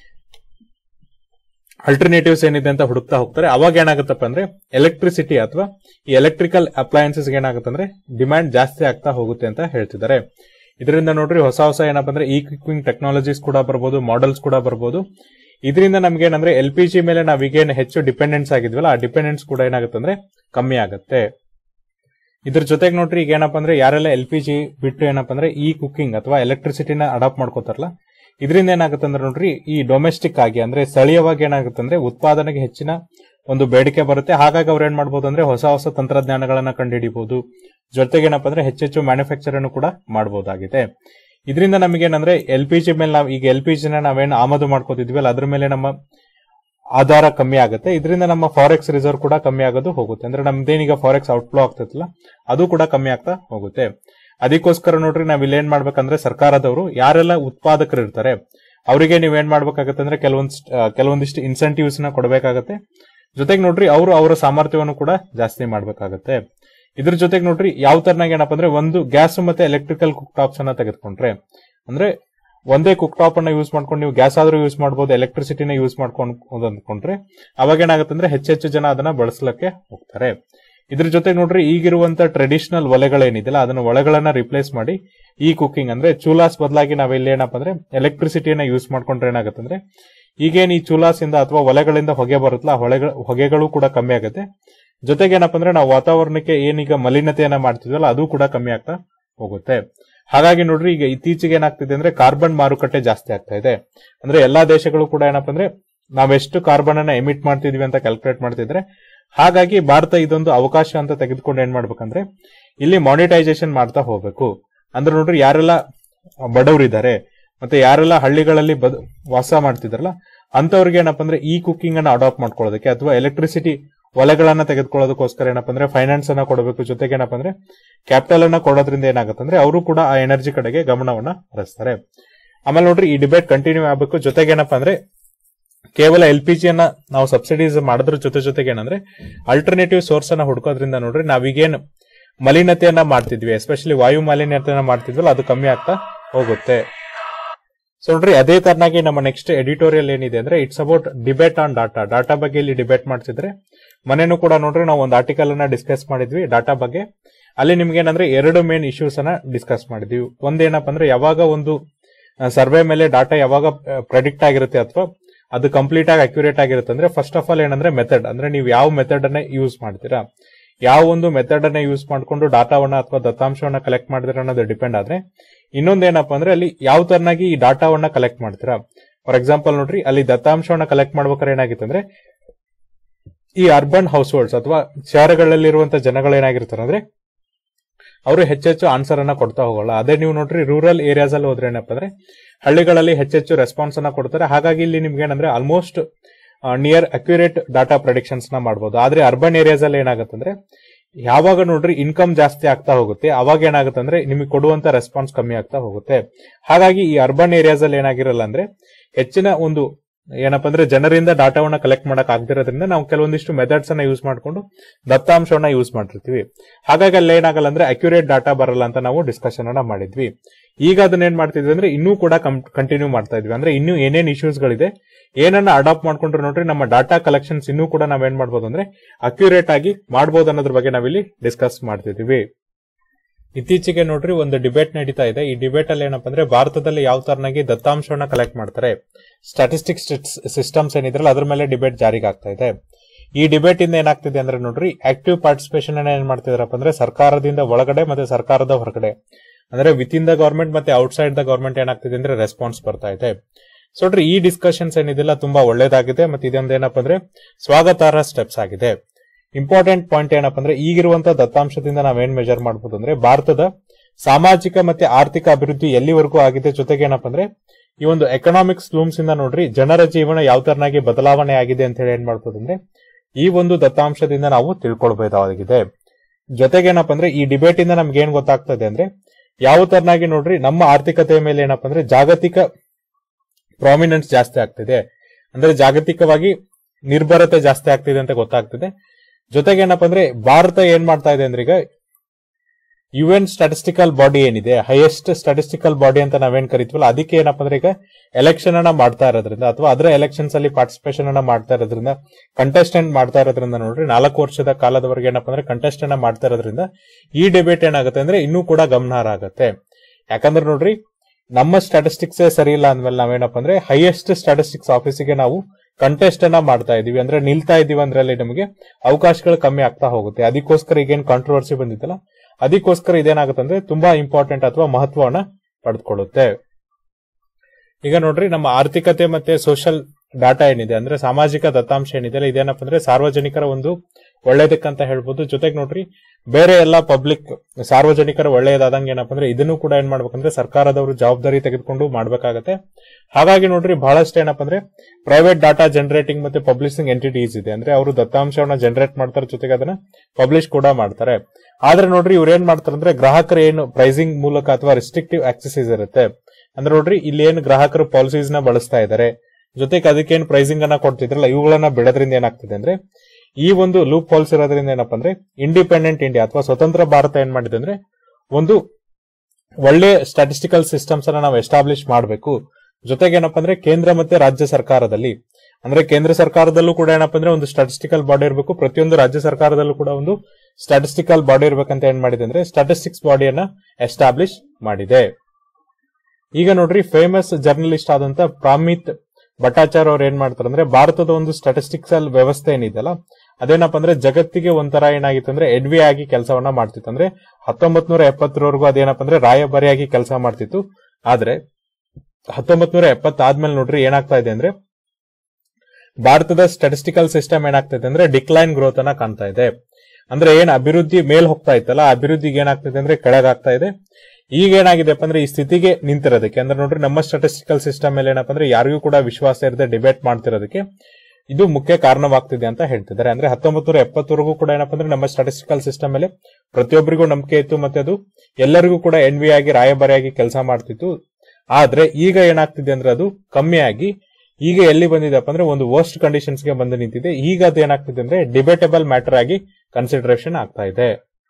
ಅಲ್ಟರ್ನೇಟಿವ್ಸ್ ಏನಿದೆ ಅಂತ ಹುಡುಕ್ತಾ ಹೋಗ್ತಾರೆ ಅವಾಗ ಏನಾಗುತ್ತಪ್ಪ ಅಂದ್ರೆ ಎಲೆಕ್ಟ್ರಿಸಿಟಿ ಅಥವಾ ಈ ಎಲೆಕ್ಟ್ರಿಕಲ್ ಅಪ್ಲಯನ್ಸಸ್ ಏನಾಗುತ್ತೆ ಅಂದ್ರೆ ಡಿಮ್ಯಾಂಡ್ ಜಾಸ್ತಿ ಆಗ್ತಾ ಹೋಗುತ್ತೆ ಅಂತ ಹೇಳ್ತಿದ್ದಾರೆ ಇದರಿಂದ ನೋಡ್ರಿ ಹೊಸ ಹೊಸ ಏನಪ್ಪ ಅಂದ್ರೆ ಈ ಕುಕಿಂಗ್ ಟೆಕ್ನಾಲಜೀಸ್ ಕೂಡ ಬರ್ಬೋದು ಮಾಡೆಲ್ಸ್ ಕೂಡ ಬರ್ಬೋದು ಇದರಿಂದ ನಮ್ಗೆ ಏನಂದ್ರೆ ಎಲ್ ಪಿ ಜಿ ಮೇಲೆ ನಾವ್ ಈಗೇನು ಹೆಚ್ಚು ಡಿಪೆಂಡೆನ್ಸ್ ಆಗಿದ್ವಲ್ಲ ಆ ಡಿಪೆಂಡೆನ್ಸ್ ಕೂಡ ಏನಾಗುತ್ತೆ ಅಂದ್ರೆ ಕಮ್ಮಿ ಆಗುತ್ತೆ ಇದ್ರ ಜೊತೆಗೆ ನೋಡ್ರಿ ಈಗ ಏನಪ್ಪ ಅಂದ್ರೆ ಯಾರೆಲ್ಲ ಎಲ್ ಪಿ ಜಿ ಬಿಟ್ಟು ಏನಪ್ಪ ಅಂದ್ರೆ ಈ ಕುಕಿಂಗ್ ಅಥವಾ ಎಲೆಕ್ಟ್ರಿಸಿಟಿನ ಅಡಾಪ್ಟ್ ಮಾಡ್ಕೋತಾರಲ್ಲ ಇದರಿಂದ ಏನಾಗುತ್ತೆ ಅಂದ್ರೆ ನೋಡ್ರಿ ಈ ಡೊಮೆಸ್ಟಿಕ್ ಆಗಿ ಅಂದ್ರೆ ಸ್ಥಳೀಯವಾಗಿ ಏನಾಗುತ್ತೆ ಅಂದ್ರೆ ಉತ್ಪಾದನೆಗೆ ಹೆಚ್ಚಿನ ಒಂದು ಬೇಡಿಕೆ ಬರುತ್ತೆ ಹಾಗಾಗಿ ಅವ್ರು ಏನ್ ಮಾಡ್ಬೋದು ಅಂದ್ರೆ ಹೊಸ ಹೊಸ ತಂತ್ರಜ್ಞಾನಗಳನ್ನ ಕಂಡುಹಿಡಿಬಹುದು ಜೊತೆಗೆ ಏನಪ್ಪ ಅಂದ್ರೆ ಹೆಚ್ಚೆಚ್ಚು ಮ್ಯಾನುಫ್ಯಾಕ್ಚರ್ ಅನ್ನು ಕೂಡ ಮಾಡಬಹುದಾಗಿದೆ ಇದರಿಂದ ನಮಗೇನಂದ್ರೆ ಎಲ್ ಪಿ ಜಿ ಮೇಲೆ ನಾವು ಈಗ ಎಲ್ ಪಿ ಜಿನ ನಾವೇನು ಆಮದು ಮಾಡ್ಕೋತಿದ್ವಿ ಅದ್ರ ಮೇಲೆ ನಮ್ಮ ಆಧಾರ ಕಮ್ಮಿ ಆಗುತ್ತೆ ಇದರಿಂದ ನಮ್ಮ ಫಾರೆಕ್ಸ್ ರಿಸರ್ವ್ ಕೂಡ ಕಮ್ಮಿ ಆಗೋದು ಹೋಗುತ್ತೆ ಅಂದ್ರೆ ನಮ್ದೇನೀಗ ಫಾರೆಕ್ಸ್ ಔಟ್ಫ್ಲೋ ಆಗ್ತೈತಲ್ಲ ಅದು ಕೂಡ ಕಮ್ಮಿ ಆಗ್ತಾ ಹೋಗುತ್ತೆ ಅದಕ್ಕೋಸ್ಕರ ನೋಡ್ರಿ ನಾವ್ ಇಲ್ಲಿ ಏನ್ ಮಾಡ್ಬೇಕಂದ್ರೆ ಸರ್ಕಾರದವರು ಯಾರೆಲ್ಲ ಉತ್ಪಾದಕರು ಇರ್ತಾರೆ ಅವರಿಗೆ ನೀವೇನ್ ಮಾಡ್ಬೇಕಾಗತ್ತೆ ಅಂದ್ರೆ ಕೆಲವೊಂದ್ ಕೆಲವೊಂದಿಷ್ಟು ಇನ್ಸೆಂಟಿವ್ಸ್ ನ ಕೊಡಬೇಕಾಗತ್ತೆ ಜೊತೆಗೆ ನೋಡ್ರಿ ಅವರು ಅವರ ಸಾಮರ್ಥ್ಯವನ್ನು ಕೂಡ ಜಾಸ್ತಿ ಮಾಡ್ಬೇಕಾಗತ್ತೆ ಇದ್ರ ಜೊತೆಗೆ ನೋಡ್ರಿ ಯಾವ ತರನಾಗ ಏನಪ್ಪ ಅಂದ್ರೆ ಒಂದು ಗ್ಯಾಸ್ ಮತ್ತೆ ಎಲೆಕ್ಟ್ರಿಕಲ್ ಕುಕ್ ಟಾಪ್ಸ್ ಅನ್ನ ತೆಗೆದುಕೊಂಡ್ರೆ ಅಂದ್ರೆ ಒಂದೇ ಕುಕ್ ಟಾಪ್ ಅನ್ನ ಯೂಸ್ ಮಾಡ್ಕೊಂಡು ನೀವು ಗ್ಯಾಸ್ ಆದ್ರೂ ಯೂಸ್ ಮಾಡಬಹುದು ಎಲೆಕ್ಟ್ರಿಸಿಟಿನ ಯೂಸ್ ಮಾಡ್ಕೊಂಡು ಅಂದ್ಕೊಂಡ್ರೆ ಅವಾಗ ಏನಾಗುತ್ತೆ ಅಂದ್ರೆ ಹೆಚ್ಚೆಚ್ಚು ಜನ ಅದನ್ನ ಬಳಸಲಿಕ್ಕೆ ಹೋಗ್ತಾರೆ ಇದ್ರ ಜೊತೆ ನೋಡ್ರಿ ಈಗಿರುವಂತ ಟ್ರೆಡಿಷನಲ್ ಒಲೆಗಳೇನಿದೆಯಲ್ಲ ಅದನ್ನ ಒಲೆಗಳನ್ನ ರಿಪ್ಲೇಸ್ ಮಾಡಿ ಈ ಕುಕಿಂಗ್ ಅಂದ್ರೆ ಚೂಲಾಸ್ ಬದಲಾಗಿ ನಾವೆಲ್ಲಿ ಏನಪ್ಪ ಅಂದ್ರೆ ಎಲೆಕ್ಟ್ರಿಸಿಟಿಯನ್ನ ಯೂಸ್ ಮಾಡ್ಕೊಂಡ್ರೆ ಏನಾಗುತ್ತೆ ಅಂದ್ರೆ ಈಗೇನ್ ಈ ಚೂಲಾಸ್ ಇಂದ ಅಥವಾ ಒಲೆಗಳಿಂದ ಹೊಗೆ ಬರುತ್ತಲ್ಲ ಆ ಹೊಳೆಗಳ ಹೊಗೆಗಳು ಕೂಡ ಕಮ್ಮಿ ಆಗುತ್ತೆ ಜೊತೆಗೆ ಏನಪ್ಪ ಅಂದ್ರೆ ನಾವು ವಾತಾವರಣಕ್ಕೆ ಏನೀಗ ಮಲಿನತೆಯನ್ನ ಮಾಡ್ತಿದ್ವಲ್ಲ ಅದು ಕೂಡ ಕಮ್ಮಿ ಆಗ್ತಾ ಹೋಗುತ್ತೆ ಹಾಗಾಗಿ ನೋಡ್ರಿ ಈಗ ಇತ್ತೀಚೆಗೆ ಏನಾಗ್ತಿದೆ ಅಂದ್ರೆ ಕಾರ್ಬನ್ ಮಾರುಕಟ್ಟೆ ಜಾಸ್ತಿ ಆಗ್ತಾ ಇದೆ ಅಂದ್ರೆ ಎಲ್ಲಾ ದೇಶಗಳು ಕೂಡ ಏನಪ್ಪ ಅಂದ್ರೆ ನಾವೆಷ್ಟು ಕಾರ್ಬನ್ ಅನ್ನ ಎಮಿಟ್ ಮಾಡ್ತಿದ್ವಿ ಅಂತ ಕ್ಯಾಲ್ಕುಲೇಟ್ ಮಾಡ್ತಿದ್ರೆ ಹಾಗಾಗಿ ಭಾರತ ಇದೊಂದು ಅವಕಾಶ ಅಂತ ತೆಗೆದುಕೊಂಡು ಏನ್ ಮಾಡ್ಬೇಕಂದ್ರೆ ಇಲ್ಲಿ ಮಾನಿಟೈಸೇಷನ್ ಮಾಡ್ತಾ ಹೋಗ್ಬೇಕು ಅಂದ್ರೆ ನೋಡ್ರಿ ಯಾರೆಲ್ಲ ಬಡವರಿದ್ದಾರೆ ಮತ್ತೆ ಯಾರೆಲ್ಲ ಹಳ್ಳಿಗಳಲ್ಲಿ ಬದ್ ವಾಸ ಮಾಡ್ತಿದಾರಲ್ಲ ಅಂತವ್ರಿಗೆ ಏನಪ್ಪ ಅಂದ್ರೆ ಈ ಕುಕಿಂಗ್ ಅನ್ನ ಅಡಾಪ್ಟ್ ಮಾಡ್ಕೊಳ್ಳೋದಕ್ಕೆ ಅಥವಾ ಎಲೆಕ್ಟ್ರಿಸಿಟಿ ಒಲೆಗಳನ್ನ ತೆಗೆದುಕೊಳ್ಳೋದಕ್ಕೋಸ್ಕರ ಏನಪ್ಪ ಅಂದ್ರೆ ಫೈನಾನ್ಸ್ ಅನ್ನ ಕೊಡಬೇಕು ಜೊತೆಗೆ ಏನಪ್ಪ ಅಂದ್ರೆ ಕ್ಯಾಪಿಟಲ್ ಅನ್ನ ಕೊಡೋದ್ರಿಂದ ಏನಾಗುತ್ತೆ ಅಂದ್ರೆ ಅವರು ಕೂಡ ಆ ಎನರ್ಜಿ ಕಡೆಗೆ ಗಮನವನ್ನ ಹರಿಸ್ತಾರೆ ಆಮೇಲೆ ನೋಡ್ರಿ ಈ ಡಿಬೇಟ್ ಕಂಟಿನ್ಯೂ ಆಗಬೇಕು ಜೊತೆಗೆ ಏನಪ್ಪ ಅಂದ್ರೆ ಕೇವಲ ಎಲ್ ಪಿ ಜಿಯನ್ನ ನಾವು ಸಬ್ಸಿಡೀಸ್ ಮಾಡೋದ್ರ ಜೊತೆ ಜೊತೆಗೆ ಏನಂದ್ರೆ ಅಲ್ಟರ್ನೇಟಿವ್ ಸೋರ್ಸ್ ಅನ್ನ ಹುಡ್ಕೋದ್ರಿಂದ ನೋಡ್ರಿ ನಾವೀಗೇನ್ ಮಲಿನತೆಯನ್ನ ಮಾಡ್ತಿದ್ವಿ ಎಸ್ಪೆಷಲಿ ವಾಯು ಮಾಲಿನ್ಯತೆಯನ್ನ ಮಾಡ್ತಿದ್ವಲ್ಲ ಅದು ಕಮ್ಮಿ ಆಗ್ತಾ ಹೋಗುತ್ತೆ ಸೊ ನೋಡ್ರಿ ಅದೇ ತರನಾಗಿ ನಮ್ಮ ನೆಕ್ಸ್ಟ್ ಎಡಿಟೋರಿಯಲ್ ಏನಿದೆ ಅಂದ್ರೆ it's about debate on data data ಬಗ್ಗೆ ಇಲ್ಲಿ ಡಿಬೇಟ್ ಮಾಡ್ತಿದ್ರೆ ಮನೇನು ಕೂಡ ನೋಡ್ರಿ ನಾವು ಒಂದು ಆರ್ಟಿಕಲ್ ಅನ್ನ ಡಿಸ್ಕಸ್ ಮಾಡಿದ್ವಿ ಡಾಟಾ ಬಗ್ಗೆ ಅಲ್ಲಿ ನಿಮ್ಗೆ ಏನಂದ್ರೆ ಎರಡು ಮೇನ್ ಇಶ್ಯೂಸ್ ಅನ್ನ ಡಿಸ್ಕಸ್ ಮಾಡಿದ್ವಿ ಒಂದೇನಪ್ಪ ಅಂದ್ರೆ ಯಾವಾಗ ಒಂದು ಸರ್ವೆ ಮೇಲೆ ಡಾಟಾ ಯಾವಾಗ ಪ್ರೆಡಿಕ್ಟ್ ಆಗಿರುತ್ತೆ ಅಥವಾ ಅದು ಕಂಪ್ಲೀಟ್ ಆಗಿ ಅಕ್ಯುರೇಟ್ ಆಗಿರುತ್ತೆ ಅಂದ್ರೆ ಫಸ್ಟ್ ಆಫ್ ಆಲ್ ಏನಂದ್ರೆ ಮೆಥಡ್ ಅಂದ್ರೆ ನೀವು ಯಾವ ಮೆಥಡ್ ಅನ್ನ ಯೂಸ್ ಮಾಡ್ತೀರಾ ಯಾವ ಒಂದು ಮೆಥಡ್ ಅನ್ನ ಯೂಸ್ ಮಾಡ್ಕೊಂಡು ಡಾಟಾವನ್ನ ಅಥವಾ ದತ್ತಾಂಶವನ್ನ ಕಲೆಕ್ಟ್ ಮಾಡಿದ್ರೆ ಅನ್ನೋದು ಡಿಪೆಂಡ್ ಆದ್ರೆ ಇನ್ನೊಂದೇನಪ್ಪ ಅಂದ್ರೆ ಅಲ್ಲಿ ಯಾವ ತರನಾಗಿ ಈ ಡಾಟಾವನ್ನ ಕಲೆಕ್ಟ್ ಮಾಡ್ತೀರಾ ಫಾರ್ ಎಕ್ಸಾಂಪಲ್ ನೋಡ್ರಿ ಅಲ್ಲಿ ದತ್ತಾಂಶವನ್ನ ಕಲೆಕ್ಟ್ ಮಾಡ್ಬೇಕಾದ್ರೆ ಏನಾಗಿತ್ತು ಅಂದ್ರೆ ಈ ಅರ್ಬನ್ ಹೌಸ್ ಹೋಲ್ಡ್ಸ್ ಅಥವಾ ಶಹರಗಳಲ್ಲಿರುವಂತ ಜನಗಳು ಏನಾಗಿರ್ತಾರೆ ಅಂದ್ರೆ ಅವರು ಹೆಚ್ಚೆಚ್ಚು ಆನ್ಸರ್ ಅನ್ನ ಕೊಡ್ತಾ ಹೋಗಲ್ಲ ಅದೇ ನೀವು ನೋಡ್ರಿ ರೂರಲ್ ಏರಿಯಾಸ್ ಅಲ್ಲಿ ಹೋದ್ರೆ ಏನಪ್ಪ ಅಂದ್ರೆ ಹಳ್ಳಿಗಳಲ್ಲಿ ಹೆಚ್ಚೆಚ್ಚು ರೆಸ್ಪಾನ್ಸ್ ಅನ್ನ ಕೊಡ್ತಾರೆ ಹಾಗಾಗಿ ಇಲ್ಲಿ ನಿಮ್ಗೆ ಏನಂದ್ರೆ almost near accurate data predictions ನ ಮಾಡಬಹುದು ಆದ್ರೆ ಅರ್ಬನ್ ಏರಿಯಾಸ್ ಅಲ್ಲಿ ಏನಾಗುತ್ತೆ ಅಂದ್ರೆ ಯಾವಾಗ ನೋಡ್ರಿ ಇನ್ಕಮ್ ಜಾಸ್ತಿ ಆಗ್ತಾ ಹೋಗುತ್ತೆ ಅವಾಗ ಏನಾಗುತ್ತೆ ಅಂದ್ರೆ ನಿಮಗೆ ಕೊಡುವಂತ ರೆಸ್ಪಾನ್ಸ್ ಕಮ್ಮಿ ಆಗ್ತಾ ಹೋಗುತ್ತೆ ಹಾಗಾಗಿ ಈ ಅರ್ಬನ್ ಏರಿಯಾಸ್ ಅಲ್ಲಿ ಏನಾಗಿರಲ್ಲ ಅಂದ್ರೆ ಹೆಚ್ಚಿನ ಒಂದು ಏನಪ್ಪಾ ಅಂದ್ರೆ ಜನರಿಂದ ಡಾಟಾವನ್ನ ಕಲೆಕ್ಟ್ ಮಾಡಕ್ ಆಗದಿರೋದ್ರಿಂದ ನಾವು ಕೆಲವೊಂದಿಷ್ಟು ಮೆಥಡ್ಸ್ ಅನ್ನ ಯೂಸ್ ಮಾಡ್ಕೊಂಡು ದತ್ತಾಂಶವನ್ನ ಯೂಸ್ ಮಾಡಿರ್ತೀವಿ ಹಾಗಾಗಿ ಅಲ್ಲಿ ಏನಾಗಲ್ಲ ಅಂದ್ರೆ ಅಕ್ಯುರೇಟ್ ಡಾಟಾ ಬರಲ್ಲ ಅಂತ ನಾವು ಡಿಸ್ಕಷನ್ ಅನ್ನ ಮಾಡಿದ್ವಿ ಈಗ ಅದನ್ನ ಏನ್ ಮಾಡ್ತಿದ್ವಿ ಅಂದ್ರೆ ಇನ್ನೂ ಕೂಡ ಕಂಟಿನ್ಯೂ ಮಾಡ್ತಾ ಇದ್ವಿ ಅಂದ್ರೆ ಇನ್ನೂ ಏನೇನ್ ಇಶ್ಯೂಸ್ ಗಳಿದೆ ಏನನ್ನ ಅಡಾಪ್ಟ್ ಮಾಡ್ಕೊಂಡ್ರೆ ನೋಡ್ರಿ ನಮ್ಮ ಡಾಟಾ ಕಲೆಕ್ಷನ್ಸ್ ಇನ್ನೂ ಕೂಡ ನಾವೇನ್ ಮಾಡ್ಬೋದು ಅಂದ್ರೆ ಅಕ್ಯುರೇಟ್ ಆಗಿ ಮಾಡ್ಬೋದು ಅನ್ನೋದ್ರ ಬಗ್ಗೆ ನಾವಿಲ್ಲಿ ಡಿಸ್ಕಸ್ ಮಾಡ್ತಿದೀವಿ ಇತ್ತೀಚೆಗೆ ನೋಡ್ರಿ ಒಂದು ಡಿಬೇಟ್ ನಡೀತಾ ಇದೆ ಈ ಡಿಬೇಟ್ ಅಲ್ಲಿ ಏನಪ್ಪಾ ಅಂದ್ರೆ ಭಾರತದಲ್ಲಿ ಯಾವ ತರನಾಗಿ ದತ್ತಾಂಶವನ್ನ ಕಲೆಕ್ಟ್ ಮಾಡ್ತಾರೆ ಸ್ಟಾಟಿಸ್ಟಿಕ್ಸ್ ಸಿಸ್ಟಮ್ಸ್ ಏನಿದ್ರಲ್ಲ ಅದ್ರ ಮೇಲೆ ಡಿಬೇಟ್ ಜಾರಿಗೆ ಆಗ್ತಾ ಇದೆ ಈ ಡಿಬೇಟ್ ಇಂದ ಏನಾಗ್ತಿದೆ ಅಂದ್ರೆ ನೋಡ್ರಿ ಆಕ್ಟಿವ್ ಪಾರ್ಟಿಸಿಪೇಷನ್ ಅನ್ನ ಏನ್ ಮಾಡ್ತಿದಾರಪ್ಪ ಅಂದ್ರೆ ಸರ್ಕಾರದಿಂದ ಒಳಗಡೆ ಮತ್ತೆ ಸರ್ಕಾರದ ಹೊರಗಡೆ ಅಂದ್ರೆ ವಿತ್ ಇನ್ ದ ಗವರ್ಮೆಂಟ್ ಮತ್ತೆ ಔಟ್ಸೈಡ್ ದ ಗವರ್ಮೆಂಟ್ ಏನಾಗ್ತಿದೆ ಅಂದ್ರೆ ರೆಸ್ಪಾನ್ಸ್ ಬರ್ತಾ ಇದೆ ಸೊ ನೋಡ್ರಿ ಈ ಡಿಸ್ಕಷನ್ಸ್ ಏನಿದೆಲ್ಲ ತುಂಬಾ ಒಳ್ಳೇದಾಗಿದೆ ಮತ್ತೆ ಇದೊಂದು ಏನಪ್ಪಾ ಅಂದ್ರೆ ಸ್ವಾಗತಾರ್ಹ ಸ್ಟೆಪ್ಸ್ ಆಗಿದೆ ಇಂಪಾರ್ಟೆಂಟ್ ಪಾಯಿಂಟ್ ಏನಪ್ಪಾ ಅಂದ್ರೆ ಈಗಿರುವಂತಹ ದತ್ತಾಂಶದಿಂದ ನಾವೇನ್ ಮೆಜರ್ ಮಾಡಬಹುದು ಅಂದ್ರೆ ಭಾರತದ ಸಾಮಾಜಿಕ ಮತ್ತೆ ಆರ್ಥಿಕ ಅಭಿವೃದ್ಧಿ ಎಲ್ಲಿವರೆಗೂ ಆಗಿದೆ ಜೊತೆಗೆ ಏನಪ್ಪಾ ಅಂದ್ರೆ ಈ ಒಂದು ಎಕನಾಮಿಕ್ಸ್ ಲೂಮ್ಸ್ ಇಂದ ನೋಡ್ರಿ ಜನರ ಜೀವನ ಯಾವ ತರನಾಗಿ ಬದಲಾವಣೆ ಆಗಿದೆ ಅಂತ ಹೇಳಿ ಏನ್ ಮಾಡ್ಬೋದು ಅಂದ್ರೆ ಈ ಒಂದು ದತ್ತಾಂಶದಿಂದ ನಾವು ತಿಳ್ಕೊಳ್ಬಹುದಾಗಿದೆ ಜೊತೆಗೆ ಏನಪ್ಪಾ ಅಂದ್ರೆ ಈ ಡಿಬೇಟ್ ಇಂದ ನಮ್ಗೆ ಏನ್ ಗೊತ್ತಾಗ್ತದೆ ಅಂದ್ರೆ ಯಾವ ತರನಾಗಿ ನೋಡ್ರಿ ನಮ್ಮ ಆರ್ಥಿಕತೆಯ ಮೇಲೆ ಏನಪ್ಪಾ ಅಂದ್ರೆ ಜಾಗತಿಕ ಪ್ರಾಮಿನೆನ್ಸ್ ಜಾಸ್ತಿ ಆಗ್ತಿದೆ ಅಂದ್ರೆ ಜಾಗತಿಕವಾಗಿ ನಿರ್ಭರತೆ ಜಾಸ್ತಿ ಆಗ್ತಿದೆ ಅಂತ ಗೊತ್ತಾಗ್ತಿದೆ ಜೊತೆಗೆ ಏನಪ್ಪಾ ಅಂದ್ರೆ ಭಾರತ ಏನ್ ಮಾಡ್ತಾ ಇದೆ ಅಂದ್ರೆ ಈಗ ಯು ಎನ್ ಸ್ಟಾಟಿಸ್ಟಿಕಲ್ ಬಾಡಿ ಏನಿದೆ ಹೈಯೆಸ್ಟ್ ಸ್ಟಾಟಿಸ್ಟಿಕಲ್ ಬಾಡಿ ಅಂತ ನಾವೇನ್ ಕರಿತೀವಲ್ಲ ಅದಕ್ಕೆ ಏನಪ್ಪಾ ಅಂದ್ರೆ ಈಗ ಎಲೆಕ್ಷನ್ ಅನ್ನ ಮಾಡ್ತಾ ಇರೋದ್ರಿಂದ ಅಥವಾ ಅದರ ಎಲೆಕ್ಷನ್ಸ್ ಅಲ್ಲಿ ಪಾರ್ಟಿಸಿಪೇಷನ್ ಅನ್ನ ಮಾಡ್ತಾ ಇರೋದ್ರಿಂದ ಕಂಟೆಸ್ಟೆಂಟ್ ಮಾಡ್ತಾ ಇರೋದ್ರಿಂದ ನೋಡ್ರಿ ನಾಲ್ಕು ವರ್ಷದ ಕಾಲದವರೆಗೆ ಏನಪ್ಪಾ ಅಂದ್ರೆ ಕಂಟೆಸ್ಟ್ ಅನ್ನ ಮಾಡ್ತಾ ಇರೋದ್ರಿಂದ ಈ ಡಿಬೇಟ್ ಏನಾಗುತ್ತೆ ಅಂದ್ರೆ ಇನ್ನೂ ಕೂಡ ಗಮನಾರ್ಹ ಆಗುತ್ತೆ ಯಾಕಂದ್ರೆ ನೋಡ್ರಿ ನಮ್ಮ ಸ್ಟಾಟಿಸ್ಟಿಕ್ಸ್ ಸರಿ ಇಲ್ಲ ಅಂದ್ಮೇಲೆ ನಾವೇನಪ್ಪ ಅಂದ್ರೆ ಹೈಯೆಸ್ಟ್ ಸ್ಟಾಟಿಸ್ಟಿಕ್ಸ್ ಆಫೀಸಿಗೆ ನಾವು ಕಂಟೆಸ್ಟ್ ಅನ್ನ ಮಾಡ್ತಾ ಇದೀವಿ ಅಂದ್ರೆ ನಿಲ್ತಾ ಇದೀವಿ ಅಂದ್ರೆ ಅಲ್ಲಿ ನಮಗೆ ಅವಕಾಶಗಳು ಕಮ್ಮಿ ಆಗ್ತಾ ಹೋಗುತ್ತೆ ಅದಕ್ಕೋಸ್ಕರ ಈಗೇನ್ ಕಾಂಟ್ರವರ್ಸಿ ಬಂದಿತ್ತಲ್ಲ ಅದಕ್ಕೋಸ್ಕರ ಇದೇನಾಗುತ್ತೆ ಅಂದ್ರೆ ತುಂಬಾ ಇಂಪಾರ್ಟೆಂಟ್ ಅಥವಾ ಮಹತ್ವವನ್ನ ಪಡೆದುಕೊಳ್ಳುತ್ತೆ ಈಗ ನೋಡ್ರಿ ನಮ್ಮ ಆರ್ಥಿಕತೆ ಮತ್ತೆ ಸೋಷಿಯಲ್ ಡಾಟಾ ಏನಿದೆ ಅಂದ್ರೆ ಸಾಮಾಜಿಕ ದತ್ತಾಂಶ ಏನಿದೆ ಇದೇನಪ್ಪ ಅಂದ್ರೆ ಸಾರ್ವಜನಿಕರ ಒಂದು ಒಳ್ಳೇದಕ್ಕಂತ ಹೇಳ್ಬೋದು ಜೊತೆಗೆ ನೋಡ್ರಿ ಬೇರೆ ಎಲ್ಲ ಪಬ್ಲಿಕ್ ಸಾರ್ವಜನಿಕರ ಒಳ್ಳೆಯದಾದಂಗೆ ಏನಪ್ಪ ಅಂದ್ರೆ ಇದನ್ನು ಕೂಡ ಏನ್ ಮಾಡ್ಬೇಕಂದ್ರೆ ಸರ್ಕಾರದವರು ಜವಾಬ್ದಾರಿ ತೆಗೆದುಕೊಂಡು ಮಾಡ್ಬೇಕಾಗತ್ತೆ ಹಾಗಾಗಿ ನೋಡ್ರಿ ಬಹಳಷ್ಟು ಏನಪ್ಪ ಅಂದ್ರೆ ಪ್ರೈವೇಟ್ ಡಾಟಾ ಜನರೇಟಿಂಗ್ ಮತ್ತೆ ಪಬ್ಲಿಷಿಂಗ್ ಎಂಟಿಟೀಸ್ ಇದೆ ಅಂದ್ರೆ ಅವರು ದತ್ತಾಂಶವನ್ನ ಜನರೇಟ್ ಮಾಡ್ತಾರೆ ಜೊತೆಗೆ ಅದನ್ನ ಪಬ್ಲಿಷ್ ಕೂಡ ಮಾಡ್ತಾರೆ ಆದ್ರೆ ನೋಡ್ರಿ ಇವ್ರು ಏನ್ ಮಾಡ್ತಾರೆ ಅಂದ್ರೆ ಗ್ರಾಹಕರು ಏನು ಪ್ರೈಸಿಂಗ್ ಮೂಲಕ ಅಥವಾ ರಿಸ್ಟ್ರಿಕ್ಟಿವ್ ಆಕ್ಸೆಸಸ್ ಇರುತ್ತೆ ಅಂದ್ರೆ ನೋಡ್ರಿ ಇಲ್ಲಿ ಏನು ಗ್ರಾಹಕರು ಪಾಲಿಸೀಸ್ ನ ಬಳಸ್ತಾ ಇದ್ದಾರೆ ಜೊತೆಗೆ ಅದಕ್ಕೇನು ಪ್ರೈಸಿಂಗ್ ಅನ್ನ ಕೊಡ್ತಿದ್ರಲ್ಲ ಇವುಗಳನ್ನ ಬಿಡೋದ್ರಿಂದ ಏನಾಗ್ತದೆ ಅಂದ್ರೆ ಈ ಒಂದು ಲೂಪ್ ಹೋಲ್ಸ್ ಇರೋದ್ರಿಂದ ಏನಪ್ಪಾ ಅಂದ್ರೆ ಇಂಡಿಪೆಂಡೆಂಟ್ ಇಂಡಿಯಾ ಅಥವಾ ಸ್ವತಂತ್ರ ಭಾರತ ಏನ್ ಮಾಡಿದೆ ಅಂದ್ರೆ ಒಂದು ಒಳ್ಳೆ ಸ್ಟಾಟಿಸ್ಟಿಕಲ್ ಸಿಸ್ಟಮ್ಸ್ ಅನ್ನ ನಾವು ಎಸ್ಟಾಬ್ಲಿಷ್ ಮಾಡಬೇಕು ಜೊತೆಗೆ ಏನಪ್ಪಾ ಅಂದ್ರೆ ಕೇಂದ್ರ ಮತ್ತೆ ರಾಜ್ಯ ಸರ್ಕಾರದಲ್ಲಿ ಅಂದ್ರೆ ಕೇಂದ್ರ ಸರ್ಕಾರದಲ್ಲೂ ಕೂಡ ಏನಪ್ಪಾ ಅಂದ್ರೆ ಒಂದು ಸ್ಟಾಟಿಸ್ಟಿಕಲ್ ಬಾಡಿ ಇರಬೇಕು ಪ್ರತಿಯೊಂದು ರಾಜ್ಯ ಸರ್ಕಾರದಲ್ಲೂ ಕೂಡ ಒಂದು ಸ್ಟಾಟಿಸ್ಟಿಕಲ್ ಬಾಡಿ ಇರ್ಬೇಕಂತ ಏನ್ ಮಾಡಿದೆ ಅಂದ್ರೆ ಸ್ಟಾಟಿಸ್ಟಿಕ್ಸ್ ಬಾಡಿಯನ್ನ ಎಸ್ಟಾಬ್ಲಿಷ್ ಮಾಡಿದೆ ಈಗ ನೋಡ್ರಿ ಫೇಮಸ್ ಜರ್ನಲಿಸ್ಟ್ ಆದಂತ ಪ್ರಾಮಿತ್ ಭಟ್ಟಾಚಾರ್ಯ ಅವ್ರು ಏನ್ ಮಾಡ್ತಾರೆ ಅಂದ್ರೆ ಭಾರತದ ಒಂದು ಸ್ಟಾಟಿಸ್ಟಿಕ್ಸಲ್ ವ್ಯವಸ್ಥೆ ಏನಿದೆಯಲ್ಲ ಅದೇನಪ್ಪ ಅಂದ್ರೆ ಜಗತ್ತಿಗೆ ಒಂಥರ ಏನಾಗಿತ್ತು ಅಂದ್ರೆ ಎಡ್ವಿ ಆಗಿ ಕೆಲಸವನ್ನ ಮಾಡ್ತಿತ್ತು ಅಂದ್ರೆ ಹತ್ತೊಂಬತ್ ನೂರ ಎಪ್ಪತ್ತರವರೆಗೂ ಅದೇನಪ್ಪ ಅಂದ್ರೆ ರಾಯಭಾರಿಯಾಗಿ ಕೆಲಸ ಮಾಡ್ತಿತ್ತು ಆದ್ರೆ ಹತ್ತೊಂಬತ್ ನೂರ ಎಪ್ಪತ್ತಾದ್ಮೇಲೆ ನೋಡ್ರಿ ಏನಾಗ್ತಾ ಇದೆ ಅಂದ್ರೆ ಭಾರತದ ಸ್ಟಾಟಿಸ್ಟಿಕಲ್ ಸಿಸ್ಟಮ್ ಏನಾಗ್ತದೆ ಅಂದ್ರೆ ಡಿಕ್ಲೈನ್ ಗ್ರೋತ್ ಅನ್ನ ಕಾಣ್ತಾ ಇದೆ ಅಂದ್ರೆ ಏನ್ ಅಭಿವೃದ್ಧಿ ಮೇಲ್ ಹೋಗ್ತಾ ಇತ್ತಲ್ಲ ಆ ಅಭಿವೃದ್ಧಿಗೆ ಏನಾಗ್ತದೆ ಅಂದ್ರೆ ಕೆಳಗಾಗ್ತಾ ಇದೆ ಈಗ ಏನಾಗಿದೆಪ್ಪ ಅಂದ್ರೆ ಈ ಸ್ಥಿತಿಗೆ ನಿಂತಿರೋದಕ್ಕೆ ಅಂದ್ರೆ ನೋಡ್ರಿ ನಮ್ಮ ಸ್ಟಾಟಿಸ್ಟಿಕಲ್ ಸಿಸ್ಟಮ್ ಮೇಲೆ ಏನಪ್ಪ ಅಂದ್ರೆ ಯಾರಿಗೂ ಕೂಡ ವಿಶ್ವಾಸ ಇರದೆ ಡಿಬೇಟ್ ಮಾಡ್ತಿರೋದಕ್ಕೆ ಇದು ಮುಖ್ಯ ಕಾರಣವಾಗ್ತಿದೆ ಅಂತ ಹೇಳ್ತಿದ್ದಾರೆ ಅಂದ್ರೆ ಹತ್ತೊಂಬತ್ ನೂರ ಎಪ್ಪತ್ತವರೆಗೂ ಕೂಡ ಏನಪ್ಪ ಅಂದ್ರೆ ನಮ್ಮ ಸ್ಟಾಟಿಸ್ಟಿಕಲ್ ಸಿಸ್ಟಮ್ ಮೇಲೆ ಪ್ರತಿಯೊಬ್ಬರಿಗೂ ನಂಬಿಕೆ ಇತ್ತು ಮತ್ತೆ ಅದು ಎಲ್ಲರಿಗೂ ಕೂಡ ಎನ್ ವಿ ಆಗಿ ರಾಯಭಾರಿಯಾಗಿ ಕೆಲಸ ಮಾಡ್ತಿತ್ತು ಆದ್ರೆ ಈಗ ಏನಾಗ್ತಿದೆ ಅಂದ್ರೆ ಅದು ಕಮ್ಮಿ ಆಗಿ ಈಗ ಎಲ್ಲಿ ಬಂದಿದೆಪ್ಪ ಅಂದ್ರೆ ಒಂದು ವರ್ಸ್ಟ್ ಕಂಡೀಷನ್ಸ್ ಗೆ ಬಂದು ನಿಂತಿದೆ ಈಗ ಅದು ಏನಾಗ್ತಿದೆ ಅಂದ್ರೆ ಡಿಬೇಟಬಲ್ ಮ್ಯಾಟರ್ ಆಗಿ ಕನ್ಸಿಡರೇಷನ್ ಆಗ್ತಾ ಇದೆ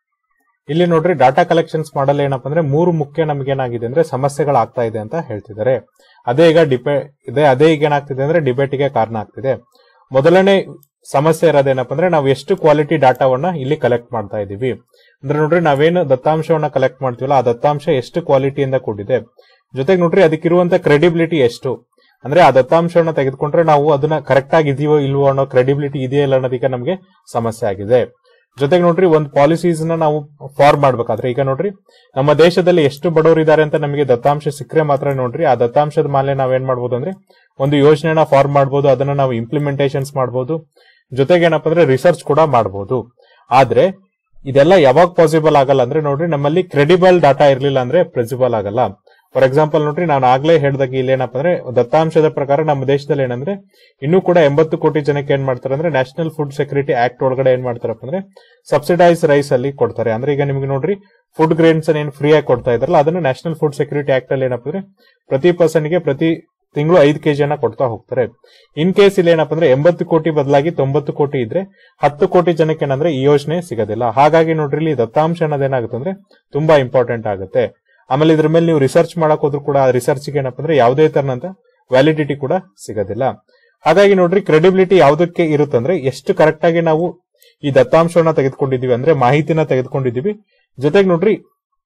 ಇಲ್ಲಿ ನೋಡ್ರಿ ಡಾಟಾ ಕಲೆಕ್ಷನ್ಸ್ ಮಾಡಲ್ ಏನಪ್ಪ ಅಂದ್ರೆ ಮೂರು ಮುಖ್ಯ ನಮ್ಗೆ ಏನಾಗಿದೆ ಅಂದ್ರೆ ಸಮಸ್ಯೆಗಳಾಗ್ತಾ ಇದೆ ಅಂತ ಹೇಳ್ತಿದ್ದಾರೆ ಅದೇ ಈಗ ಡಿಪೆ ಇದೆ ಅದೇ ಈಗ ಏನಾಗ್ತಿದೆ ಅಂದ್ರೆ ಡಿಬೇಟ್ಗೆ ಕಾರಣ ಆಗ್ತಿದೆ ಮೊದಲನೇ ಸಮಸ್ಯೆ ಇರೋದೇನಪ್ಪ ಅಂದ್ರೆ ನಾವು ಎಷ್ಟು ಕ್ವಾಲಿಟಿ ಡಾಟಾವನ್ನ ಇಲ್ಲಿ ಕಲೆಕ್ಟ್ ಮಾಡ್ತಾ ಇದೀವಿ ಅಂದ್ರೆ ನೋಡ್ರಿ ನಾವೇನು ದತ್ತಾಂಶವನ್ನ ಕಲೆಕ್ಟ್ ಮಾಡ್ತೀವಲ್ಲ ಆ ದತ್ತಾಂಶ ಎಷ್ಟು ಕ್ವಾಲಿಟಿಯಿಂದ ಕೂಡಿದೆ ಜೊತೆಗೆ ನೋಡ್ರಿ ಅದಕ್ಕಿರುವಂತ ಕ್ರೆಡಿಬಿಲಿಟಿ ಎಷ್ಟು ಅಂದ್ರೆ ಆ ದತ್ತಾಂಶವನ್ನ ತೆಗೆದುಕೊಂಡ್ರೆ ನಾವು ಅದನ್ನ ಕರೆಕ್ಟ್ ಆಗಿ ಇದೆಯೋ ಇಲ್ವೋ ಅನ್ನೋ ಕ್ರೆಡಿಬಿಲಿಟಿ ಇದೆಯೋ ಇಲ್ಲ ಅನ್ನೋದಕ್ಕೆ ನಮಗೆ ಸಮಸ್ಯೆ ಆಗಿದೆ ಜೊತೆಗೆ ನೋಡ್ರಿ ಒಂದು ಪಾಲಿಸೀಸ್ ನ ನಾವು ಫಾರ್ಮ್ ಮಾಡ್ಬೇಕಾದ್ರೆ ಈಗ ನೋಡ್ರಿ ನಮ್ಮ ದೇಶದಲ್ಲಿ ಎಷ್ಟು ಬಡವರು ಇದ್ದಾರೆ ಅಂತ ನಮಗೆ ದತ್ತಾಂಶ ಸಿಕ್ಕರೆ ಮಾತ್ರ ನೋಡ್ರಿ ಆ ದತ್ತಾಂಶದ ಮೇಲೆ ನಾವೇನ್ ಮಾಡ್ಬೋದು ಅಂದ್ರೆ ಒಂದು ಯೋಜನೆನ ಫಾರ್ಮ್ ಮಾಡ್ಬೋದು ಅದನ್ನ ನಾವು ಇಂಪ್ಲಿಮೆಂಟೇಷನ್ಸ್ ಮಾಡ್ಬೋದು ಜೊತೆಗೆ ಏನಪ್ಪಾ ಅಂದ್ರೆ ರಿಸರ್ಚ್ ಕೂಡ ಮಾಡ್ಬೋದು ಆದ್ರೆ ಇದೆಲ್ಲ ಯಾವಾಗ ಪಾಸಿಬಲ್ ಆಗಲ್ಲ ಅಂದ್ರೆ ನೋಡ್ರಿ ನಮ್ಮಲ್ಲಿ ಕ್ರೆಡಿಬಲ್ ಡಾಟಾ ಇರ್ಲಿಲ್ಲ ಅಂದ್ರೆ ಪ್ರಿನ್ಸಿಬಲ್ ಆಗಲ್ಲ ಫಾರ್ ಎಕ್ಸಾಂಪಲ್ ನೋಡ್ರಿ ನಾನು ಆಗ್ಲೇ ಹೇಳ್ದಾಗ ಇಲ್ಲಿ ಏನಪ್ಪ ಅಂದ್ರೆ ದತ್ತಾಂಶದ ಪ್ರಕಾರ ನಮ್ಮ ದೇಶದಲ್ಲಿ ಏನಂದ್ರೆ ಇನ್ನೂ ಕೂಡ ಎಂಬತ್ತು ಕೋಟಿ ಜನಕ್ಕೆ ಏನ್ ಮಾಡ್ತಾರೆ ಅಂದ್ರೆ ನ್ಯಾಷನಲ್ ಫುಡ್ ಸೆಕ್ಯೂರಿಟಿ ಆಕ್ಟ್ ಒಳಗಡೆ ಏನ್ ಮಾಡ್ತಾರಪ್ಪ ಅಂದ್ರೆ ಸಬ್ಸಿಡೈಸ್ ರೈಸ್ ಅಲ್ಲಿ ಕೊಡ್ತಾರೆ ಅಂದ್ರೆ ಈಗ ನಿಮ್ಗೆ ನೋಡ್ರಿ ಫುಡ್ ಗ್ರೇನ್ಸ್ ಏನ್ ಫ್ರೀ ಆಗಿ ಕೊಡ್ತಾ ಇದ್ರಲ್ಲ ಅದನ್ನು ನ್ಯಾಷನಲ್ ಫುಡ್ ಸೆಕ್ಯೂರಿಟಿ ಆಕ್ಟ್ ಅಲ್ಲಿ ಏನಪ್ಪ ಅಂದ್ರೆ ಪ್ರತಿ ಪರ್ಸನ್ ಗೆ ಪ್ರತಿ ತಿಂಗಳು ಐದು ಕೆಜಿಯನ್ನ ಕೊಡ್ತಾ ಹೋಗ್ತಾರೆ ಇನ್ ಕೇಸ್ ಇಲ್ಲಿ ಏನಪ್ಪ ಅಂದ್ರೆ ಎಂಬತ್ತು ಕೋಟಿ ಬದಲಾಗಿ ತೊಂಬತ್ತು ಕೋಟಿ ಇದ್ರೆ ಹತ್ತು ಕೋಟಿ ಜನಕ್ಕೆ ಏನಂದ್ರೆ ಈ ಯೋಜನೆ ಸಿಗೋದಿಲ್ಲ ಹಾಗಾಗಿ ನೋಡ್ರಿ ಇಲ್ಲಿ ದತ್ತಾಂಶ ಅನ್ನೋದೇನಾಗುತ್ತೆ ಅಂದ್ರೆ ತುಂಬಾ ಇಂಪಾರ್ಟೆಂಟ್ ಆಗುತ್ತೆ ಆಮೇಲೆ ಇದ್ರ ಮೇಲೆ ನೀವು ರಿಸರ್ಚ್ ಮಾಡಕ್ ಹೋದ್ರು ಕೂಡ ಆ ರಿಸರ್ಚ್ ಏನಪ್ಪ ಅಂದ್ರೆ ಯಾವುದೇ ತರನಂತ ವ್ಯಾಲಿಡಿಟಿ ಕೂಡ ಸಿಗೋದಿಲ್ಲ ಹಾಗಾಗಿ ನೋಡ್ರಿ ಕ್ರೆಡಿಬಿಲಿಟಿ ಯಾವುದಕ್ಕೆ ಇರುತ್ತಂದ್ರೆ ಎಷ್ಟು ಕರೆಕ್ಟ್ ಆಗಿ ನಾವು ಈ ದತ್ತಾಂಶವನ್ನ ತೆಗೆದುಕೊಂಡಿದೀವಿ ಅಂದ್ರೆ ಮಾಹಿತಿನ ತೆಗೆದುಕೊಂಡಿದೀವಿ ಜೊತೆಗೆ ನೋಡ್ರಿ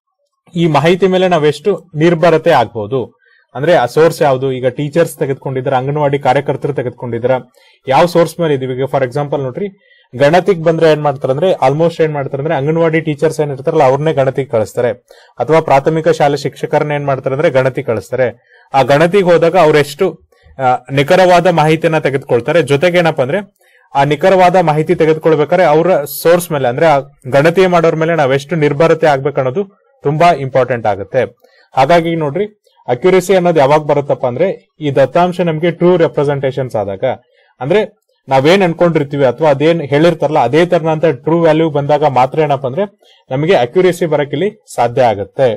ಈ ಮಾಹಿತಿ ಮೇಲೆ ನಾವೆಷ್ಟು ನಿರ್ಭರತೆ ಆಗ್ಬಹುದು ಅಂದ್ರೆ ಆ ಸೋರ್ಸ್ ಯಾವುದು ಈಗ ಟೀಚರ್ಸ್ ತೆಗೆದುಕೊಂಡಿದ್ರ ಅಂಗನವಾಡಿ ಕಾರ್ಯಕರ್ತರು ತೆಗೆದುಕೊಂಡಿದ್ರ ಯಾವ ಸೋರ್ಸ್ ಮೇಲೆ ಇದೀವಿ ಈಗ ಫಾರ್ ಎಕ್ಸಾಂಪಲ್ ನೋಡ್ರಿ ಗಣತಿಗ್ ಬಂದ್ರೆ ಏನ್ ಮಾಡ್ತಾರೆ ಅಂದ್ರೆ ಆಲ್ಮೋಸ್ಟ್ ಏನ್ ಮಾಡ್ತಾರೆ ಅಂದ್ರೆ ಅಂಗನವಾಡಿ ಟೀಚರ್ಸ್ ಏನ್ ಇರ್ತಾರಲ್ಲ ಅವ್ರನ್ನೇ ಗಣತಿಗೆ ಕಳಿಸ್ತಾರೆ ಅಥವಾ ಪ್ರಾಥಮಿಕ ಶಾಲೆ ಶಿಕ್ಷಕರನ್ನ ಏನ್ ಮಾಡ್ತಾರೆ ಅಂದ್ರೆ ಗಣತಿ ಕಳಿಸ್ತಾರೆ ಆ ಗಣತಿಗೆ ಹೋದಾಗ ಅವರೆಷ್ಟು ನಿಖರವಾದ ಮಾಹಿತಿಯನ್ನ ತೆಗೆದುಕೊಳ್ತಾರೆ ಜೊತೆಗೆ ಏನಪ್ಪಾ ಅಂದ್ರೆ ಆ ನಿಖರವಾದ ಮಾಹಿತಿ ತೆಗೆದುಕೊಳ್ಬೇಕಾದ್ರೆ ಅವರ ಸೋರ್ಸ್ ಮೇಲೆ ಅಂದ್ರೆ ಆ ಗಣತಿ ಮಾಡೋರ್ ಮೇಲೆ ನಾವೆಷ್ಟು ನಿರ್ಭರತೆ ಆಗ್ಬೇಕನ್ನೋದು ತುಂಬಾ ಇಂಪಾರ್ಟೆಂಟ್ ಆಗುತ್ತೆ ಹಾಗಾಗಿ ನೋಡ್ರಿ ಅಕ್ಯುರಸಿ ಅನ್ನೋದು ಯಾವಾಗ ಬರುತ್ತಪ್ಪ ಅಂದ್ರೆ ಈ ದತ್ತಾಂಶ ನಮಗೆ ಟ್ರೂ ರೆಪ್ರೆಸೆಂಟೇಷನ್ಸ್ ಆದಾಗ ಅಂದ್ರೆ ನಾವೇನ್ ಅನ್ಕೊಂಡಿರ್ತೀವಿ ಅಥವಾ ಅದೇನ್ ಹೇಳಿರ್ತಾರಲ್ಲ ಅದೇ ತರನಂತ ಟ್ರೂ ವ್ಯಾಲ್ಯೂ ಬಂದಾಗ ಮಾತ್ರ ಏನಪ್ಪ ಅಂದ್ರೆ ನಮಗೆ ಅಕ್ಯುರೇಸಿ ಬರಕಿಲ್ಲಿ ಸಾಧ್ಯ ಆಗುತ್ತೆ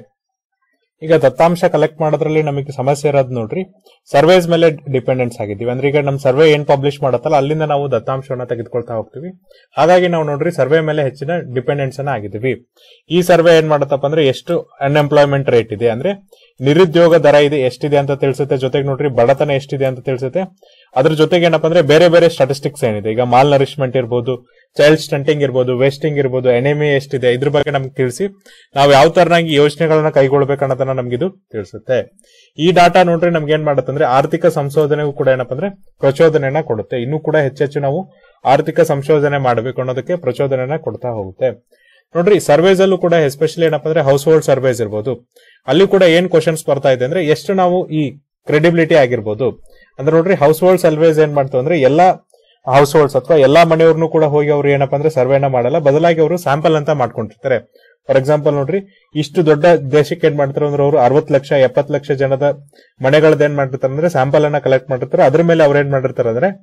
ಈಗ ದತ್ತಾಂಶ ಕಲೆಕ್ಟ್ ಮಾಡೋದ್ರಲ್ಲಿ ನಮಗೆ ಸಮಸ್ಯೆ ಇರೋದು ನೋಡ್ರಿ ಸರ್ವೇಸ್ ಮೇಲೆ ಡಿಪೆಂಡೆನ್ಸ್ ಆಗಿದ್ದೀವಿ ಅಂದ್ರೆ ಈಗ ನಮ್ ಸರ್ವೆ ಏನ್ ಪಬ್ಲಿಷ್ ಮಾಡತ್ತಲ್ಲ ಅಲ್ಲಿಂದ ನಾವು ದತ್ತಾಂಶವನ್ನ ತೆಗೆದುಕೊಳ್ತಾ ಹೋಗ್ತೀವಿ ಹಾಗಾಗಿ ನಾವು ನೋಡ್ರಿ ಸರ್ವೆ ಮೇಲೆ ಹೆಚ್ಚಿನ ಡಿಪೆಂಡೆನ್ಸ್ ಅನ್ನ ಆಗಿದ್ದೀವಿ ಈ ಸರ್ವೆ ಏನ್ ಮಾಡತ್ತಪ್ಪ ಅಂದ್ರೆ ಎಷ್ಟು ಅನ್ಎಂಪ್ಲಾಯ್ಮೆಂಟ್ ರೇಟ್ ಇದೆ ಅಂದ್ರೆ ನಿರುದ್ಯೋಗ ದರ ಇದೆ ಎಷ್ಟಿದೆ ಅಂತ ತಿಳಿಸುತ್ತೆ ಜೊತೆಗೆ ನೋಡ್ರಿ ಬಡತನ ಎಷ್ಟಿದೆ ಅಂತ ತಿಳಿಸುತ್ತೆ ಅದ್ರ ಜೊತೆಗೆ ಏನಪ್ಪಾ ಅಂದ್ರೆ ಬೇರೆ ಬೇರೆ ಸ್ಟಾಟಿಸ್ಟಿಕ್ಸ್ ಏನಿದೆ ಈಗ ಮಾಲ್ ನರಿಶ್ಮೆಂಟ್ ಇರ್ಬೋದು ಚೈಲ್ಡ್ ಸ್ಟಂಟಿಂಗ್ ಇರ್ಬೋದು ವೇಸ್ಟಿಂಗ್ ಇರ್ಬೋದು ಎನೆಮಿ ಎಷ್ಟಿದೆ ಇದ್ರ ಬಗ್ಗೆ ನಮ್ಗೆ ತಿಳಿಸಿ ನಾವು ಯಾವ ತರನಾಗಿ ಯೋಜನೆಗಳನ್ನ ಕೈಗೊಳ್ಬೇಕನ್ನೋದನ್ನ ನಮ್ಗಿದು ತಿಳಿಸುತ್ತೆ ಈ ಡಾಟಾ ನೋಡ್ರಿ ನಮ್ಗೆ ಏನ್ ಮಾಡುತ್ತಂದ್ರೆ ಆರ್ಥಿಕ ಸಂಶೋಧನೆಗೂ ಕೂಡ ಏನಪ್ಪಾ ಅಂದ್ರೆ ಪ್ರಚೋದನೆಯನ್ನ ಕೊಡುತ್ತೆ ಇನ್ನೂ ಕೂಡ ಹೆಚ್ಚೆಚ್ಚು ನಾವು ಆರ್ಥಿಕ ಸಂಶೋಧನೆ ಮಾಡಬೇಕು ಅನ್ನೋದಕ್ಕೆ ಪ್ರಚೋದನೆಯನ್ನ ಕೊಡ್ತಾ ಹೋಗುತ್ತೆ ನೋಡ್ರಿ ಸರ್ವೇಸ್ ಅಲ್ಲೂ ಕೂಡ ಎಸ್ಪೆಷಲಿ ಏನಪ್ಪಾ ಅಂದ್ರೆ ಹೌಸ್ ಹೋಲ್ಡ್ ಸರ್ವೇಸ್ ಇರ್ಬೋದು ಅಲ್ಲಿ ಕೂಡ ಏನ್ ಕ್ವಶನ್ಸ್ ಬರ್ತಾ ಇದೆ ಅಂದ್ರೆ ಎಷ್ಟು ನಾವು ಈ ಕ್ರೆಡಿಬಿಲಿಟಿ ಆಗಿರ್ಬೋದು ಅಂದ್ರೆ ನೋಡ್ರಿ ಹೌಸ್ ಹೋಲ್ಡ್ ಸರ್ವೇಸ್ ಏನ್ ಮಾಡ್ತಾವ ಅಂದ್ರೆ ಎಲ್ಲಾ ಹೌಸ್ ಹೋಲ್ಡ್ಸ್ ಅಥವಾ ಎಲ್ಲಾ ಮನೆಯವ್ರನ್ನು ಕೂಡ ಹೋಗಿ ಅವ್ರು ಏನಪ್ಪಾ ಅಂದ್ರೆ ಸರ್ವೆನ ಮಾಡಲ್ಲ ಬದಲಾಗಿ ಅವರು ಸ್ಯಾಂಪಲ್ ಅಂತ ಮಾಡ್ಕೊಂಡಿರ್ತಾರೆ ಫಾರ್ ಎಕ್ಸಾಂಪಲ್ ನೋಡ್ರಿ ಇಷ್ಟು ದೊಡ್ಡ ದೇಶಕ್ಕೆ ಏನ್ ಮಾಡ್ತಾರೆ ಅಂದ್ರೆ ಅವರು ಅರವತ್ ಲಕ್ಷ ಎಪ್ಪತ್ ಲಕ್ಷ ಜನದ ಮನೆಗಳದ ಏನ್ ಮಾಡಿರ್ತಾರೆ ಅಂದ್ರೆ ಸ್ಯಾಂಪಲ್ ಅನ್ನ ಕಲೆಕ್ಟ್ ಮಾಡಿರ್ತಾರೆ ಅದ್ರ ಮೇಲೆ ಅವ್ರು ಏನ್ ಮಾಡಿರ್ತಾರೆ ಅಂದ್ರೆ